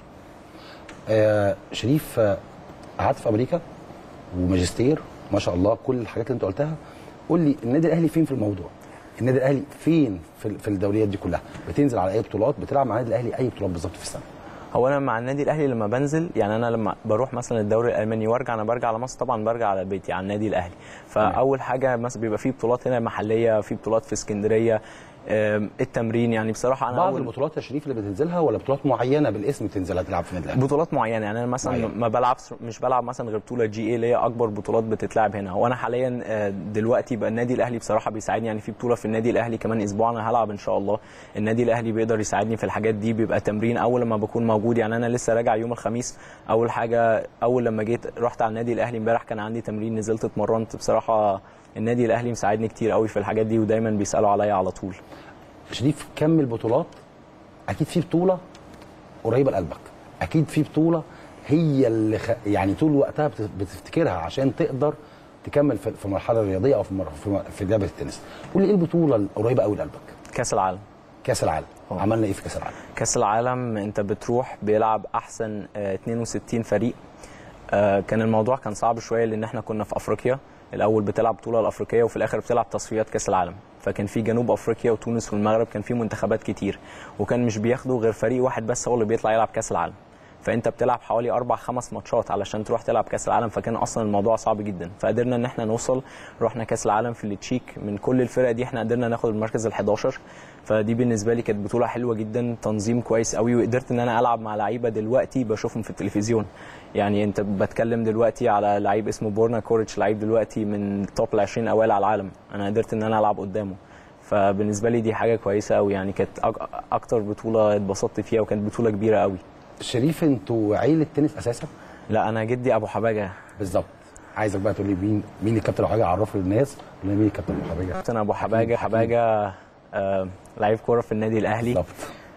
آه شريف آه، قعدت في امريكا وماجستير ما شاء الله كل الحاجات اللي انت قلتها قول لي النادي الاهلي فين في الموضوع النادي الاهلي فين في, في الدوريات دي كلها بتنزل على اي بطولات بتلعب مع النادي الاهلي اي بطولات بالظبط في السنه هو انا مع النادي الاهلي لما بنزل يعني انا لما بروح مثلا الدوري الالماني وارجع انا برجع على مصر طبعا برجع على بيتي على النادي الاهلي فاول حاجه مثلا بيبقى في بطولات هنا محليه في بطولات في اسكندريه آم، التمرين يعني بصراحه انا بعض أول البطولات يا شريف اللي بتنزلها ولا بطولات معينه بالاسم بتنزلها تلعب في النادي الاهلي بطولات معينه يعني انا مثلا معينة. ما بلعبش مش بلعب مثلا غير بطوله جي اي اللي هي اكبر بطولات بتتلعب هنا وانا حاليا آه، دلوقتي بقى النادي الاهلي بصراحه بيساعدني يعني في بطوله في النادي الاهلي كمان اسبوع انا هلعب ان شاء الله النادي الاهلي بيقدر يساعدني في الحاجات دي بيبقى تمرين اول لما بكون موجود يعني انا لسه راجع يوم الخميس اول حاجه اول لما جيت رحت على النادي الاهلي امبارح كان عندي تمرين نزلت اتمرنت بصراحه النادي الاهلي مساعدني كتير قوي في الحاجات دي ودايما بيسالوا عليا على طول شريف كم البطولات اكيد في بطوله قريبه لقلبك اكيد في بطوله هي اللي خ... يعني طول وقتها بت- بتفتكرها عشان تقدر تكمل في في المرحله الرياضيه او في مر... في, م- في لعبه التنس قول لي ايه البطوله القريبه قوي لقلبك كاس العالم كاس العالم عملنا ايه في كاس العالم كاس العالم انت بتروح بيلعب احسن آه، 62 فريق آه، كان الموضوع كان صعب شويه لان احنا كنا في افريقيا الاول بتلعب بطوله الافريقيه وفي الاخر بتلعب تصفيات كاس العالم فكان في جنوب افريقيا وتونس والمغرب كان في منتخبات كتير وكان مش بياخدوا غير فريق واحد بس هو اللي بيطلع يلعب كاس العالم فانت بتلعب حوالي اربع خمس ماتشات علشان تروح تلعب كاس العالم فكان اصلا الموضوع صعب جدا فقدرنا ان احنا نوصل رحنا كاس العالم في التشيك من كل الفرق دي احنا قدرنا ناخد المركز ال11 فدي بالنسبه لي كانت بطوله حلوه جدا تنظيم كويس قوي وقدرت ان انا العب مع لعيبه دلوقتي بشوفهم في التلفزيون يعني انت بتكلم دلوقتي على لعيب اسمه بورنا كوريتش لعيب دلوقتي من توب ال 20 اوائل على العالم انا قدرت ان انا العب قدامه فبالنسبه لي دي حاجه كويسه قوي يعني كانت أك- اكتر بطوله اتبسطت فيها وكانت بطوله كبيره قوي شريف انتوا عيله تنس اساسا لا انا جدي ابو حباجه بالظبط عايزك بقى تقول لي مين مين الكابتن ابو حباجه عرفه للناس ولا مين الكابتن ابو حباجه كابتن ابو حباجه حباجه آه لعيب كوره في النادي الاهلي بالظبط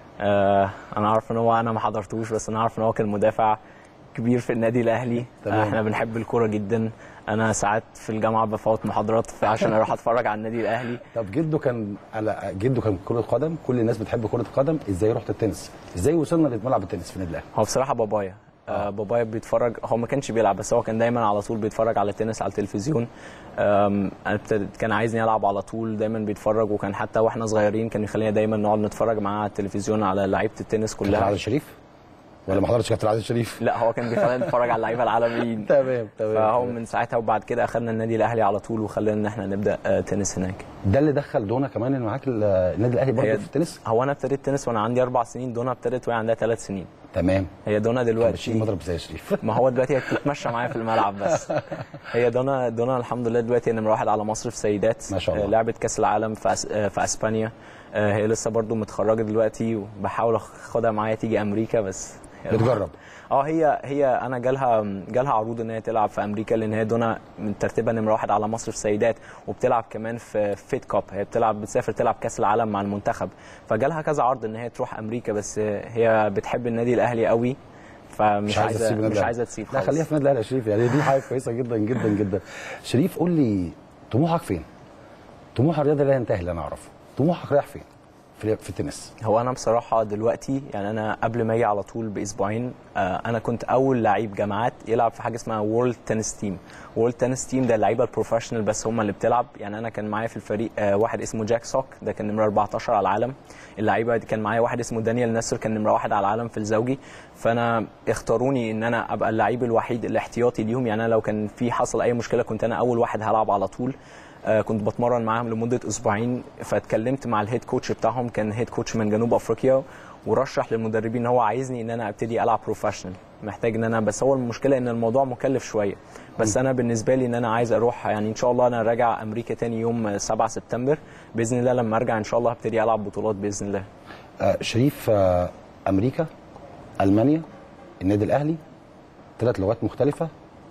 آه انا عارف ان هو انا ما حضرتوش بس انا عارف ان هو كان مدافع كبير في النادي الاهلي تمام. آه احنا بنحب الكوره جدا انا ساعات في الجامعه بفوت محاضرات عشان اروح اتفرج على النادي الاهلي طب جده كان على جده كان كره قدم كل الناس بتحب كره القدم ازاي رحت التنس ازاي وصلنا لملعب التنس في النادي الاهلي هو بصراحه بابايا آه بابايا بيتفرج هو ما كانش بيلعب بس هو كان دايما على طول بيتفرج على التنس على التلفزيون آم، أنا ابتديت- كان عايزني العب على طول دايما بيتفرج وكان حتى واحنا صغيرين كان يخلينا دايما نقعد نتفرج معاه على التلفزيون على لعيبه التنس كابتن كلها عادل شريف ولا ما حضرتش كابتن عادل شريف لا هو كان بيخلينا نتفرج على اللعيبه العالميين تمام تمام فهو تمام. من ساعتها وبعد كده اخذنا النادي الاهلي على طول وخلينا ان احنا نبدا آه، تنس هناك ده اللي دخل دونا كمان اللي معاك ال- النادي الاهلي برضه هي- في التنس هو انا ابتديت تنس وانا عندي اربع سنين دونا ابتدت وهي عندها ثلاث سنين تمام هي دونا دلوقتي مضرب زي شريف ما هو دلوقتي هي بتتمشى معايا في الملعب بس هي دونا دونا الحمد لله دلوقتي نمره واحد على مصر في سيدات ما شاء الله. آه، لعبت كاس العالم في أس... آه، في اسبانيا آه، هي لسه برضو متخرجه دلوقتي وبحاول اخدها معايا تيجي امريكا بس بتجرب اه هي هي انا جالها جالها عروض ان هي تلعب في امريكا لان هي دونا من ترتيبها نمره واحد على مصر في سيدات وبتلعب كمان في فيت كاب هي بتلعب بتسافر تلعب كاس العالم مع المنتخب فجالها كذا عرض ان هي تروح امريكا بس هي بتحب النادي الاهلي قوي فمش عايزه تسيب النادي مش الأهلي. عايزه تسيب لا خالص. خليها في النادي الاهلي يا شريف يعني دي حاجه كويسه جدا جدا جدا شريف قول لي طموحك فين؟ طموح الرياضه لا ينتهي اللي انا اعرفه طموحك رايح فين؟ في في التنس هو انا بصراحه دلوقتي يعني انا قبل ما اجي على طول باسبوعين آه، انا كنت اول لعيب جامعات يلعب في حاجه اسمها وورلد تنس تيم وورلد تنس تيم ده اللعيبه البروفيشنال بس هم اللي بتلعب يعني انا كان معايا في الفريق آه، واحد اسمه جاك سوك ده كان نمره 14 على العالم اللعيبه دي كان معايا واحد اسمه دانيال نصر كان نمره واحد على العالم في الزوجي فانا اختاروني ان انا ابقى اللعيب الوحيد الاحتياطي ليهم يعني انا لو كان في حصل اي مشكله كنت انا اول واحد هلعب على طول آه، كنت بتمرن معاهم لمده اسبوعين فاتكلمت مع الهيد كوتش بتاعهم كان هيد كوتش من جنوب افريقيا ورشح للمدربين ان هو عايزني ان انا ابتدي العب بروفيشنال محتاج ان انا بس هو المشكله ان الموضوع مكلف شويه بس انا بالنسبه لي ان انا عايز اروح يعني ان شاء الله انا راجع امريكا تاني يوم 7 سبتمبر باذن الله لما ارجع ان شاء الله هبتدي العب بطولات باذن الله آه شريف آه امريكا المانيا النادي الاهلي ثلاث لغات مختلفه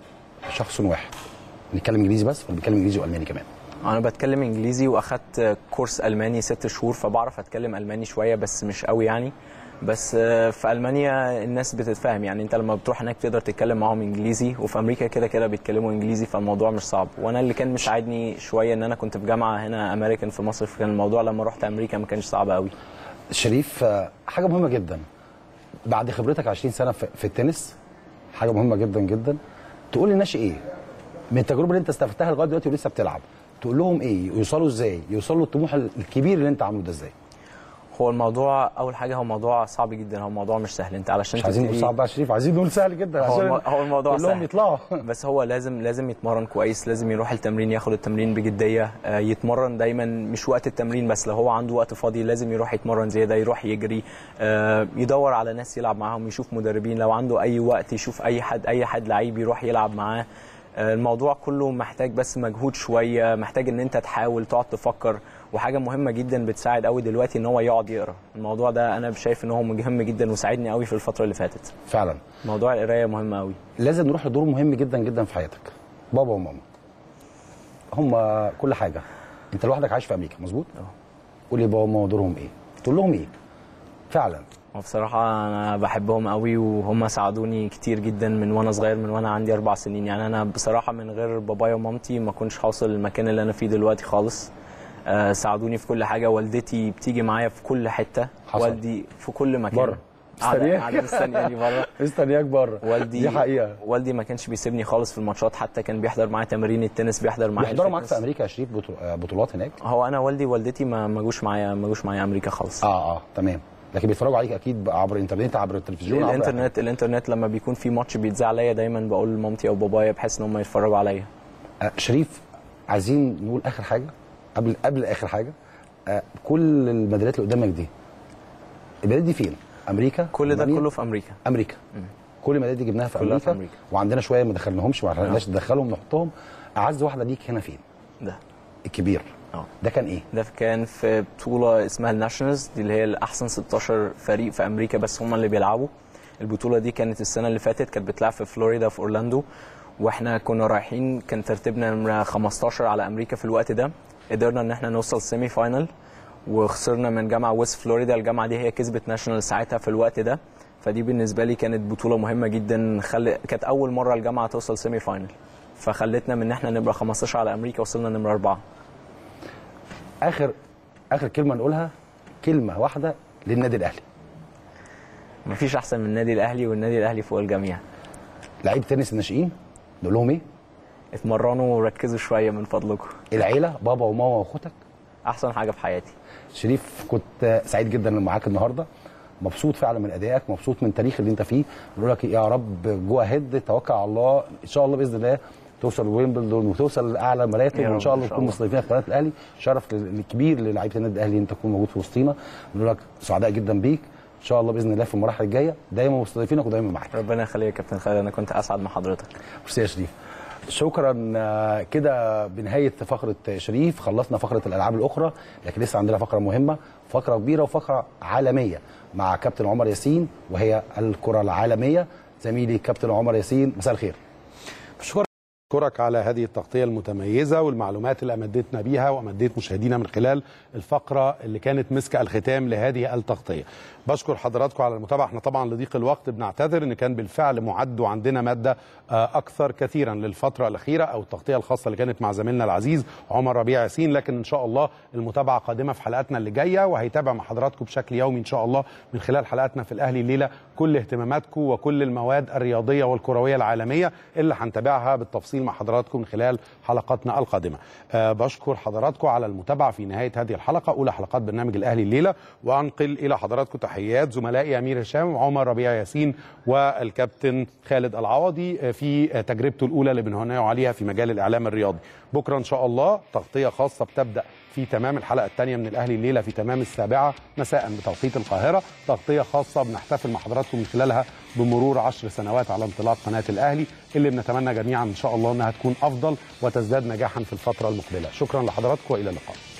شخص واحد بنتكلم انجليزي بس ولا بنتكلم انجليزي والماني كمان انا بتكلم انجليزي واخدت كورس الماني ست شهور فبعرف اتكلم الماني شويه بس مش قوي يعني بس آه، في المانيا الناس بتتفاهم يعني انت لما بتروح هناك تقدر تتكلم معاهم انجليزي وفي امريكا كده كده بيتكلموا انجليزي فالموضوع مش صعب وانا اللي كان مساعدني شويه ان انا كنت في جامعه هنا امريكان في مصر فكان الموضوع لما رحت امريكا ما كانش صعب قوي شريف آه، حاجه مهمه جدا بعد خبرتك 20 سنه في, في التنس حاجه مهمه جدا جدا تقول للناس ايه من التجربه اللي انت استفدتها لغايه دلوقتي ولسه بتلعب تقول لهم ايه يوصلوا ازاي يوصلوا للطموح الكبير اللي انت عامله ده ازاي هو الموضوع اول حاجه هو موضوع صعب جدا هو موضوع مش سهل انت علشان مش عايزين نقول تبتدي- صعب بقى يا شريف عايزين نقول سهل جدا هو, عشان الم- هو الموضوع كلهم سهل. يطلعوا بس هو لازم لازم يتمرن كويس لازم يروح التمرين ياخد التمرين بجديه آه، يتمرن دايما مش وقت التمرين بس لو هو عنده وقت فاضي لازم يروح يتمرن زياده يروح يجري آه، يدور على ناس يلعب معاهم يشوف مدربين لو عنده اي وقت يشوف اي حد اي حد لعيب يروح يلعب معاه آه، الموضوع كله محتاج بس مجهود شويه محتاج ان انت تحاول تقعد تفكر وحاجه مهمه جدا بتساعد قوي دلوقتي ان هو يقعد يقرا الموضوع ده انا شايف ان هو مهم جدا وساعدني قوي في الفتره اللي فاتت فعلا موضوع القرايه مهم قوي لازم نروح لدور مهم جدا جدا في حياتك بابا وماما هم كل حاجه انت لوحدك عايش في امريكا مظبوط قول لي بابا وماما دورهم ايه تقول لهم ايه فعلا وبصراحة أنا بحبهم قوي وهم ساعدوني كتير جدا من وأنا صغير من وأنا عندي أربع سنين يعني أنا بصراحة من غير بابايا ومامتي ما كنتش هوصل للمكان اللي أنا فيه دلوقتي خالص آه، ساعدوني في كل حاجة والدتي بتيجي معايا في كل حتة حصل. والدي في كل مكان بره. قاعدة مستنياك. قاعدة مستنياني بره مستنياك بره والدي دي حقيقه والدي ما كانش بيسيبني خالص في الماتشات حتى كان بيحضر معايا تمارين التنس بيحضر معايا بيحضروا معاك الفتنس. في امريكا يا شريف بطو- آه، بطولات هناك هو أنا والدي ووالدتي ما ما جوش معايا ما جوش معايا أمريكا خالص اه اه تمام لكن بيتفرجوا عليك اكيد عبر الانترنت عبر التلفزيون عبر الانترنت الانترنت لما بيكون في ماتش بيتذاع عليا دايما بقول لمامتي او بابايا بحيث ان هم يتفرجوا عليا آه شريف عايزين نقول اخر حاجه قبل قبل اخر حاجه آه كل الميداليات اللي قدامك دي الميداليات دي فين؟ امريكا كل ده ألمانيا؟ كله في امريكا امريكا كل الميداليات دي جبناها في كلها امريكا, في أمريكا. وعندنا شويه ما دخلناهمش ما عرفناش ندخلهم نحطهم اعز واحده ليك هنا فين؟ ده الكبير اه ده كان ايه؟ ده كان في بطوله اسمها الناشونالز دي اللي هي الاحسن 16 فريق في امريكا بس هم اللي بيلعبوا البطوله دي كانت السنه اللي فاتت كانت بتلعب في فلوريدا في اورلاندو واحنا كنا رايحين كان ترتيبنا نمره 15 على امريكا في الوقت ده قدرنا ان احنا نوصل سيمي فاينل وخسرنا من جامعه ويست فلوريدا الجامعه دي هي كسبت ناشونال ساعتها في الوقت ده فدي بالنسبه لي كانت بطوله مهمه جدا خل... كانت اول مره الجامعه توصل سيمي فاينل فخلتنا من ان احنا نبقى 15 على امريكا وصلنا نمره اربعه اخر اخر كلمه نقولها كلمه واحده للنادي الاهلي مفيش احسن من النادي الاهلي والنادي الاهلي فوق الجميع لعيبه تنس الناشئين نقول لهم ايه اتمرنوا وركزوا شويه من فضلكم العيله بابا وماما واخوتك احسن حاجه في حياتي شريف كنت سعيد جدا إني معاك النهارده مبسوط فعلا من ادائك مبسوط من التاريخ اللي انت فيه بقول لك يا رب جو اهيد توكل على الله ان شاء الله باذن الله توصل ويمبلدون وتوصل لاعلى مراتب يا رب وان شاء الله إن شاء تكون الله. مستضيفين في قناه الاهلي شرف كبير للاعيبه النادي الاهلي ان انت تكون موجود في وسطينا بنقول لك سعداء جدا بيك ان شاء الله باذن الله في المراحل الجايه دايما مستضيفينك ودايما معاك ربنا يخليك يا كابتن خالد انا كنت اسعد مع حضرتك ميرسي يا شريف شكرا آه، كده بنهايه فقره شريف خلصنا فقره الالعاب الاخرى لكن لسه عندنا فقره مهمه فقره كبيره وفقره عالميه مع كابتن عمر ياسين وهي الكره العالميه زميلي كابتن عمر ياسين مساء الخير أشكرك على هذه التغطية المتميزة والمعلومات اللي أمدتنا بيها وأمديت مشاهدينا من خلال الفقرة اللي كانت مسك الختام لهذه التغطية بشكر حضراتكم على المتابعة احنا طبعا لضيق الوقت بنعتذر ان كان بالفعل معد وعندنا مادة آه، أكثر كثيرا للفترة الأخيرة أو التغطية الخاصة اللي كانت مع زميلنا العزيز عمر ربيع ياسين لكن إن شاء الله المتابعة قادمة في حلقاتنا اللي جاية وهيتابع مع حضراتكم بشكل يومي إن شاء الله من خلال حلقاتنا في الأهلي الليلة كل اهتماماتكم وكل المواد الرياضية والكروية العالمية اللي هنتابعها بالتفصيل مع حضراتكم من خلال حلقاتنا القادمة أه بشكر حضراتكم على المتابعة في نهاية هذه الحلقة أولى حلقات برنامج الأهلي الليلة وأنقل إلى حضراتكم تحيات زملائي أمير هشام وعمر ربيع ياسين والكابتن خالد العوضي آه، في آه، تجربته الأولى اللي بنهنئه عليها في مجال الإعلام الرياضي بكرة إن شاء الله تغطية خاصة بتبدأ في تمام الحلقة الثانية من الأهلي الليلة في تمام السابعة مساء بتوقيت القاهرة تغطية خاصة بنحتفل مع حضراتكم من خلالها بمرور عشر سنوات على انطلاق قناة الأهلي اللي بنتمنى جميعا إن شاء الله أنها تكون أفضل وتزداد نجاحا في الفترة المقبلة شكرا لحضراتكم وإلى اللقاء